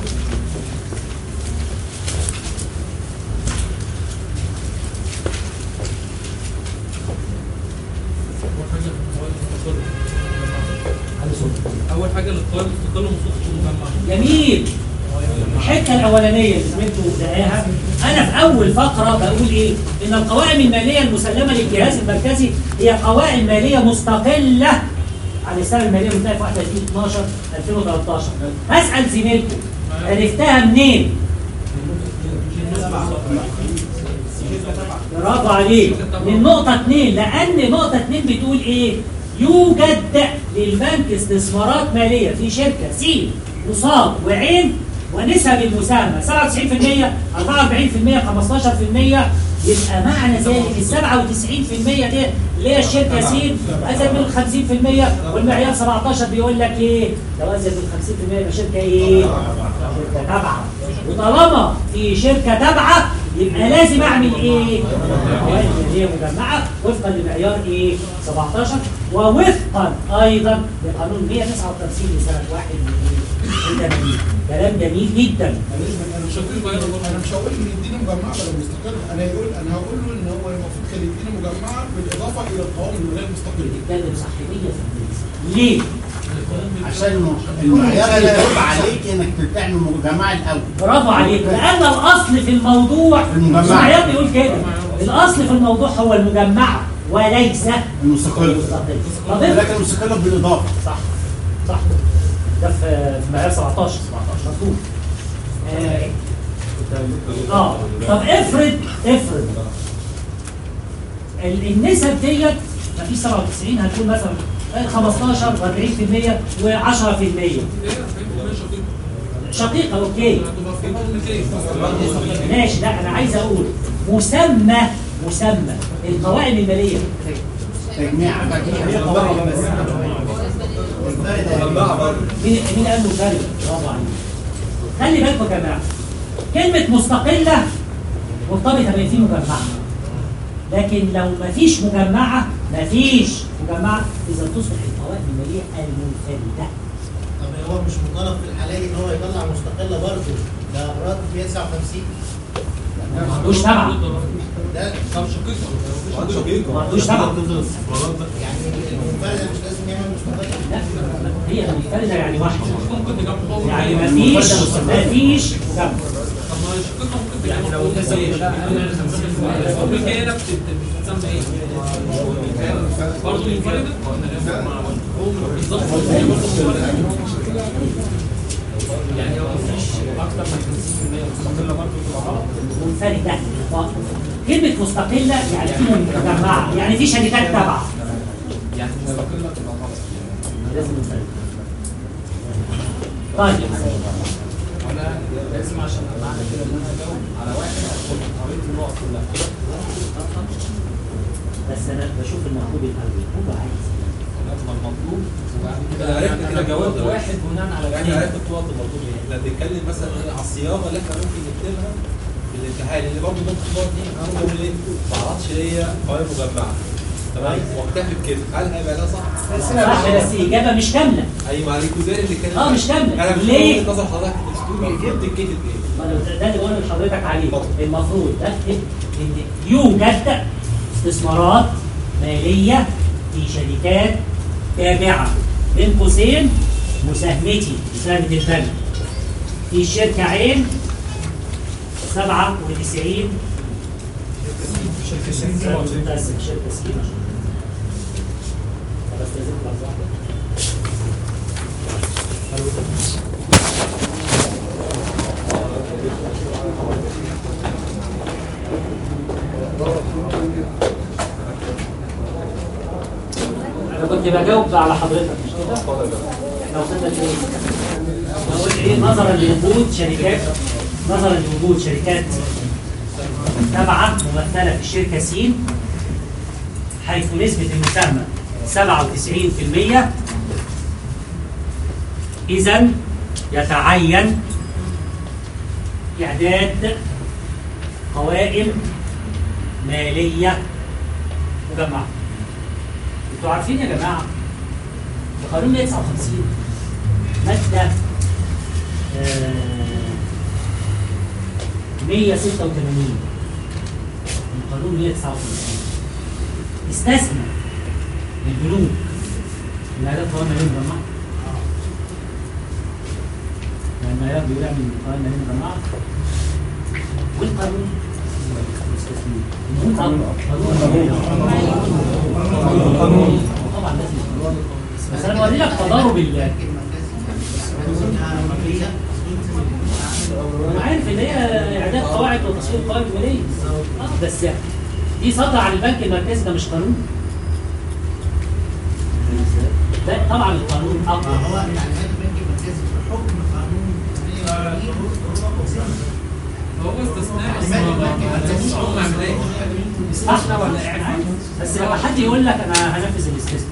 على صوت. اول حاجه الاختيار استقلال ومصروف المجمع جميل الحته الاولانيه اللي انتوا دقاها انا في اول فقره بقول ايه ان القوائم الماليه المسلمه للجهاز المركزي هي قوائم ماليه مستقله عن السنه الماليه المنتهيه في 31 12 2013 هسال زميلكم عرفتها منين؟ برافو عليك من نقطة اتنين لأن نقطة اتنين بتقول إيه؟ يوجد للبنك استثمارات مالية في شركة س وصاد وعين ونسب المساهمة 97% 44% 15% يبقى معنى ذلك ال 97% دي اللي هي الشركة س أزيد من 50% والمعيار 17 بيقول لك إيه؟ لو أزيد من 50% يبقى شركة إيه؟ شركة تابعة وطالما في شركة تابعة يبقى لازم اعمل ايه؟ قوائم ماليه مجمعه وفقا لمعيار ايه؟ 17 ووفقا ايضا لقانون 159 لسنه 81 كلام جميل جدا انا مش هقول انا مش هقول ان يديني مجمعه ولا مستقل انا يقول انا هقول له ان هو المفروض كان يديني مجمعه بالاضافه الى القوائم الغير مستقله بتتكلم صح 100% ليه؟ عشان المعيار اللي يقول عليك انك تعمل مجمع الاول برافو عليك لان الاصل في الموضوع المجمعة. المعيار بيقول كده الاصل في الموضوع هو المجمعه وليس المستقل المستقل طب افرض- لكن المستقل بالاضافه صح صح ده في في معيار 17 17 مظبوط آه. اه طب افرض افرض ال- النسب ديت مفيش 97 هنقول مثلا 15 و40% و10% شقيقه اوكي ماشي لا انا عايز اقول مسمى مسمى القوائم الماليه تجميع مين مين قال له فرق؟ برافو عليك. خلي بالكم يا جماعه كلمه مستقله مرتبطه بان في مجمعه لكن لو مفيش مجمعه مفيش مجمعه اذا تصبح القوائم الماليه المنفرده طب هو مش مطالب في الحالة دي ان هو يطلع مستقلة برضه لأغراض 159 ما عندوش تبع ده طب شقيقه شقيقه ما عندوش تبع يعني المنفردة مش لازم يعمل مستقلة لا هي المنفرده يعني واحده يعني مفيش مفيش مجمع طب ما شقيقه ممكن يعني لو الملكيه هنا بتتسمى ايه؟ برضه منفرده؟ بالظبط هي برضه منفرده يعني هو مفيش اكتر من 50% مستقله برضه تبقى غلط منفردة كلمة مستقلة يعني في مجمعة يعني في شركات تابعة يعني مستقله تبقى غلط لازم منفردة طيب انا لازم عشان معنى كده ان انا اجاوب على واحد اكون قريت النقط كلها بس أنا بشوف المطلوب الأول هو عايز لما المطلوب وبعد كده أنا عرفت انا كده جاوبت الجواب. واحد بناء على يعني اثنين عرفت النقط المطلوبه ايه؟ احنا بنتكلم مثلا ايه على الصياغه اللي احنا ممكن نكتبها في الامتحان اللي برضه ممكن النقط دي انا بقول ايه؟ ما اعرفش ليا قوائم مجمعه تمام واكتفي بكده هل هيبقى ده صح؟ صح بس إجابة مش كاملة ايوه ما عليك وده اللي كان اه مش كاملة انا مش ليه؟ فاهم وجهه نظر حضرتك الاسلوب المفروض تتكتب ايه؟ ما أنا ده اللي بقول لحضرتك عليه المفروض تكتب إن يوجد استثمارات مالية في شركات تابعة بين قوسين مساهمتي مساهمة البنك في شركة عين 97 شركة سين متأسف شركة سين طب استاذنك لحظة واحدة. انا كنت بجاوب على حضرتك مش كده؟ احنا وصلنا لايه؟ بقول ايه نظرا لوجود شركات نظرا لوجود شركات تابعه ممثله في الشركه سين حيث نسبه المساهمه 97% اذا يتعين اعداد قوائم ماليه مجمعه انتوا عارفين يا جماعه في قانون 159 ماده آه، 186 من قانون 159 استثنى البنوك من اعداد قوائم ماليه مجمعه لما يبدو بيقول اعمل قوائم ماليه مجمعه والقانون مستثنين قانون طبعا لازم يكون. بس انا بوري لك تضارب ال انا عارف ان هي اعداد قواعد وتصوير قوائم ماليه اه بس دي صدر عن البنك المركزي ده مش قانون لا طبعا القانون اقوى هو تعليمات البنك المركزي في حكم قانون هو استثناء بس ما هو عمليه احنا ولا احنا بس لما حد يقول لك انا هنفذ الاستثناء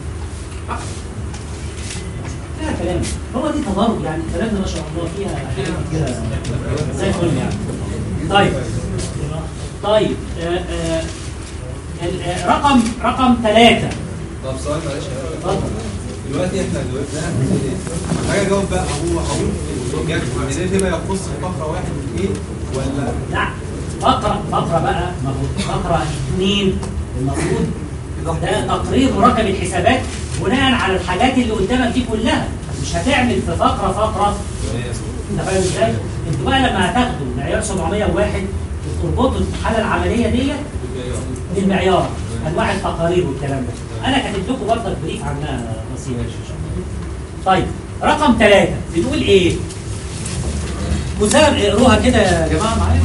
فيها كلام هو دي تضارب يعني كلامنا ما شاء الله فيها حاجات كده زي الفل يعني طيب طيب آه آه ال- آه، رقم رقم ثلاثة طب سؤال معلش يا اتفضل دلوقتي احنا دلوقتي ده هنعمل ايه؟ حاجه جاوب بقى هو هقول يعني ده فيما يخص فقره واحد واثنين ولا لا فقرة فقرة بقى ما هو فقرة اثنين المفروض ده تقرير مراقب الحسابات بناء على الحاجات اللي قدامك دي كلها مش هتعمل في فقرة فقرة انت فاهم ازاي؟ انتوا بقى لما هتاخدوا معيار 701 وتربطوا الحالة العملية ديت بالمعيار انواع التقارير والكلام ده انا كاتب لكم برضه بريف عنها بسيط طيب رقم ثلاثة بنقول ايه؟ مساهم اقروها كده يا جماعه معايا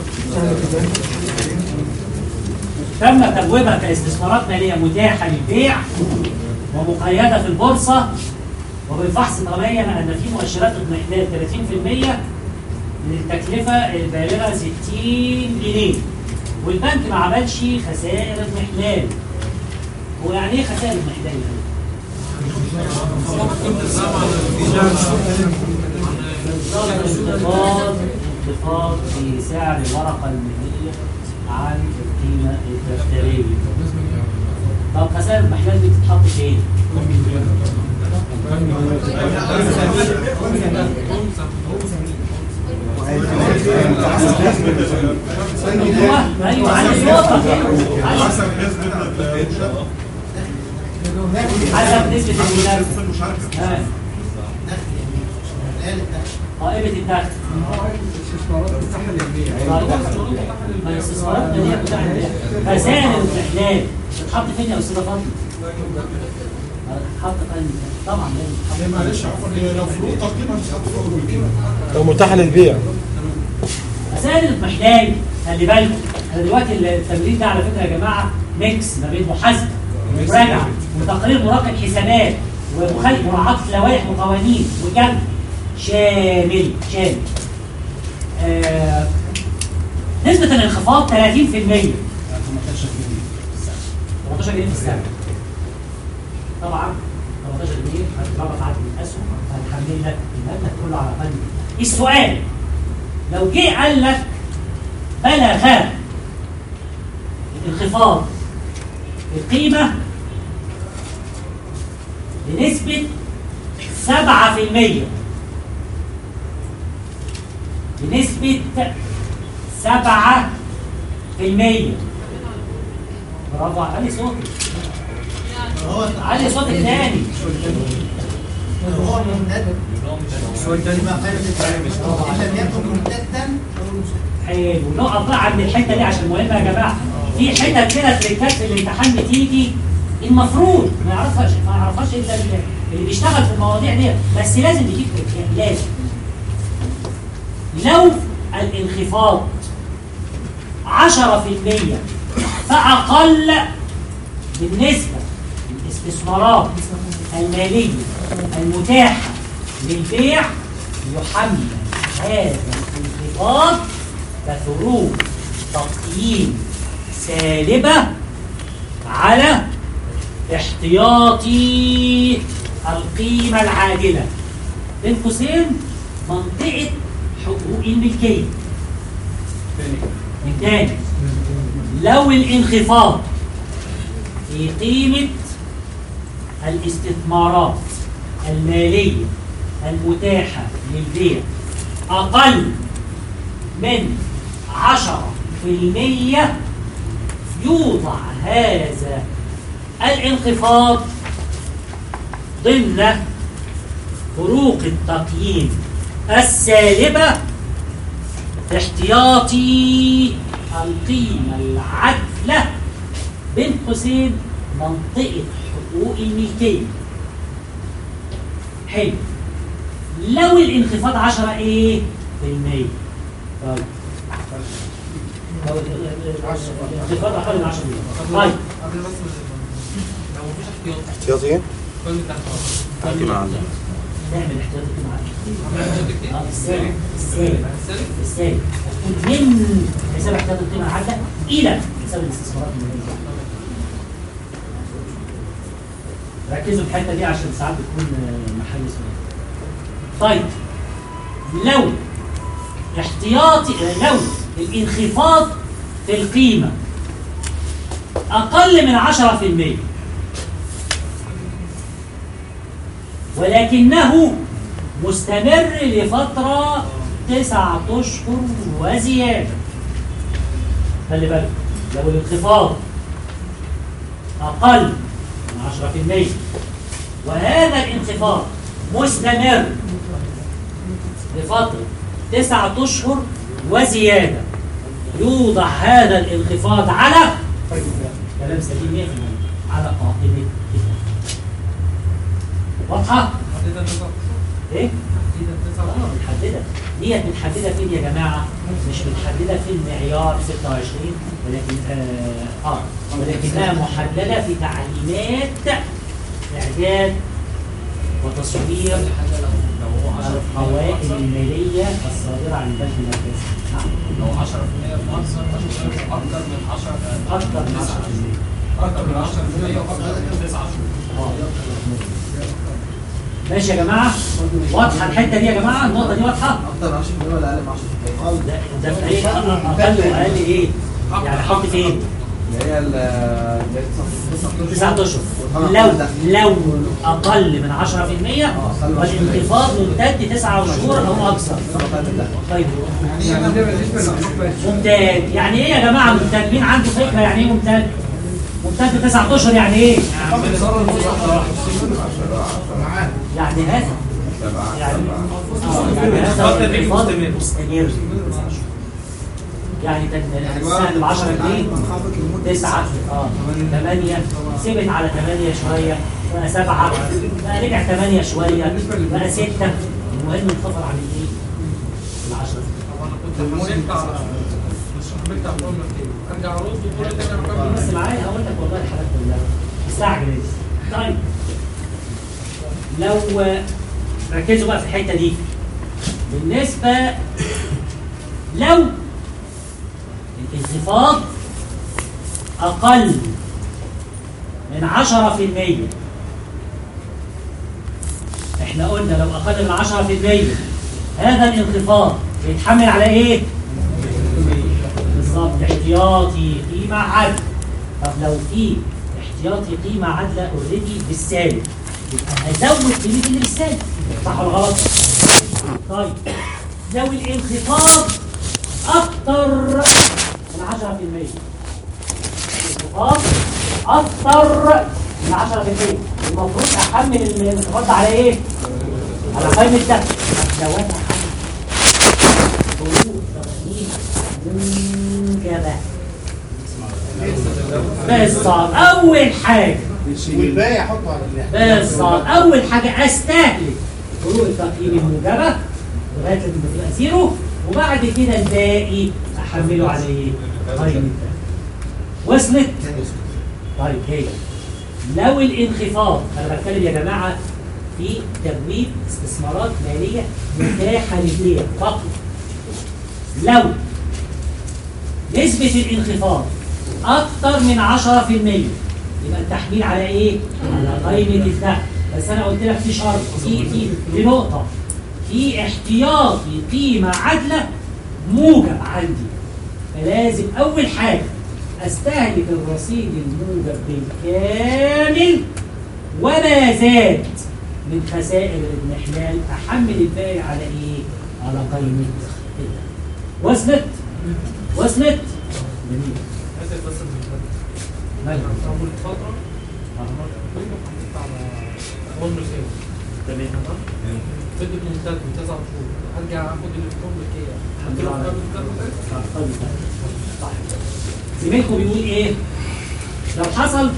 تم تبويبها كاستثمارات ماليه متاحه للبيع ومقيده في البورصه وبالفحص تبين ان في مؤشرات اضمحلال 30% من التكلفه البالغه 60 جنيه والبنك ما عملش خسائر اضمحلال هو يعني ايه خسائر اضمحلال؟ انخفاض انخفاض في سعر الورقه الماليه عن القيمة الدفترية طب خسائر المحلات دي بتتحط فين؟ ايوه ايوه عندي صوتك حسب نسبة حسب نسبة المنافسة ها. قائمة الدخل ما الاستثمارات المالية بتاع خزائن الاحلال بتتحط فين يا استاذ فاطمة؟ تحط فين؟ طبعا لازم هي معلش عفوا هي لو فروق تقييم هتتحط فوق القيمه لو متاحه للبيع مسائل المحلال خلي بالكم انا دلوقتي التمرين ده على فكره يا جماعه ميكس ما بين محاسبه ومراجعه وتقرير مراقب حسابات ومخالف مراعاه لوائح وقوانين وجمع شامل شامل آه نسبة الانخفاض 30% 18 جنيه 18 جنيه في السنة طبعا 18 جنيه هتضربك عدد الاسهم هتحمل لك المبلغ كله على قلب السؤال لو جه قال لك بلغ الانخفاض القيمة بنسبة 7% بنسبة 7% برافو علي صوتك علي صوتك تاني هو ممتد بما قيمة التعريف إن لم يكن ممتدا حلو نقف بقى عند الحته دي عشان مهمه يا جماعه في حتت كده تريكات في الامتحان بتيجي المفروض ما يعرفهاش ما يعرفهاش الا اللي اللي بيشتغل في المواضيع دي بس لازم يجيب تريكات لازم لو الانخفاض 10% فاقل بالنسبه للاستثمارات الماليه المتاحه للبيع يحمل هذا الانخفاض كفروق تقييم سالبة على احتياطي القيمة العادلة بين قوسين منطقة حقوق الملكية من تاني لو الانخفاض في قيمة الاستثمارات المالية المتاحة للبيع أقل من عشرة في المية يوضع هذا الانخفاض ضمن فروق التقييم السالبة احتياطي القيمة العدلة بين قوسين منطقة حقوق الملكية حلو لو الانخفاض 10 ايه في المية طيب لو الانخفاض اقل من 10 طيب قبل بس لو مفيش احتياط احتياطي كل تحت قيمة عادلة نعمل احتياطي قيمة عملنا احتياطي كتير. اه السالب السالب السالب؟ السالب هتكون من حساب احتياطي القيمة العادلة إلى حساب الاستثمارات المالية ركزوا في الحتة دي عشان ساعات بتكون آه، محل سؤال طيب لو احتياطي آه، لو الانخفاض في القيمة أقل من 10% ولكنه مستمر لفترة تسعة أشهر وزيادة خلي بالك لو الانخفاض أقل من 10% وهذا الانخفاض مستمر لفترة تسعة أشهر وزيادة يوضع هذا الانخفاض على كلام سليم 100% على قائمة الدخل. واضحة؟ محددة النظام ايه؟ محددة التسعة اه متحددة ديت متحددة فين يا جماعة؟ مش متحددة في المعيار 26 ولكن اه, آه ولكنها محددة في تعليمات إعداد وتصوير حاجة لو لو هو 10% القوائم المالية الصادرة عن البنك المركزي نعم لو 10% في أكثر أكثر من 10 أكثر من 10% أكثر من 10% وأكثر من 9 شهور ماشي يا جماعة واضحة الحتة دي يا جماعة النقطة دي واضحة اكتر من 10% ولا اقل من 10% ده ده في ايه اقل واقل ايه يعني حط فين؟ اللي هي ال تسعة اشهر لو لو اقل من 10% والانخفاض ممتد تسعة شهور او اكثر طيب ممتاز يعني ايه يا جماعه ممتد مين عنده فكره يعني ايه ممتد ممتد تسعة اشهر يعني ايه يعني هذا يعني آه، يعني هذا الانخفاض مستمر يعني كان السهم ب 10 جنيه 9 اه 8 سبت على 8 شويه بقى 7 بقى رجع 8 شويه بقى 6 المهم انخفض عن الايه؟ ال 10 المهم بتاع الشرح بتاع بقول لك ايه ارجع ارد وكل ده انا بكمل بس معايا هقول لك والله الحالات كلها استعجل انت طيب لو ركزوا بقى في الحته دي بالنسبه لو الانخفاض اقل من 10% احنا قلنا لو اقل من 10% هذا الانخفاض يتحمل على ايه؟ بالظبط احتياطي قيمة عدل طب لو في احتياطي قيمة عادلة اوريدي بالسالب يبقى هزود قيمة اللي بالسالب صح ولا غلط؟ طيب لو الانخفاض أكتر من 10% الانخفاض أكتر من 10% المفروض أحمل الانخفاض ده على إيه؟ على قائمة ده لو أنا حمل موجبة بالظبط أول حاجة والباقي احطه على اللي بالظبط أول حاجة أستهلك فروق التقييم الموجبة لغاية لما تبقى زيرو وبعد كده الباقي أحمله على إيه؟ قائمة ده وصلت؟ طيب هي لو الانخفاض أنا بتكلم يا جماعة في تمويل استثمارات مالية متاحة للبيع فقط لو نسبة الانخفاض أكثر من 10% يبقى التحميل على إيه؟ على قائمة الدخل بس أنا قلت لك في شرط في في في نقطة في احتياطي قيمة عادلة موجب عندي فلازم أول حاجة أستهلك الرصيد الموجب بالكامل وما زاد من خسائر الاضمحلال أحمل الباقي على إيه؟ على قائمة الدخل وصلت؟ وصلت؟ جميل اسف بس مالك؟ اول فتره كنت حطيت على اول مسيره تمام فضلت ممتد من تسع شهور ارجع اخد الفطور بالكيه الحمد حتى لو لله. كان طيب صح زميلكم بيقول ايه لو حصل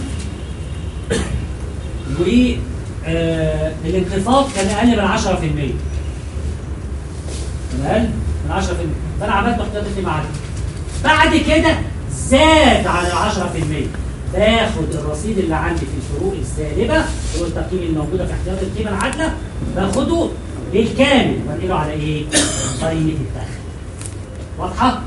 و آه الانخفاض كان اقل من 10% كان اقل من 10% فانا عملت احتياطي معاك بعد كده زاد عن ال 10% باخد الرصيد اللي عندي في الفروق السالبه اللي هو التقييم الموجوده في احتياطي القيمه العادله باخده بالكامل وانقله على ايه؟ قائمه الدخل واضحه؟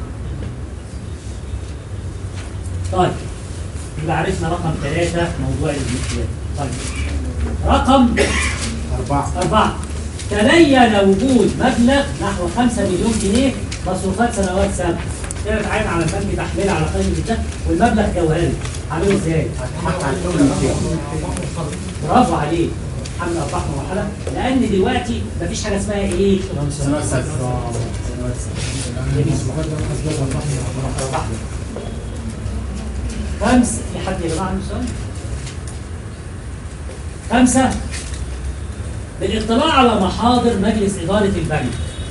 طيب يبقى عرفنا رقم ثلاثة موضوع المثليات طيب رقم أربعة أربعة تبين وجود مبلغ نحو 5 مليون جنيه مصروفات سنوات سابقة كده اتعين على البنك تحميلها على قائمة الدخل والمبلغ جوهري عامله ازاي؟ برافو عليك حمل ارباح مرحله لان دلوقتي مفيش حاجه اسمها ايه؟ سنوات سابقة. سنوات سابقة. جميل. أرباح. خمس في حد يا جماعه عنده سؤال؟ خمسه بالاطلاع على محاضر مجلس اداره البنك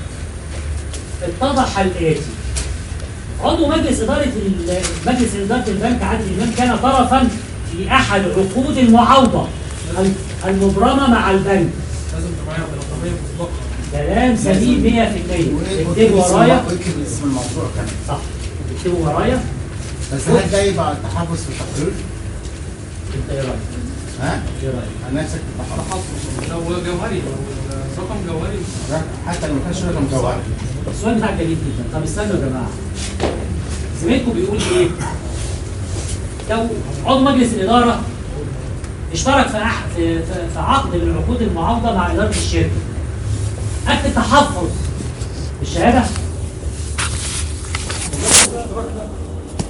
اتضح الاتي عضو مجلس اداره ال- مجلس اداره البنك عادل امام كان طرفا في احد عقود المعاوضه ال- المبرمه مع البنك لازم تبقى معايا بالرقميه مسبقه كلام سليم 100% اكتبوا ورايا ويكتب اسم الموضوع كمان صح اكتبوا ورايا بس هل ده يبقى تحفظ في التقرير؟ انت ايه رايك؟ ها؟ ايه رايك؟ عن نفسك تحفظ لو جوهري لو رقم جوهري حتى لو ما كانش رقم جوهري السؤال بتاعك جميل جدا طب استنوا يا جماعه زميلكم بيقول ايه؟ لو عضو مجلس الاداره اشترك في أح... في, في, في عقد من عقود المعاوضه مع اداره الشركه اكتب تحفظ الشهاده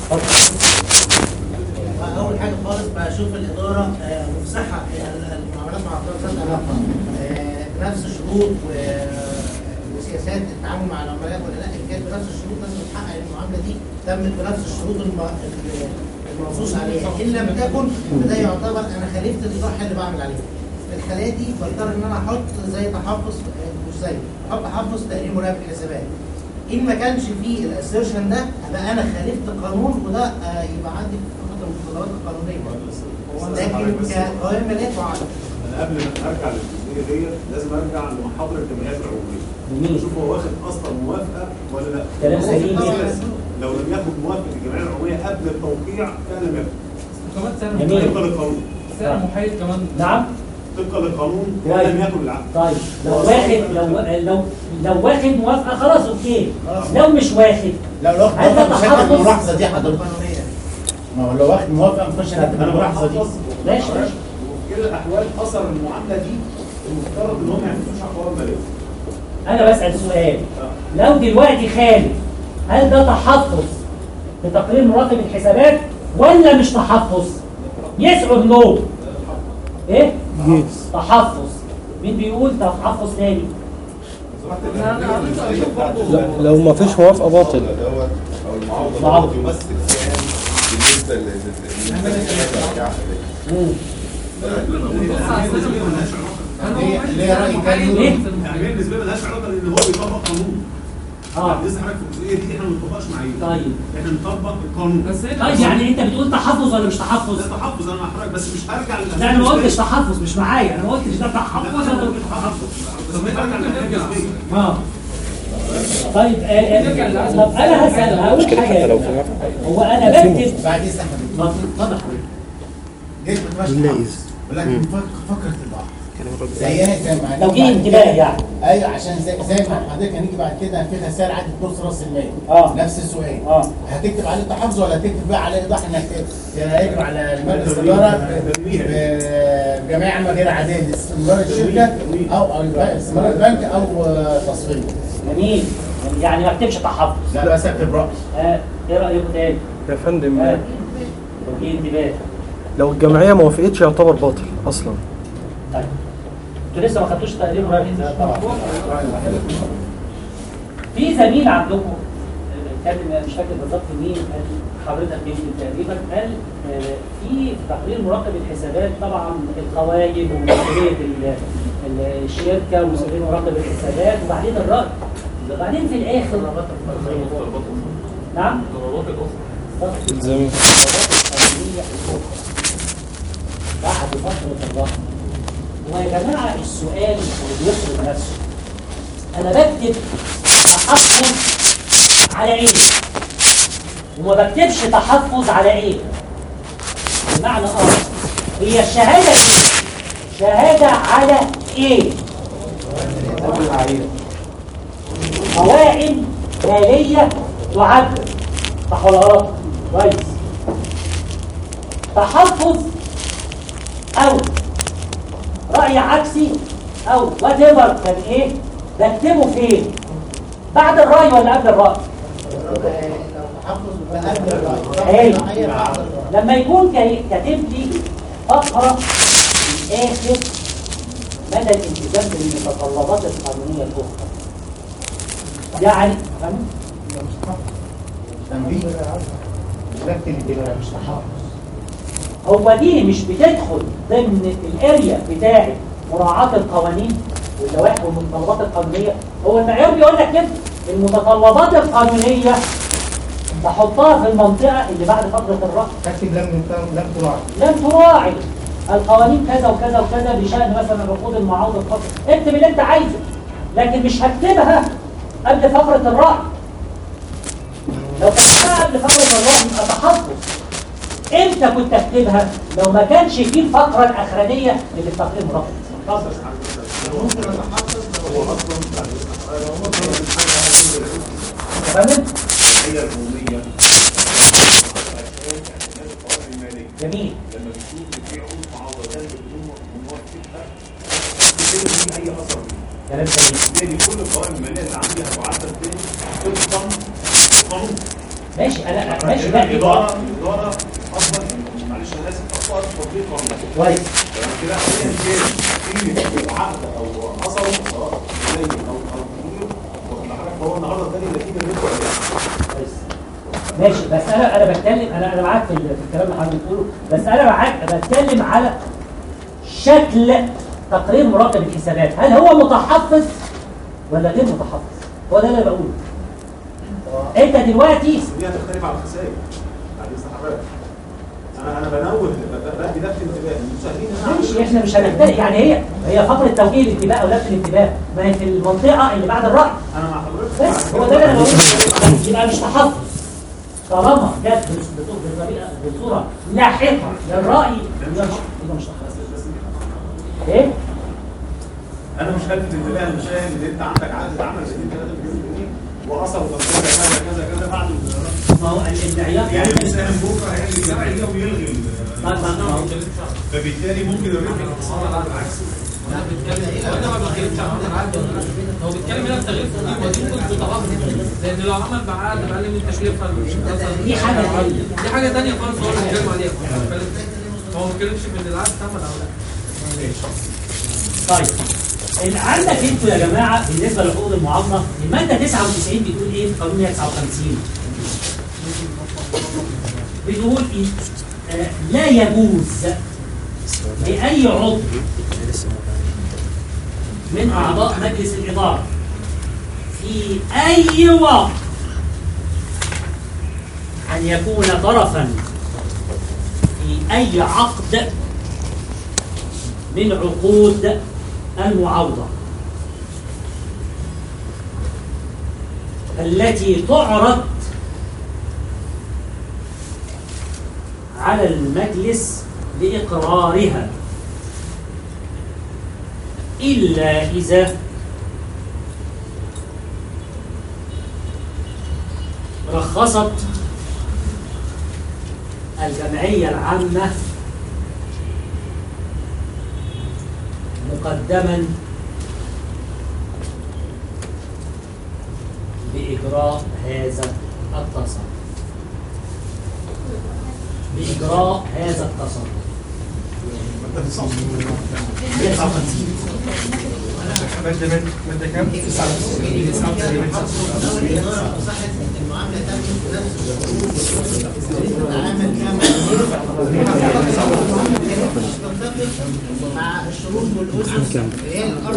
اول حاجه خالص بشوف الاداره آه، مفسحه ال- المعاملات مع اطراف ذات علاقه آه، بنفس الشروط و- وسياسات التعامل مع العملاء ولا لا ان كانت بنفس الشروط لازم تحقق المعامله دي تمت بنفس الشروط الم- ال- المنصوص عليها ان لم تكن فده يعتبر انا خالفت الاصلاح اللي بعمل عليه في الحالات دي بضطر ان انا احط زي تحفظ آه، مش زي احط تحفظ تقرير مراقب الحسابات ان ما كانش فيه الاسيرشن ده ابقى انا خالفت القانون وده آه، يبقى عندي فقط المتطلبات القانونيه لكن كقوائم ماليات وعدد انا قبل ما ارجع للجزئيه ديت لازم ارجع لمحاضره الجمعيات العموميه جميل. اشوف هو واخد اصلا موافقه ولا لا كلام سليم لو لم ياخد موافقه الجمعيه العموميه قبل التوقيع كان لم ياخد كمان سعر جميل. طبقا للقانون سعر محايد كمان نعم طبقا للقانون كان طيب. لم ياخد العقد طيب لو واخد لو لو لو واخد موافقه خلاص اوكي لو مش واخد لو لو واخد هل ده موافقة مش هكتب تحفظ؟ الملاحظه دي حضرتك ما هو لو واخد موافقه ما نخش نكتب الملاحظه دي ماشي ماشي وفي كلا الاحوال اثر المعامله دي المفترض ان هم ما يعملوش اقوال ماليه انا بسال سؤال لو دلوقتي خالد هل ده تحفظ في تقرير مراقب الحسابات ولا مش تحفظ يس اور نو ايه تحفظ مين بيقول تحفظ تاني لو ما فيش موافقة باطل دوت او المعارضه معارضة. دوت يمثل سهام بالنسبه لل- لل- اللي هي راي تاني ايه يعني بالنسبه لنا مالهاش علاقه لان هو بيطبق قانون اه لسه حضرتك في الجزئيه دي احنا ما بنطبقش معايير طيب احنا بنطبق القانون بس ايه طيب يعني انت بتقول تحفظ ولا مش تحفظ ده تحفظ انا مع حضرتك بس مش هرجع للأساس لا انا ما قلتش النسبي. تحفظ مش معايا انا ما قلتش ده تحفظ ولا قلت تحفظ بس مش هرجع للأساس النسبي. اه طيب آه، آه، طب انا هسال هقول حاجه هو انا بكتب بعد اذن حضرتك اتفضل اتفضل حضرتك جيت بتمشي ولكن فكره البحر زيها زي ما لو جه انتباه يعني ايوه عشان زي, زي ما حضرتك هنيجي بعد كده هنفيدها سعر عدد كورس راس المال اه نفس السؤال اه هتكتب عليه تحفظ ولا هتكتب بقى عليه ايضاح انك يجب على المجلس الاداره بجميع عامه غير عاديه لاستثمار الشركه او او استثمار البنك او آه، تصفيه جميل يعني ما اكتبش تحفظ لا بس اكتب راي آه. ايه رايكم تاني؟ يا فندم آه. لو جه انتباه لو الجمعية ما وافقتش يعتبر باطل أصلا طيب انتوا لسه ما خدتوش تقرير مراجع طبعا في زميل عندكم آه، كان مش فاكر بالظبط مين قال حضرتك مين تقريبا قال آه، في تقرير مراقب الحسابات طبعا القوايم ومسؤوليه ال- ال- الشركه ومسؤوليه مراقب الحسابات وبعدين الراي وبعدين في الاخر نعم الزميل بعد فترة الرحمة ويا جماعة السؤال اللي بيفرض نفسه أنا بكتب تحفظ على إيه؟ وما بكتبش تحفظ على إيه؟ بمعنى آخر هي الشهادة إيه؟ شهادة على إيه؟ قوائم مالية تعد صح ولا غلط؟ كويس تحفظ او رأي عكسي او وات ايفر كان ايه بكتبه فين بعد الرأي ولا قبل الرأي لو تحفظ قبل الراي حلو. هي بعد الراي لما يكون كا- كاتب لي فقرة في آخر مدى الالتزام بالمتطلبات القانونية الأخرى يعني فاهم؟ تنبيه مش بكتب انتباه مش تحفظ هو دي مش بتدخل ضمن الاريا بتاعه مراعاة القوانين واللوائح والمتطلبات القانونية هو المعيار بيقول لك كده المتطلبات القانونية بحطها في المنطقة اللي بعد فترة الرأي تكتب لم لم تراعي لم تراعي القوانين كذا وكذا وكذا بشأن مثلا العقود المعاوضة الخاصة اكتب اللي انت عايزه لكن مش هكتبها قبل فقرة الرأي لو كتبتها قبل فقرة الرأي يبقى تحفظ امتى كنت اكتبها لو ما كانش فيه الفقرة الأخرانية اللي في تقرير مرافق اتفضل ممكن اتحفظ هو اصلا تمام هي العموميه جميل لما بتشوف ان في عقود معاوضه تانية بدون موافقتها كده في اي اثر كلام سليم بالتالي كل القوائم الماليه اللي عندي هتعدل تاني طبقا للقانون ماشي انا ماشي بقى الاداره الاداره اصلا معلش انا اسف اخطات تطبيق قانون كويس تمام كده ايا كان في عقد او اثره سواء زي او او تغيير واخد بالك فهو النهارده اداني النتيجه اللي انتوا عايزينها كويس ماشي بس انا انا بتكلم انا انا معاك في ال- في الكلام اللي حضرتك بتقوله بس انا معاك بتكلم على شكل تقرير مراقب الحسابات هل هو متحفظ ولا غير متحفظ هو ده اللي انا بقوله انت دلوقتي بس دي هتختلف على الخسائر بعد اذن حضرتك انا انا بنوه بدي لفت انتباه المشاهدين هنا ماشي احنا مش هنختلف يعني هي هي فقره توجيه الانتباه او لفت الانتباه ما هي في المنطقه اللي بعد الراي انا مع حضرتك بس هو ده اللي انا بقوله يبقى مش تحفظ طالما جت بص- بطريقه بصوره لاحقه للراي يبقى مش يبقى مش تحفظ ايه؟ انا مش لفت انتباه المشاهد ان انت عندك عقد عمل زي 3 مليون جنيه واثر وتنفيذ كذا كذا كذا بعد ما هو المعيار يعني بيساهم بكره هيعمل جمعيه ويلغي ال- ما- ما- ما- فبالتالي ممكن يوريك الاقتصاد على العكس انا بتكلم هو انا ما بتكلمش عن عقد العقد ولا لا. هو بيتكلم هنا بتغيير تقييم ودي كنت متحفظ لان لو عمل بعقد بقلل من التكلفه دي حاجة تانية. دي حاجه ثانيه خالص هو اللي بيتكلم عليها هو ما بيتكلمش في ان العقد تم او لا طيب اللي عندك انتوا يا جماعه بالنسبه لحقوق المعامله الماده 99 بتقول ايه في قانون 159 بتقول ايه آه لا يجوز لاي عضو من اعضاء مجلس الاداره في اي وقت ان يكون طرفا في اي عقد من عقود المعاوضة التي تعرض على المجلس لإقرارها إلا إذا رخصت الجمعية العامة مقدما بإجراء هذا التصرف بإجراء هذا التصرف مادة مادة كام؟ لو الإدارة صحت المعاملة تمت بنفس الشروط تتعامل كما مع الشروط والأسس اللي هي الأرض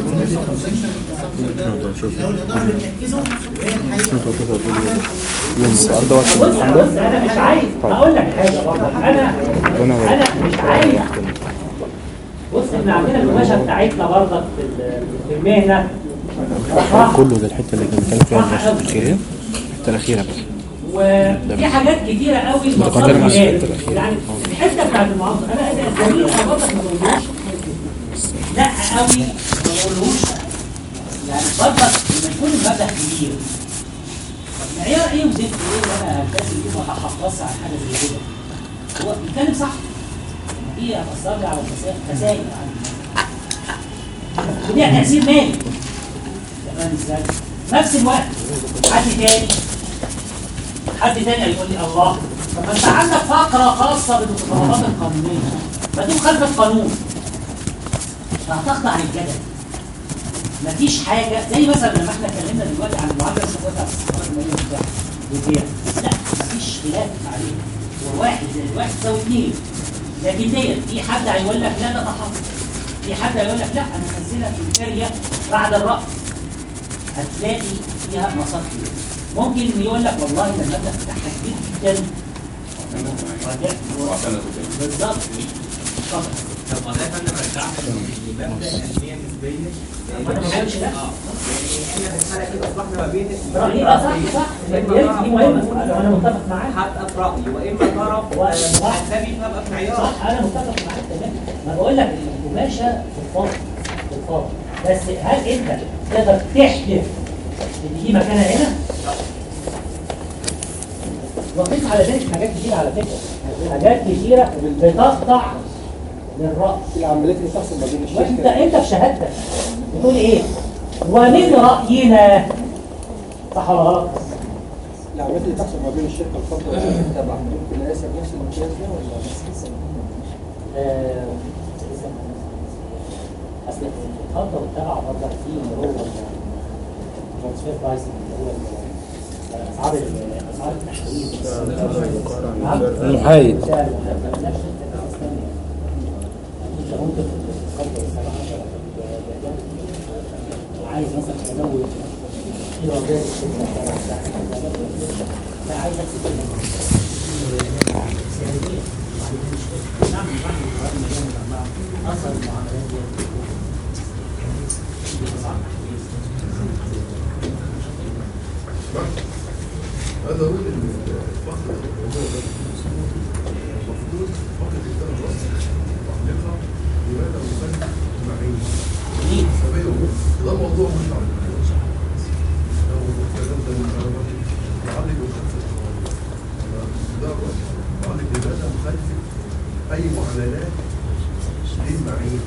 لو الإدارة بتنفذه وهي الحقيقة بص بص انا مش عايز اقول لك حاجه برضه انا انا مش عايز بص احنا عندنا القماشه بتاعتنا برضه في ال- في المهنه صح كله ده الحته اللي كان بيتكلم فيها المشهد الاخيره الحته الاخيره بس وفي حاجات كتيره قوي متقدمة مصادر مع مجال. الحتة الأخيرة. يعني الحته بتاعت المعامله انا الزميل حضرتك ما تقولوش لا قوي ما تقولوش يعني برضك لما يكون المبلغ كبير طب معيار ايه وزفت ايه وانا هلتزم بيه وهحفظها على حاجه زي كده هو بيتكلم صح دي هتاثر لي على المسائل مسائل يعني وليها تاثير مالي تمام ازاي؟ نفس الوقت حد تاني حد تاني هيقول لي الله طب ما انت عندك فقره خاصه بالمتطلبات القانونيه ما دي مخالفه قانون فهتخضع للجدل مفيش حاجه زي مثلا لما احنا اتكلمنا دلوقتي عن المعادله الشفافيه بتاع الاستثمار المالي بتاع البيع لا مفيش خلاف عليه هو واحد زائد واحد يساوي اثنين لكن ديت في حد هيقول لك لا ده تحفظ في حد هيقول لك لا انا هنزلها في الكاريه بعد الراس هتلاقي فيها مسار كبير ممكن يقول لك والله ده المبلغ بتاعها كبير جدا بالظبط طبعا طب ما ده يا فندم رجعت لمبدا الاهميه النسبيه أنا ما بقولش لا. يعني احنا في الحاله كده اصبحنا ما بين رأيي اه صح صح دي دي مهمه انا متفق معاك حتى في رايي واما طرف اجنبي فابقى في معيار صح انا متفق معاك تماما ما بقول لك القماشه فضفاض فضفاض بس هل انت تقدر تحلف ان دي مكانها هنا؟ وقف على ذلك حاجات كتيرة على فكرة حاجات كتيرة بتخضع للرأي العمليات اللي بتحصل ما بين وانت انت في شهادتك بتقول ايه؟ ومن رأينا صح ولا غلط؟ العمليات اللي تحصل ما بين الشركه الخاصه والشركه التابعه ممكن نقيسها بنفس المقياس ده ولا بس آه، اصل الخطه والتبع برضه في اللي هو الترانسفير برايسنج اللي هو ال- اسعار ال- اسعار التحويل نعم؟ المحايد. سعر المحايد. نفس السيستم يعني. انت ممكن في الخطه والتبع عايز مثلا تزود ايرادات الشركه لا عايز اكسب هذا هو الفخر الموضوع ده المفروض فقط الثاني الرأس تعليقها لماذا مخالف معين ده موضوع مش على ده موضوع كلام ده من العربات يعلق ويخفف ده الرأس يعلق لماذا مخالف أي معاملات للمعين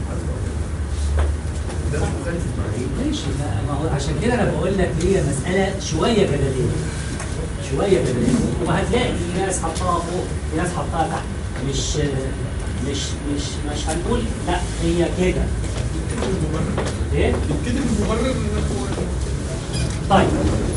ده مش مخالف المعين ماشي ما ما هو عشان كده انا بقول لك هي مساله شويه جدليه شويه جدليه وهتلاقي في ناس حطاها فوق في ناس حطاها تحت مش مش مش مش هنقول لا هي كده ايه؟ كده المبرر طيب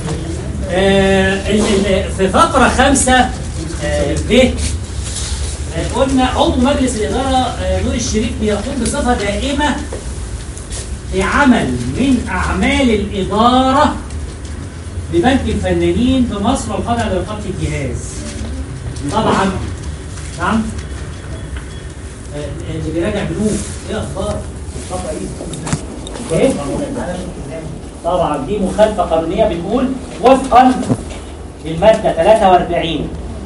آه ال- ال- في فقره خمسه آه ب آه، قلنا عضو مجلس الاداره آه، نور الشريف بيقوم بصفه دائمه بعمل من اعمال الاداره ببنك الفنانين بمصر والخاضع لرقابه الجهاز. طبعا نعم آه، اللي بيراجع بنوك ايه اخبار الخطأ ايه؟ ايه؟ طبعا دي مخالفه قانونيه بنقول وفقا للماده 43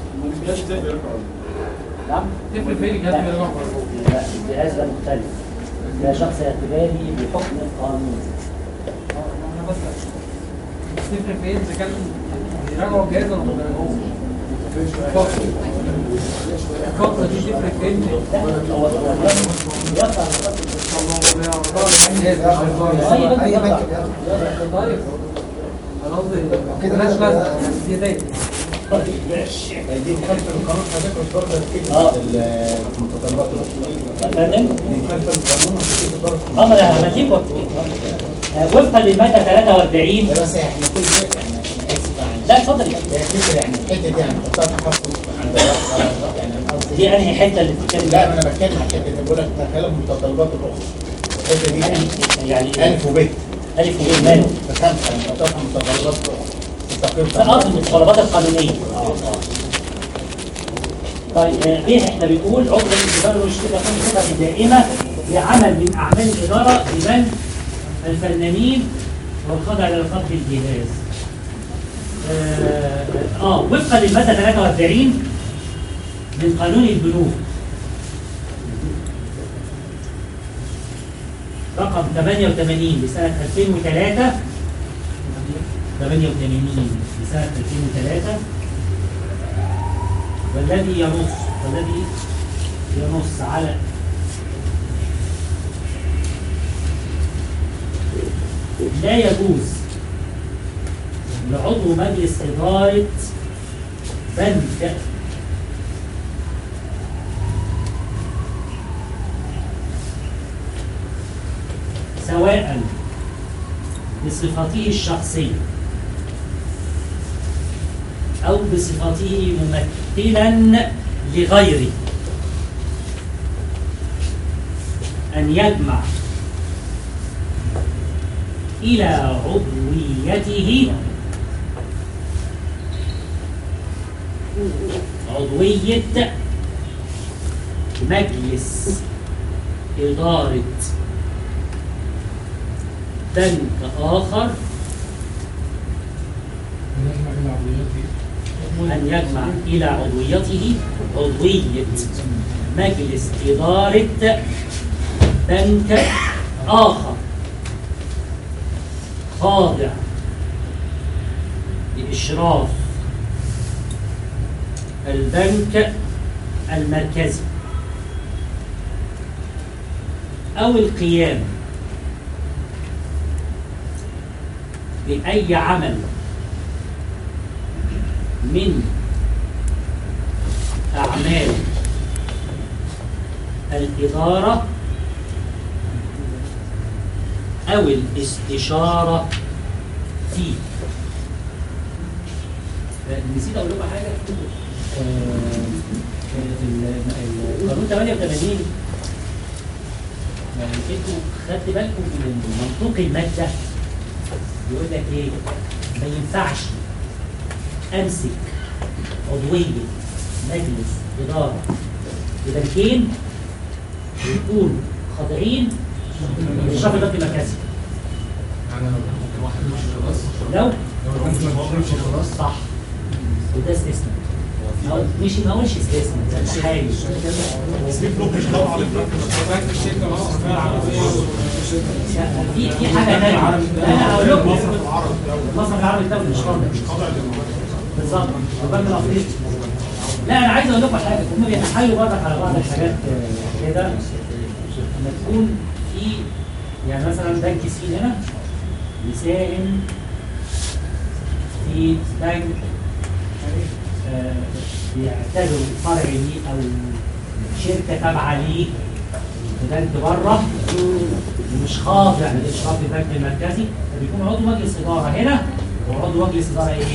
نعم تفرق فين الجهاز اللي بيراجع لا الجهاز ده مختلف ده شخص اعتباري بحكم القانون انا بس تفرق فين اذا كان بيراجعوا الجهاز ولا ما بيراجعوش الفترة دي تفرق فين؟ هو اي بنك طيب انا قصدي مالهاش لازمه دي دايما دي مخالفه للقانون حضرتك مش برضه كده المتطلبات فاهم؟ دي مخالفه للقانون حضرتك برضه اه ما انا همديك وفقا للماده 43 بس احنا كل شيء يعني انا اسف يعني لا اتفضل يعني الفكره يعني الحته دي يعني نحطها تحفظ عند الرأس يعني أنا قصدي دي انهي حته اللي بتتكلم لا ما انا بتكلم عن الحته دي بقول لك تخيل المتطلبات الاخرى الحته دي يعني يعني الف وب الف وب ماله فخمسه يعني نحطها متطلبات تستقر اه المتطلبات القانونيه اه اه طيب آه، ليه احنا بنقول عضو مجلس الاداره والشركه يقوم بصفه دائمه بعمل من اعمال الاداره ببنك الفنانين والخاضع لرقابه الجهاز. اه آه، وفقا للماده 43 من قانون البنوك رقم 88 لسنه 2003 88 لسنه 2003 والذي ينص والذي ينص على لا يجوز لعضو مجلس إدارة بنك سواء بصفته الشخصية أو بصفته ممثلا لغيره أن يجمع إلى عضويته عضوية مجلس إدارة بنك آخر أن يجمع إلى عضويته عضوية مجلس إدارة بنك آخر خاضع لإشراف البنك المركزي أو القيام بأي عمل من أعمال الإدارة أو الاستشارة فيه آه، نسيت أقول لكم حاجة آه، آه، ال- ال- القانون 88 يعني انتوا خدت بالكم من منطوق المادة يقول لك ايه؟ ما ينفعش امسك عضوية مجلس إدارة لبنكين ويكونوا خاضعين للشرف البنك المركزي لو صح وده استثناء أو- مش ما اقولش استثناء ده حاجه في بلوك مش طالع للبنك بنك الشركه مصر فيها العربيه في في حاجه ثانيه انا هقول لكم مصر العربي الدولي مش خاضع بالظبط البنك الافريقي لا انا عايز اقول لكم حاجه هم بيتحايلوا برضك على بعض الحاجات آه، كده لما تكون في يعني مثلا بنك سين هنا يساهم في بنك آه، بيعتبروا فرع ليه او شركه تابعه ليه في بنك بره ومش خاضع لاشراف البنك المركزي فبيكون عضو مجلس اداره هنا وعضو مجلس اداره ايه؟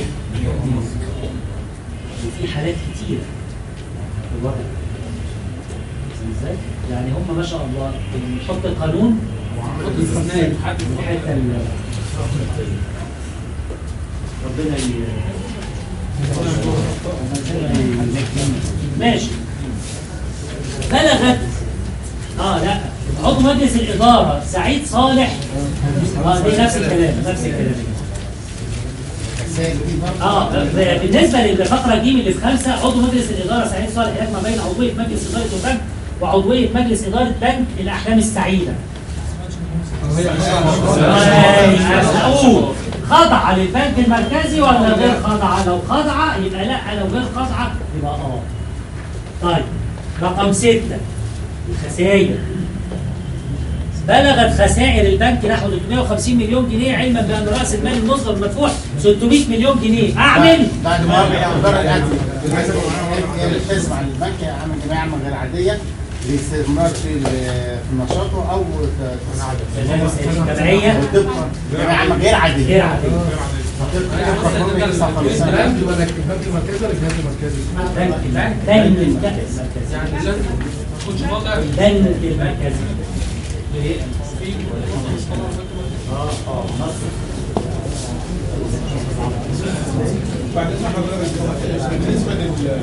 وفي حالات كتير في الوضع ازاي؟ يعني هم ما شاء الله بنحط القانون ونحط استثناء الحته ال- ربنا ي... ماشي بلغت اه لا عضو مجلس الاداره سعيد صالح اه دي نفس الكلام نفس الكلام اه ب- بالنسبه للفقره ج اللي في خمسه عضو مجلس الاداره سعيد صالح يجمع بين عضويه مجلس اداره البنك وعضويه مجلس اداره بنك الاحلام السعيده. أقول خاضعه للبنك المركزي ولا غير خاضعه؟ لو خاضعه يبقى لا لو غير خاضعه يبقى اه. طيب رقم سته الخسائر بلغت خسائر البنك نحو 350 مليون جنيه علما بان راس المال المصدر المدفوع 600 مليون جنيه اعمل بعد ما رجع مدرج عادي لازم على البنك عمل جمعيه عامه غير عاديه لاستثمار في في نشاطه او جمعيه جمعيه عامه غير عاديه غير عاديه البنك ولا البنك المركزي ولا الجهاز المركزي؟ بنك بنك المركزي يعني لازم ما تكونش واضع البنك المركزي اه اه مصر بعد ما حضرتك بالنسبه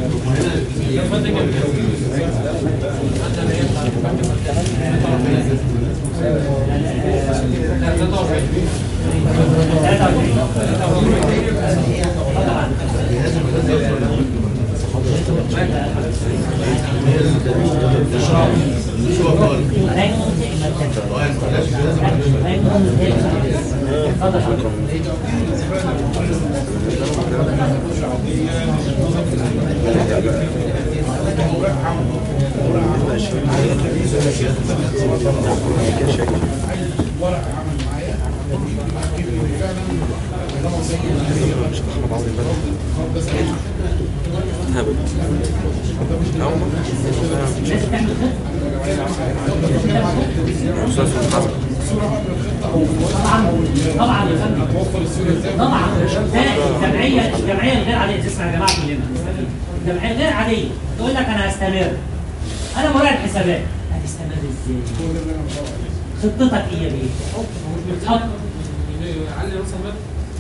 طبعا يا فندم طبعا ده الجمعيه الجمعيه الغير عاديه تسمع يا جماعه كلنا الجمعيه الغير عاديه تقول لك انا هستمر انا مراقب حسابات هتستمر ازاي؟ خطتك ايه يا بيه؟ بتحط يعلي راس المال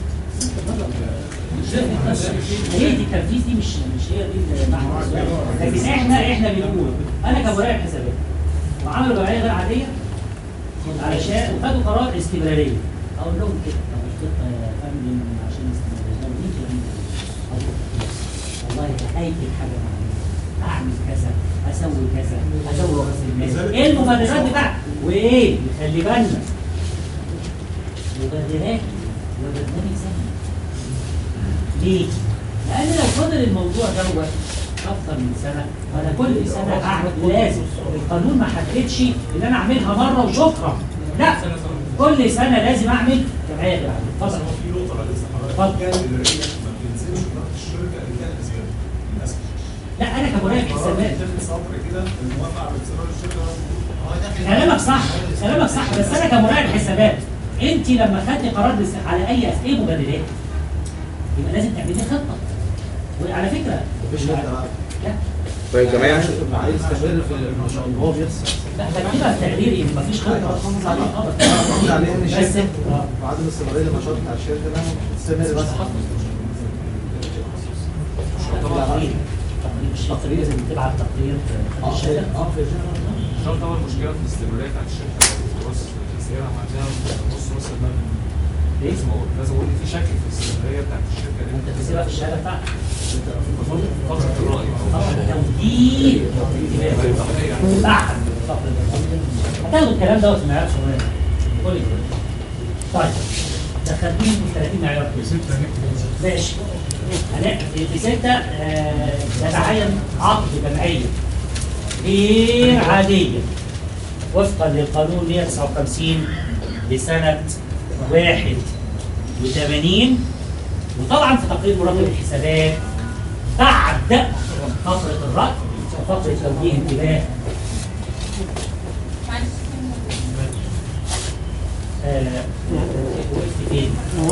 هي دي التنفيذ دي مش مش هي دي المعنى لكن احنا احنا بنقول انا كمراقب حسابات وعملوا جمعيه غير عاديه علشان وخدوا قرار استمراريه اقول لهم كده طب الخطه يا فندم عشان استمراريه لو جيت يا فندم والله هيكل حاجه معينه اعمل كذا اسوي كذا ازود راس المال ايه المبادرات بتاعتي وايه خلي بالنا مبادرات وبرنامج سنه ليه؟ لان لو فضل الموضوع دوت اكثر من سنه وانا كل سنه اعمل لازم القانون ما حددش ان انا اعملها مره وشكرا لا كل سنه لازم اعمل جمعيه غير عاديه اتفضل في نقطه انا لسه حضرتك اتفضل الرئيس ما بينزلش اداره الشركه اللي لا انا كمراقب حسابات سطر كده الموافقه على استمرار الشركه كلامك صح كلامك صح بس انا كمراقب حسابات انت لما خدتي قرار بس على اي ايه مبادرات يبقى لازم تعملي خطه وعلى فكره مفيش خطة بقى. لا طيب جماعة عايز يستمر في ما شاء الله هو بيخسر لا بكتبها في تقريري ان مفيش خطه حافظ عليه حافظ عليه ان بس الشركه وعدم استمراريه النشاط بتاع الشركه ده تستمر بس تقرير تقرير التقرير لازم تبعت تقرير اه الشهاده اه في الجنرال ده طبعا مشكله في الاستمراريه بتاعت الشركه بص تسعيرها عندها نص نص المبلغ ليه؟ لازم اقول لازم اقول إن في شك في الاستمراريه بتاعت الشركه دي انت تسيبها في الشهاده بتاعتك فتره الرأي طبعا توجيه انتباه بعد هتاخدوا الكلام دوت في معيار شغلانه كل كده طيب دخلتين في 30 معيار ماشي هنعمل في في ستة آه، يتعين عقد جمعية غير عادية وفقا للقانون 159 لسنة 81 وطبعا في تقرير مراقب الحسابات بعد فقرة الرأي وفقرة توجيه انتباه آه، وقفت فين؟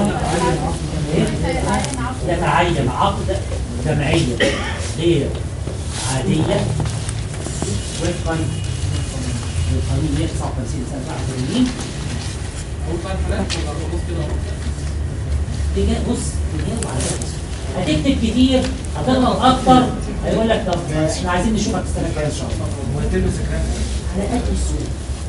يتعين عقد جمعية غير عادية وفقا للقانون 159 سنة 81 هو بتاع الحالات ولا خلاص كده اهو تجا- بص تجاوب على ده. هتكتب كتير هتغلط اكتر هيقول لك طب احنا عايزين نشوفك السنه الجايه ان شاء الله ويتم ذكرها على قد السوق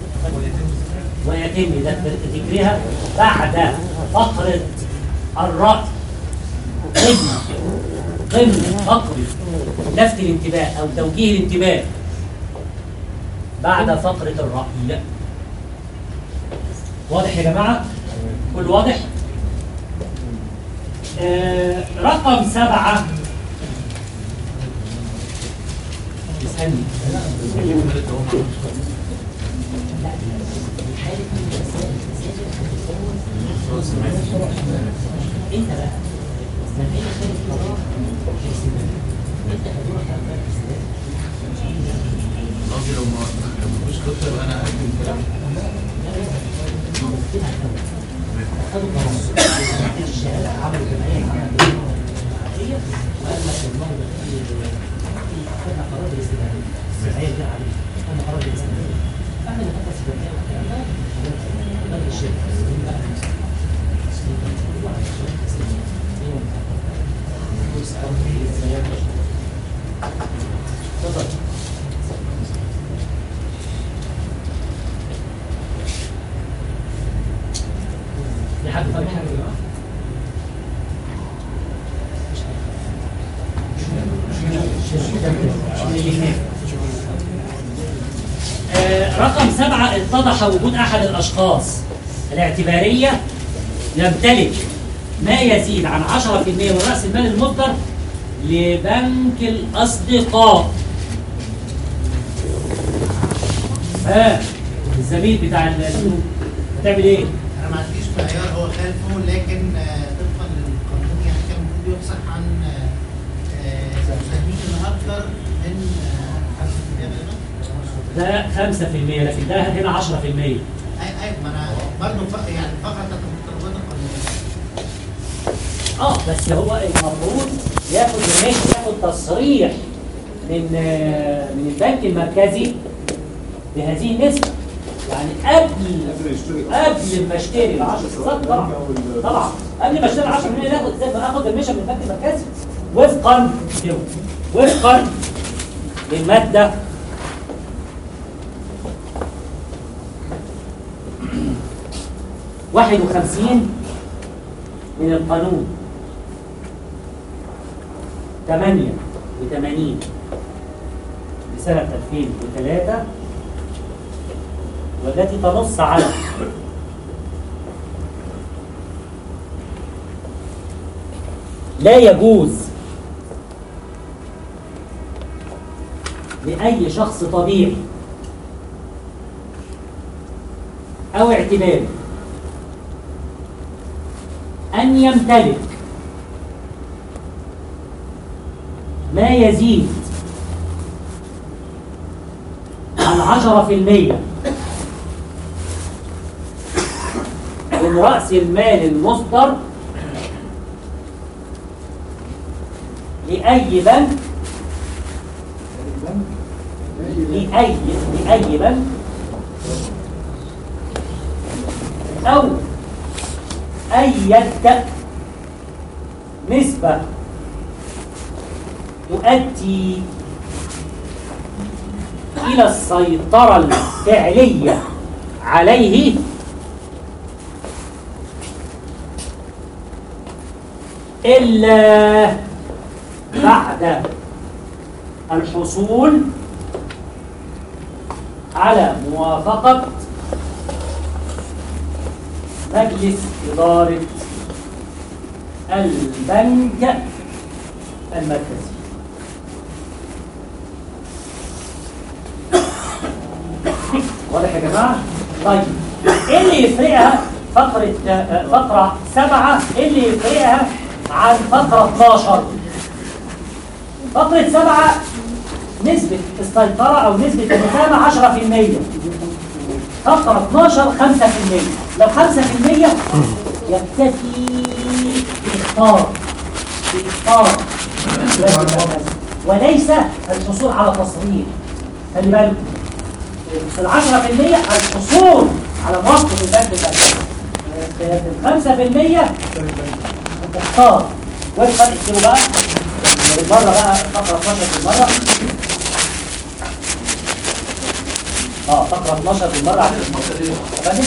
ويتم ده ذكرها بعد فقرة الرأي ضمن ضمن فقرة لفت الانتباه أو توجيه الانتباه بعد فقرة الرأي واضح يا جماعة؟ كل واضح؟ آه رقم سبعة اسألني انت بقى لما انت خدت قرار احسبها انت هتروح على قصدي لو ما لو مفيش خطه يبقى انا اقدم كلام خدوا قرار الشهاده عملوا جمعيه عملوا جمعيه وقال لك الموضوع خدنا قرار بالاستدامه السبعيه دي عليه خدنا قرار بالاستدامه احنا اللي خدنا السبعيه والكلام ده ده الشركه تفضل في حد فاهم حاجه يا جماعه؟ آه، رقم سبعة اتضح وجود أحد الأشخاص الاعتبارية يمتلك ما يزيد عن 10% من رأس المال المصدر لبنك الأصدقاء ها الزميل بتاع البنوك هتعمل ايه؟ انا ما عنديش معيار هو خالفه لكن آه، طبقا للقانون يعني كان المفروض يفصح عن آه، آه، مساهمين اكثر من آه، 5% غالبا ده 5% لكن ده هنا 10% ايوه ايوه ما انا برضه ف- يعني فقط المتطلبات القانونيه اه بس هو المفروض ياخد ماشي ياخد تصريح من آه، من البنك المركزي بهذه النسبة يعني قبل قبل ما اشتري ال 10 بالظبط طبعا طبعا قبل ما اشتري ال 10% ناخد زي ما اخد المشن من البنك المركزي وفقا وفقا للمادة واحد وخمسين من القانون ثمانية وثمانين لسنة 2003 والتي تنص على لا يجوز لأي شخص طبيعي أو اعتباري أن يمتلك ما يزيد عن 10% من رأس المال المصدر لأي بنك لأي لأي بنك أو أية نسبة تؤدي إلى السيطرة الفعلية عليه إلا بعد الحصول على موافقة مجلس إدارة البنك المركزي واضح يا جماعة؟ طيب ايه اللي يفرقها فقرة آه، فقرة سبعة ايه اللي يفرقها عن فقرة 12 فقرة سبعة نسبة السيطرة أو نسبة المساهمة 10% فقرة 12 5% لو 5% يكتفي بإختار بإختار وليس الحصول على تصريح خلي بالك في ال 10% الحصول على موافقة البنك المركزي في ال 5% تختار وفقا اكتبوا بقى بالمرة بقى فقرة 12 بالمرة اه فقرة 12 بالمرة عشان فاهم؟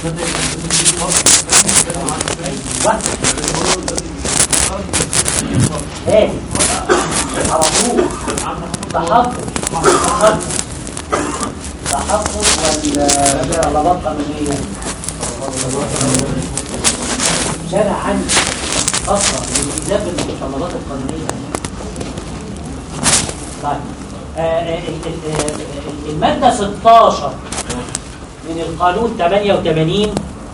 ايه على طول تحفظ تحفظ تحفظ ولا طلبات قانونية شارع عندي أصلا للإجابة بالمتطلبات القانونية طيب آه، آه، ال- ال- آه، المادة 16 من القانون 88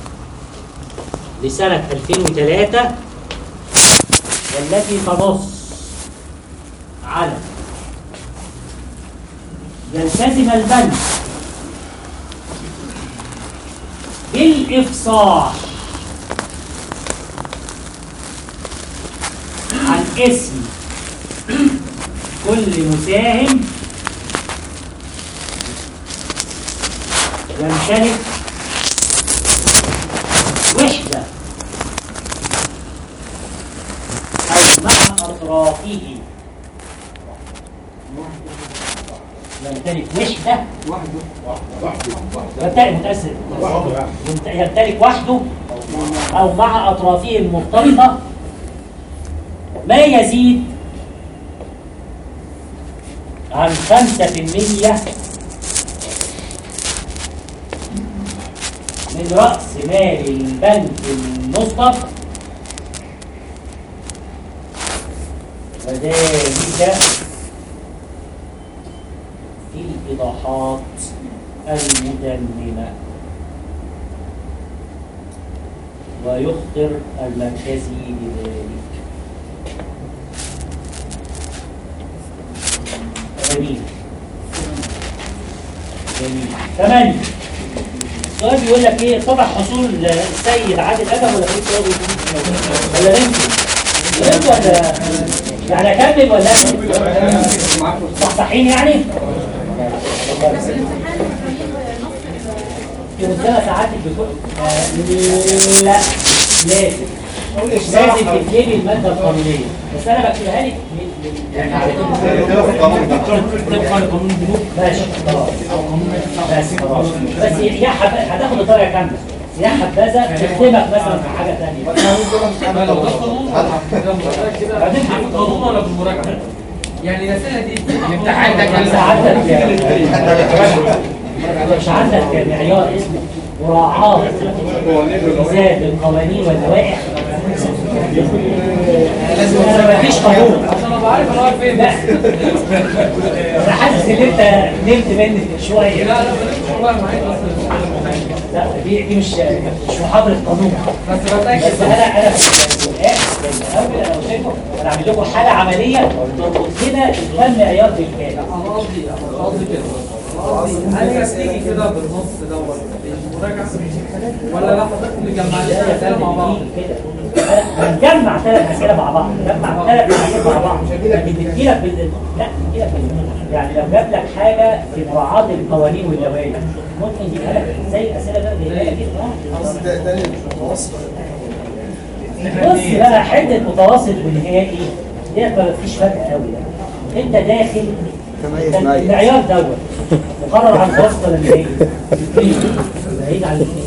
لسنة 2003 والتي تنص على يلتزم البنك بالإفصاح عن اسم كل مساهم يمتلك وحدة أو مع أطرافه يمتلك وحدة يمتلك متأسف يمت- يمتلك وحده أو مع أطرافه المختلطة ما يزيد عن خمسة في المية من رأس مال البنك المصدر وذلك في الإيضاحات المدلمة ويخطر المركزي بذلك جميل جميل ثمانية السؤال بيقول لك ايه طبع حصول السيد عادل ادم ولا في سؤال ولا نمشي نمشي ولا يعني اكمل ولا صحصحين يعني في رسالة ساعاتك بتقول آه، لا لازم لازم تكتبي المادة القانونية بس انا بكتبها لك من- من- يعني على طبقا لقانون البنوك ماشي خلاص بس خلاص بس يا حب- هتاخد الطريقة كاملة يا حبذا تخدمك مثلا في حاجة ثانية لو ده قانون بعدين في القانون ولا في المراجعه يعني الاسئله دي الامتحان ده كان مش عندك مش عندك معيار اسمه مراعاة التزام القوانين واللوائح انا مفيش قانون عشان ابقى عارف انا واقف فين لا انا حاسس ان انت نمت مني شويه لا لا بلاش والله معايا بس لا دي دي مش مش محاضره قانون بس بتاكد بس انا انا في الاخر في الاول انا قلت لكم انا هعمل لكم حاله عمليه تربط كده الكم معيار بالكامل انا قصدي انا قصدي كده هل هي بتيجي كده بالنص دوت المراجعه ولا لا حضرتك مجمع لنا اسئله مع بعض كده هنجمع ثلاث اسئله مع بعض نجمع ثلاث اسئله مع بعض لكن بتجيلك بال... لا بتجيلك بال... يعني لو جاب لك حاجه في مراعاه القوانين واللوائح ممكن يجيبها لك زي الاسئله اللي انا جايبها لك كده بص بقى حته متوسط ونهائي دي ما فيش فرق قوي يعني انت داخل تميز ده معايا. المعيار دوت مقرر على المتوسط ولا النهائي؟ بعيد عن الاثنين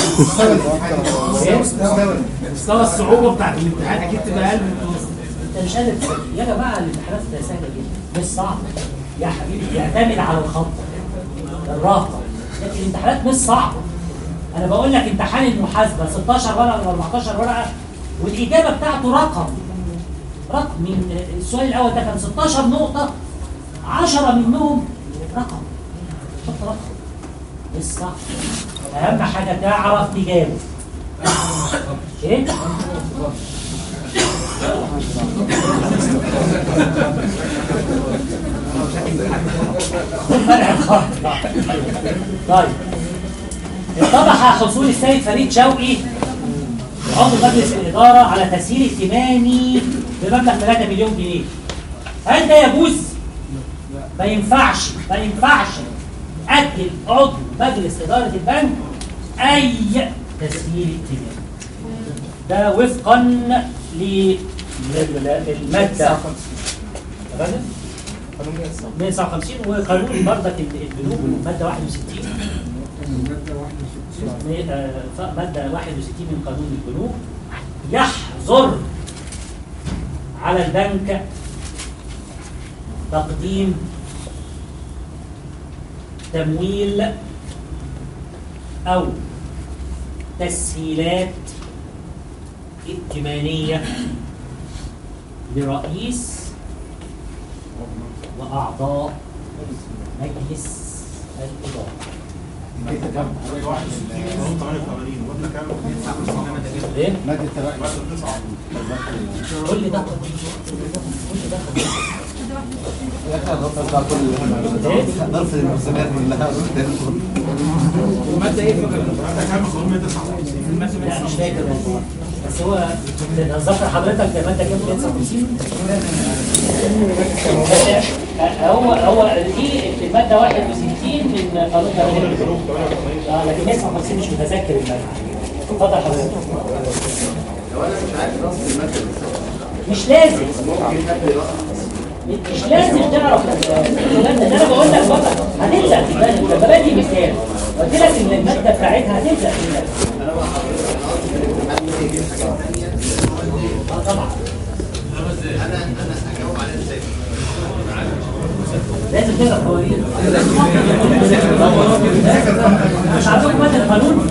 مستوى الصعوبه بتاعت الامتحان اكيد تبقى اقل من المتوسط انت مش قادر تسأل. يا جماعه الامتحانات بتبقى سهله جدا مش صعبه يا حبيبي يعتمد على الخط الرهبه لكن الامتحانات مش صعبه انا بقول لك امتحان المحاسبه 16 ورقه ولا 14 ورقه والاجابه بتاعته رقم رقم من السؤال الاول ده كان 16 نقطه 10 منهم رقم حط رقم مش صعب اهم حاجه تعرف تجاوب ايه طيب اتضح حصول السيد فريد شوقي عضو مجلس الإدارة على تسهيل ائتماني بمبلغ 3 مليون جنيه هل ده يجوز؟ ما ينفعش ما ينفعش أكد عضو مجلس إدارة البنك أي تسهيل ائتماني ده وفقا للمادة غالب؟ 159 وقانون برضك البنوك مادة 61 آه، مادة 61 من قانون البنوك يحظر على البنك تقديم تمويل أو تسهيلات ائتمانية لرئيس وأعضاء مجلس الإدارة ايه؟ مادة قول لي ده نرفض المسميات كلها الماده ايه لا مش فاكر والله بس هو ذكر حضرتك ده ماده كام 59 هو هو دي في الماده 61 من قانون تمويل البنوك اه لكن 59 مش متذكر الماده اتفضل حضرتك لو انا مش عارف نص الماده مش لازم مش لازم تعرف الماده ده انا بقول لك بقى هتبدا في بالك لما بدي مثال قلت لك ان الماده بتاعتها هتبدا في بالك انا مع حضرتك انا قصدي في الامتحان ممكن يجيب حاجات ثانيه اه طبعا انا انا اجاوب عليها ازاي؟ لازم تقرا قوانين مش عندكم ماده القانون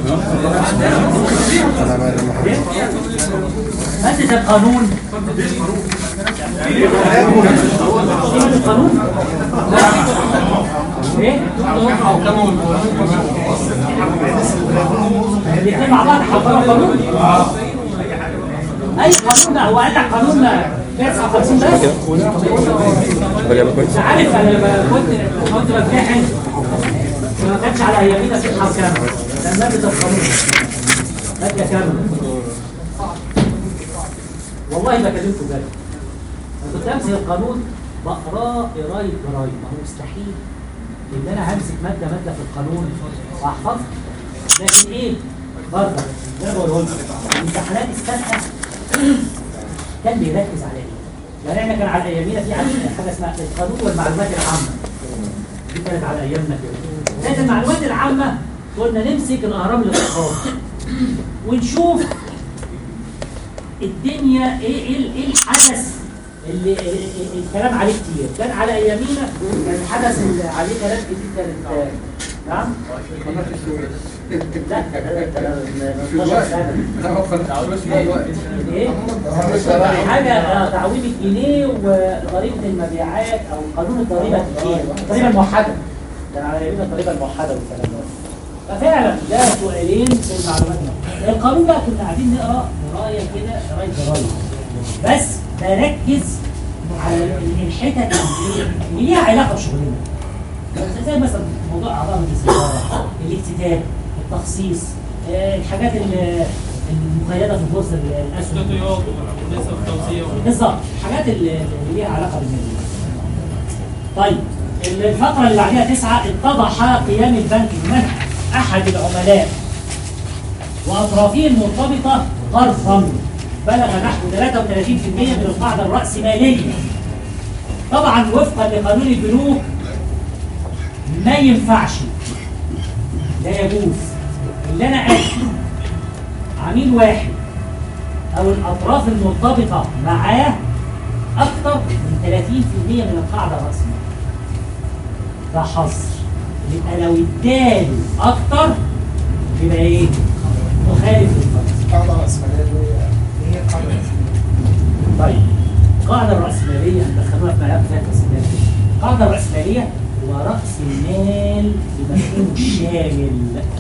ماده القانون دي ماده القانون ايه الاثنين مع بعض حضروا قانون اي قانون بقى هو قال لك قانون 59 بس مش عارف انا لما كنت كنت بمتحن ما كانش على ايامينا في كامله كان ماده القانون ماده كامله والله ما كلمته بجد انا كنت امسك القانون بقراه قرايه جرايد ما هو مستحيل ان انا همسك ماده ماده في القانون واحفظها لكن ايه برضه زي ما بقول لك الامتحانات السابقه كان بيركز على ايه؟ يعني احنا كان على ايامينا في عندنا حاجه اسمها القانون والمعلومات العامه دي كانت على ايامنا كده كانت المعلومات العامه كنا نمسك الاهرام الاقتصاد ونشوف الدنيا ايه ايه ايه الحدث اللي اللي- اللي الكلام عليه كتير كان على ايامينا كان الحدث اللي عليه كلام كتير كانت آه، نعم لا ده- ده- ده 12 سنه ايه حاجه آه، تعويم الجنيه وضريبه المبيعات او قانون الضريبه الكتير الضريبه الموحده كان على يمين الضريبه الموحده والكلام ده ففعلا ده سؤالين في المعلومات القانون بقى كنا قاعدين نقرا قرايه كده قرايه جرايد بس بركز على الحتت اللي ليها علاقه بشغلنا زي مثلا موضوع اعضاء مجلس الاداره الاكتتاب التخصيص آه، الحاجات ال- المقيده في البورصه الاسهم الاحتياطيات ونسب التوزيع بالظبط الحاجات اللي اللي ليها علاقه بالمال طيب الفقره اللي بعدها تسعه اتضح قيام البنك بمنح احد العملاء واطرافه المرتبطه قرضا بلغ نحو 33% من القاعده الراسماليه طبعا وفقا لقانون البنوك ما ينفعش لا يجوز اللي انا اكل عميل واحد او الاطراف المرتبطه معاه اكتر من 30% من القاعده الراسماليه ده حصر يبقى لو اداله اكتر يبقى ايه مخالف للفرض القاعده الراسماليه اللي هي اللي هي القاعده الراسماليه طيب القاعده الراسماليه هندخلوها في ملف ذات الراسماليه القاعده الراسماليه هو راس المال بمفهومه الشامل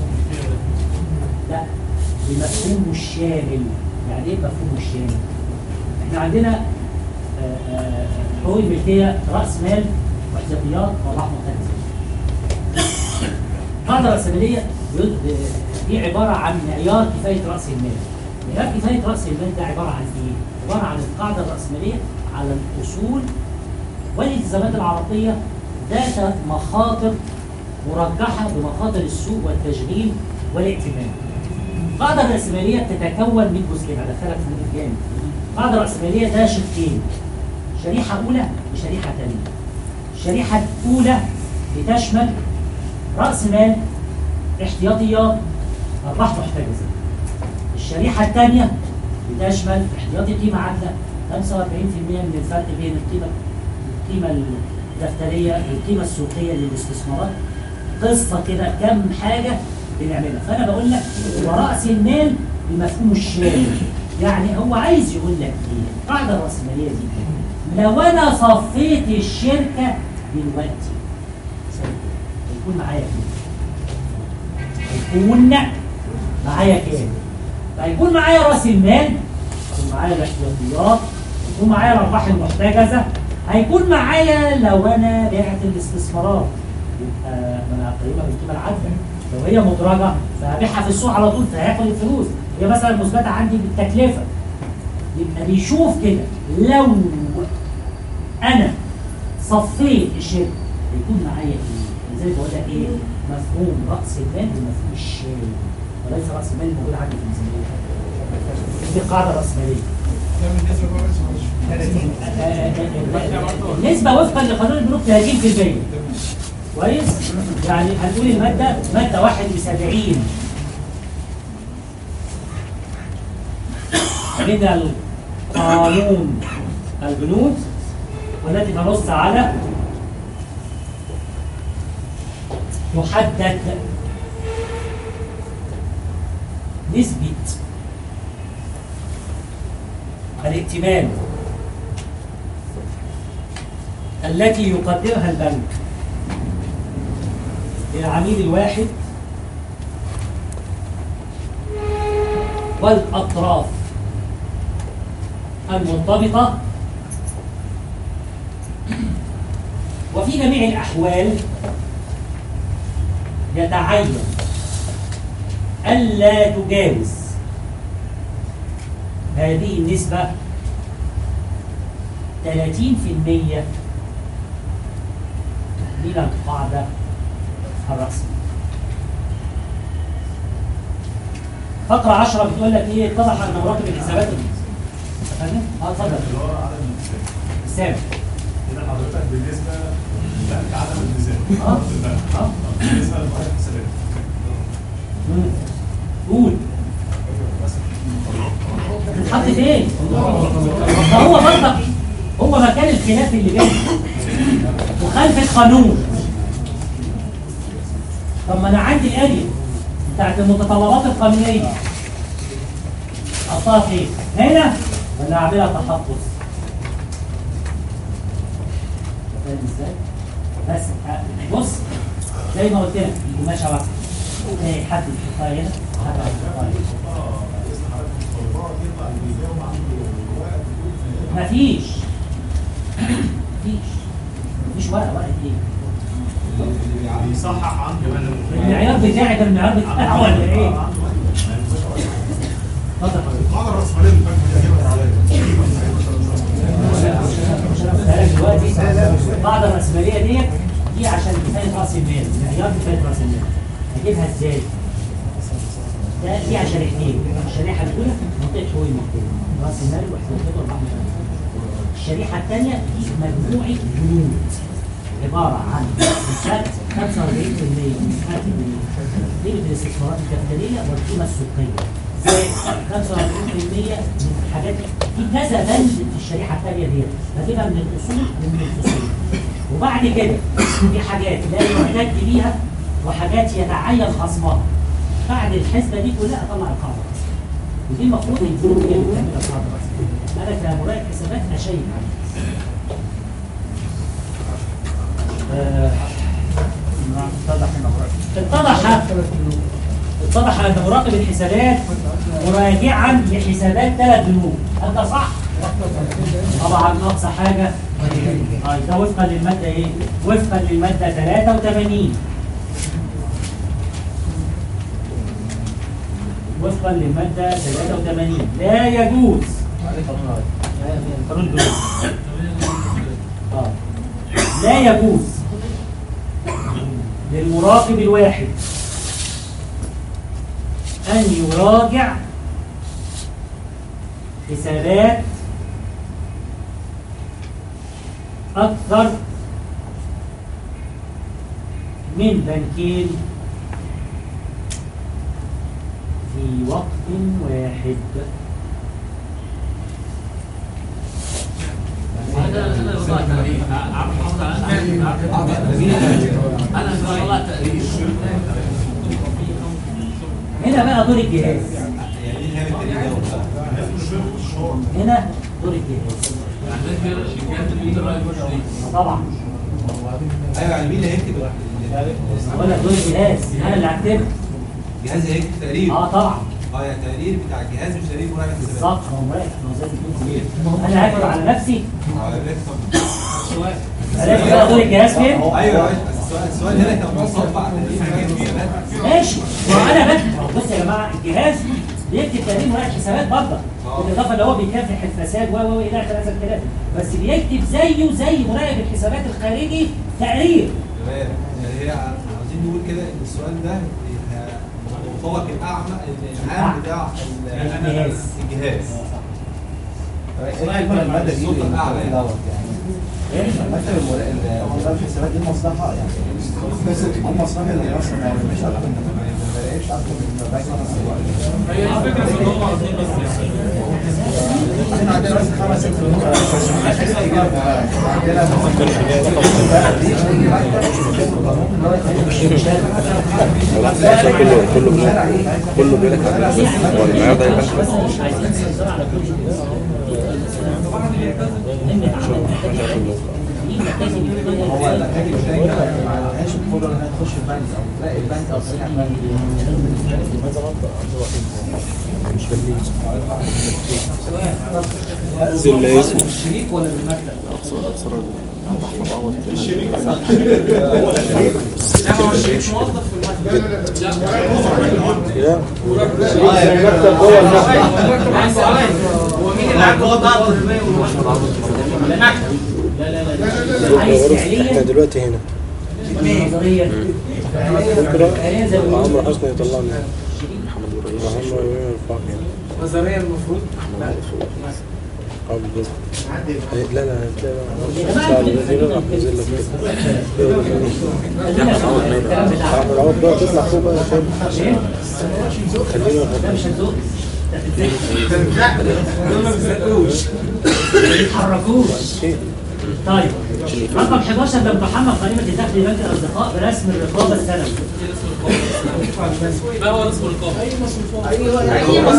لا بمفهومه الشامل يعني ايه مفهومه الشامل احنا عندنا آه، آه، حقوق الملكيه راس مال واحتياطيات وارباح مختلفه القاعده الراسماليه بيد- دي عباره عن معيار كفايه راس المال معيار كفايه راس المال ده عباره عن ايه؟ عباره عن القاعده الراسماليه على الاصول والالتزامات العرضيه ذات مخاطر مرجحه بمخاطر السوق والتشغيل والائتمان. القاعده الراسماليه بتتكون من جزئين هدخلك في نقطه جامد. القاعده الراسماليه ده شقين شريحه اولى وشريحه ثانيه. الشريحه الاولى بتشمل راس مال احتياطيات ارباح محتجزه. الشريحه الثانيه بتشمل احتياطي قيمه عادله 45% من الفرق بين القيمه القيمه الدفتريه والقيمه السوقيه للاستثمارات قصه كده كم حاجه بنعملها فانا بقول لك هو راس المال بمفهومه الشامل يعني هو عايز يقول لك ايه القاعده الراسماليه دي لو انا صفيت الشركه دلوقتي هيكون معايا كام؟ هيكون معايا كام؟ فهيكون معايا راس المال هيكون معايا الاحتياطيات هيكون معايا الارباح المحتجزه هيكون معايا لو انا بعت الاستثمارات يبقى ما انا هقيمها بالقيمه العادله لو هي مدرجه فهبيعها في السوق على طول فهياخد الفلوس هي مثلا مثبته عندي بالتكلفه يبقى بيشوف كده لو انا صفيت الشركه هيكون معايا ايه؟ زي ما بقول لك ايه؟ مفهوم راس المال ومفهوم الشامل وليس راس المال موجود عندي في الميزانيه دي قاعده راسماليه النسبة وفقا لقانون البنوك 30% كويس؟ يعني هنقول المادة مادة 71 من القانون البنوك والتي تنص على يحدد نسبة الائتمان التي يقدرها البنك للعميل الواحد والأطراف المرتبطة وفي جميع الأحوال يتعين ألا تجاوز هذه النسبة 30% من القاعدة الرأسية. فقرة 10 بتقول لك ايه اتضح ان مراتب الحسابات فاهم؟ اه اتفضل سامع كده حضرتك بالنسبه لا لعدم الالتزام اه اه بالنسبه لمراحل الحسابات مم. قول بتتحط فين؟ ما هو برضك هو مكان الخلاف اللي بينهم مخالفة قانون طب ما انا عندي الآلية بتاعت المتطلبات القانونية احطها فين؟ هنا ولا اعملها تحفظ؟ فاهم ازاي؟ بس آه، بص زي ما قلت لك القماشة واحدة تلاقي حد يحطها هنا حد يحطها هنا مفيش مفيش مفيش ورقه ورقه ايه فاكر المعيار بتاعه ولا ايه؟ اتفضل حضرتك القاعده الراسماليه اللي فاتت بالك دلوقتي القاعده الراسماليه ديت دي عشان كفايه راس المال معيار كفايه راس المال هجيبها ازاي؟ ده دي على شريحتين الشريحه الاولى منطقه حقوق المحكمه راس المال واحتياطاته ارباح الشريحه الثانيه دي مجموعه بنود عباره عن مساحه 45% من مساحه قيمه الاستثمارات الكابيتاليه والقيمه السوقيه زائد 45% من حاجات في كذا بند في الشريحه الثانيه ديت هتبقى من الاصول ومن الفصول وبعد كده في حاجات لا يعتد بيها وحاجات يتعين خصمها بعد الحسبه دي كلها اطلع القاعده ودي المفروض الجروب هي اللي بتعمل القاعده انا كمراقب حسابات اشيك عليها آه، اتضح اتضح اتضح ان مراقب الحسابات مراجعا لحسابات ثلاث بنوك هل ده صح؟ طبعا اقصى حاجه طيب ده وفقا للماده ايه؟ وفقا للماده 83 وفقا للماده 83 لا يجوز قانون البنوك آه. لا يجوز للمراقب الواحد أن يراجع حسابات أكثر من بنكين في وقت واحد انا انا بطلع تقريب عارف محافظ على انا بطلع تقريب هنا بقى دور الجهاز هنا دور الجهاز طبعا ايوه يعني مين اللي هيكتب ولا دور الجهاز انا اللي هكتبها الجهاز هيكتب تقرير اه طبعا اه يعني تقرير بتاع الجهاز مش تقرير مراجعه حسابات بالظبط هو مراقب ما هو زي ما تقول انا هكتب على نفسي اه الريكتور عرفت بقى دور الجهاز فين؟ ايوه ايوه السؤال السؤال هنا كان مصطفى على تقرير مراجعه حسابات ماشي وانا بكتب بص يا جماعه الجهاز بيكتب تقرير مراقب حسابات برضه بالاضافه اللي هو بيكافح الفساد و و الى اخر هذا الكلام بس بيكتب زيه زي مراقب الحسابات الخارجي تقرير تمام يعني هي عاوزين نقول كده ان السؤال ده المطلق الاعمى العام بتاع ال- الجهاز. الجهاز ايه المادة دي الصوت الاعلى يعني. دوت يعني مكتب المراقب الحسابات دي مصلحة يعني دي مصلحة اللي مثلا مش أكتر من ما بلاقيش أكتر من بنك مثلا هي الفكره في ان هم عاوزين بس احنا عندنا بس خمس ست بنوك مش عايز إجابة. عندنا كله كله كله بيقول لك هو المعيار ده يبقى بس مش عايزين نسيطر على كل شيء هو النتائج الدايما ما عندهاش القدرة انها تخش البنك او تلاقي البنك او تلاقي البنك الشريك ولا بالمكتب؟ لا ما هو الشريك موظف في المكتب كده المكتب جوه المكتب عايز سؤال هو مين اللي عنده ضغط المية والمكتب؟ لا لا لا عايز احنا فعليا دلوقتي هنا نظريا بكره فعليا زي ما بيقولوا عمرو حسني يطلعنا محمد ابراهيم عمرو يرفع نظريا المفروض لا قبل كده لا لا لا لا راح ننزل لك كده عمرو العوض بقى تطلع فوق بقى تاني خلينا ده مش هتزق ما يتحركوش طيب رقم 11 ده متحمل قائمة دخل بنك الأصدقاء برسم الرقابة السنوي ما هو رسم الرقابه؟ ايوه ايوه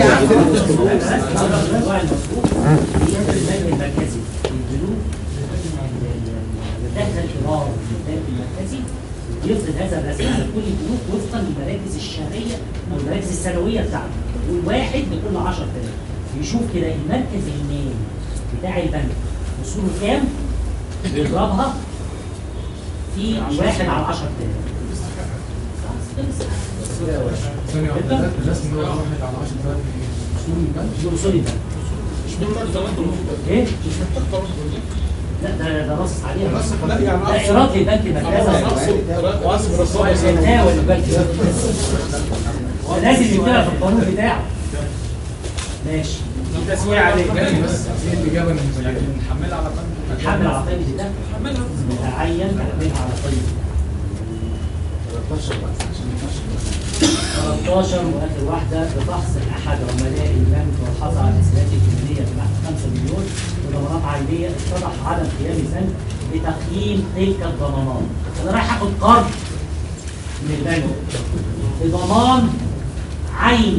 البنك المركزي البنوك الدخل الإداري للبنك المركزي يفرض هذا الرسم على كل البنوك وفقا للمراكز الشهرية أو المراكز السنوية بتاعته والواحد لكل 10000 يشوف كده المركز المالي بتاع البنك وصوله كام ويضربها في واحد على 10000 ثانية واحدة الرسم اللي هو واحد على 10000 اصول البنك دول اصول البنك ايه؟ لا ده ده نص عليها لا يعني ده ايراد للبنك المركزي يتناول البنك لازم يكتبها في القانون بتاعه ماشي تسوية عليه بس ايه الإجابة النموذجية؟ نحملها على قلب تحمل على قيمة ده نحملها متعين تحملها على قيمة 13 واخر واحده بفحص احد عملاء البنك والحصل على الاسئله الائتمانيه بنحو 5 مليون وضمانات عينيه اتضح عدم قيام البنك بتقييم تلك الضمانات. انا رايح اخد قرض من البنك بضمان عيني.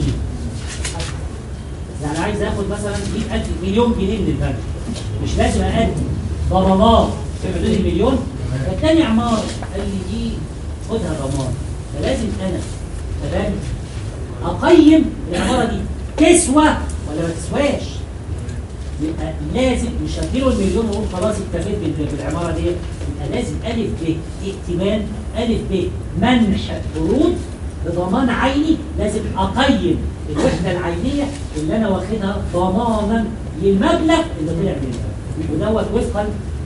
يعني عايز اخد مثلا 100000 مليون جنيه من البنك. مش لازم اقدم ضمانات في حدود المليون. الثاني عمار قال لي دي خدها ضمان. فلازم انا كبنك اقيم العماره دي تسوى ولا ما تسواش يبقى لازم مش هديله المليون واقول خلاص اكتفيت بال- بالعماره دي يبقى لازم الف ب ائتمان الف ب منح قروض بضمان عيني لازم اقيم الوحده العينيه اللي انا واخدها ضمانا للمبلغ اللي طلع من البنك ودوت وفقا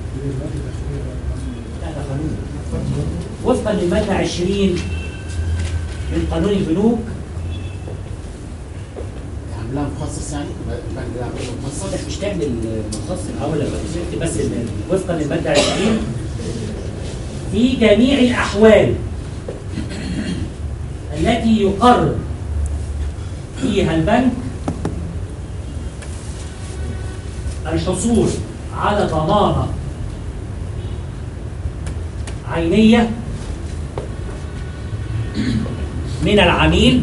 لا ده قانون وفقا للماده 20 من قانون البنوك عاملها مخصص يعني البنك ده عامله مخصص لا مش تعمل مخصص الاول لما بس ال- وفقا للماده 20 في جميع الاحوال التي يقرر فيها البنك الحصول على ضمانه عينيه من العميل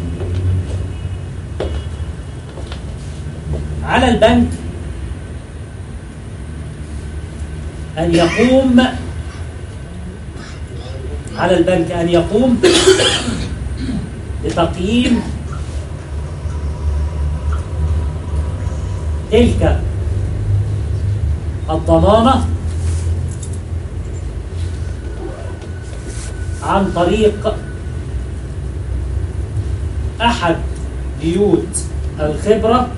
على البنك أن يقوم على البنك أن يقوم بتقييم تلك الضمانة عن طريق أحد بيوت الخبرة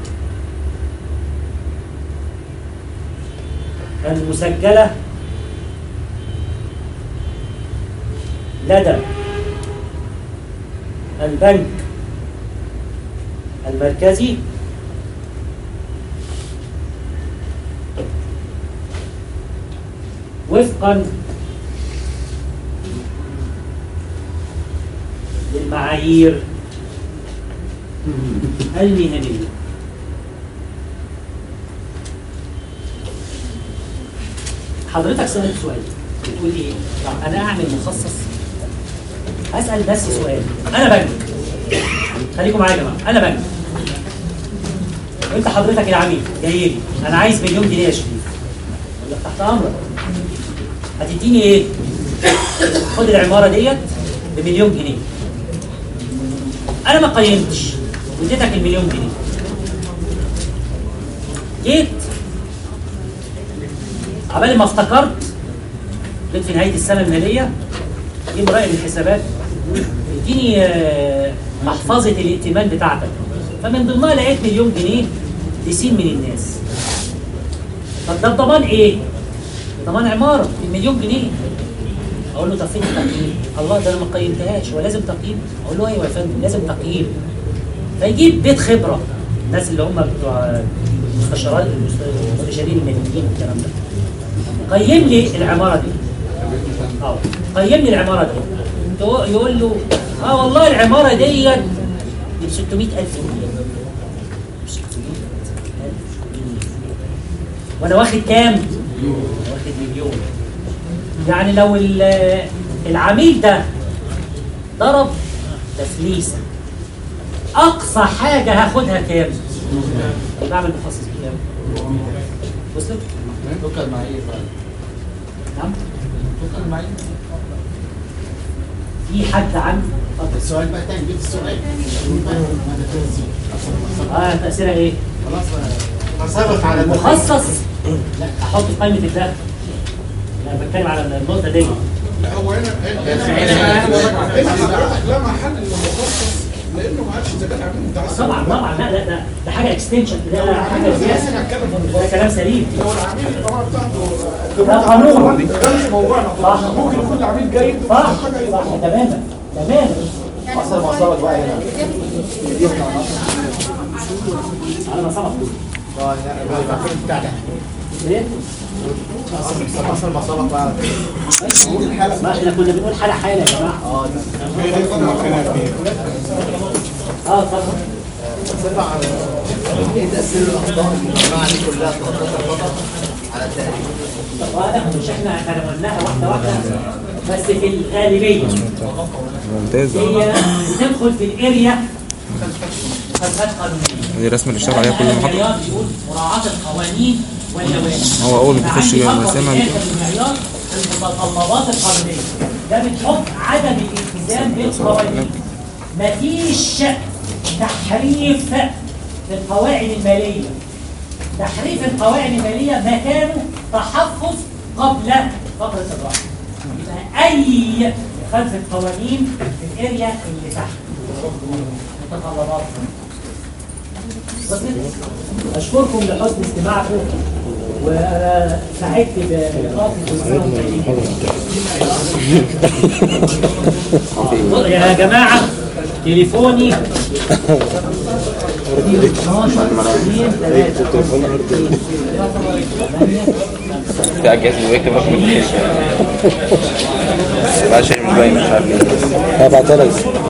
المسجلة لدى البنك المركزي وفقا للمعايير المهنيه حضرتك سألت سؤال بتقول ايه؟ طب انا اعمل مخصص اسال بس سؤال انا بنك خليكم معايا يا جماعه انا بنك وانت حضرتك العميل جاي لي انا عايز مليون جنيه يا شريف اقول لك تحت امرك هتديني ايه؟ خد العماره ديت بمليون جنيه انا ما قيمتش واديتك المليون جنيه جيت عبال ما افتكرت جيت في نهايه السنه الماليه جه مراقب الحسابات اديني آه، محفظه الائتمان بتاعتك فمن ضمنها لقيت مليون جنيه لسين من الناس طب ده الضمان ايه؟ ضمان عماره بمليون جنيه اقول له طب فين التقييم؟ الله ده انا ما قيمتهاش ولازم تقييم اقول له ايوه يا فندم لازم تقييم فيجيب بيت خبره الناس اللي هم بتوع المستشارات المستشارين الماليين والكلام ده قيم لي العماره دي اه قيم لي العماره دي تو- يقول له اه والله العماره دي ب 600000 جنيه 600000 جنيه وانا واخد كام؟ أنا واخد مليون يعني لو ال- العميل ده ضرب تفليسه اقصى حاجه هاخدها كام؟ بعمل مخصص بكام؟ وصلت؟ توكل معايير بقى نعم توكل معايير في حد عنده اتفضل السؤال بقى تاني جبت السؤال ماذا تنسي اه تاثيرها ايه؟ خلاص بقى سبق على مخصص لا احط في قائمه الدخل لا بتكلم على النقطه دي لا هو هنا هنا هنا حضرتك لا محل مخصص لانه ما عادش اذا كان عامل بتاع طبعا طبعا لا لا ده ده حاجه اكستنشن ده لو حاجه العميل زياده ده كلام سليم لو العميل القناه بتاعته ده قانون ده مش موضوعنا صح ممكن يكون العميل جيد صح صح تماما تماما اصل مصابك بقى هنا على مصابك اه العفريت بتاع ده ايه؟ اصل مصابك بقى ما احنا كنا بنقول حاله حاله يا جماعه اه اه اتفضل سبع ايه تاثير الاخطاء الجماعه دي كلها تغطى فقط على التقريب وانا مش احنا احنا قلناها واحده واحده بس في الغالبيه ممتاز هي تدخل في الاريا خلفات قانونيه دي رسم اللي اشتغل عليها كل محطة المعيار بيقول مراعاه القوانين واللوائح هو أول ما بيخش فعندي فقط يسمع في هذا المعيار المتطلبات القانونيه ده بتحط عدم الالتزام بالقوانين مفيش تحريف في القواعد الماليه تحريف القواعد الماليه مكانه تحفظ قبل فتره الراحه يبقى اي خلف القوانين في الاريا اللي تحت متطلبات بسيط. اشكركم لحسن استماعكم وانا سعدت بلقائكم كلكم طيبين. يا جماعه تليفوني 12 2 3 بتاع الجهاز اللي بيكتب رقم التليفون بقى شيء مش باين مش عارف ليه هبعتها لك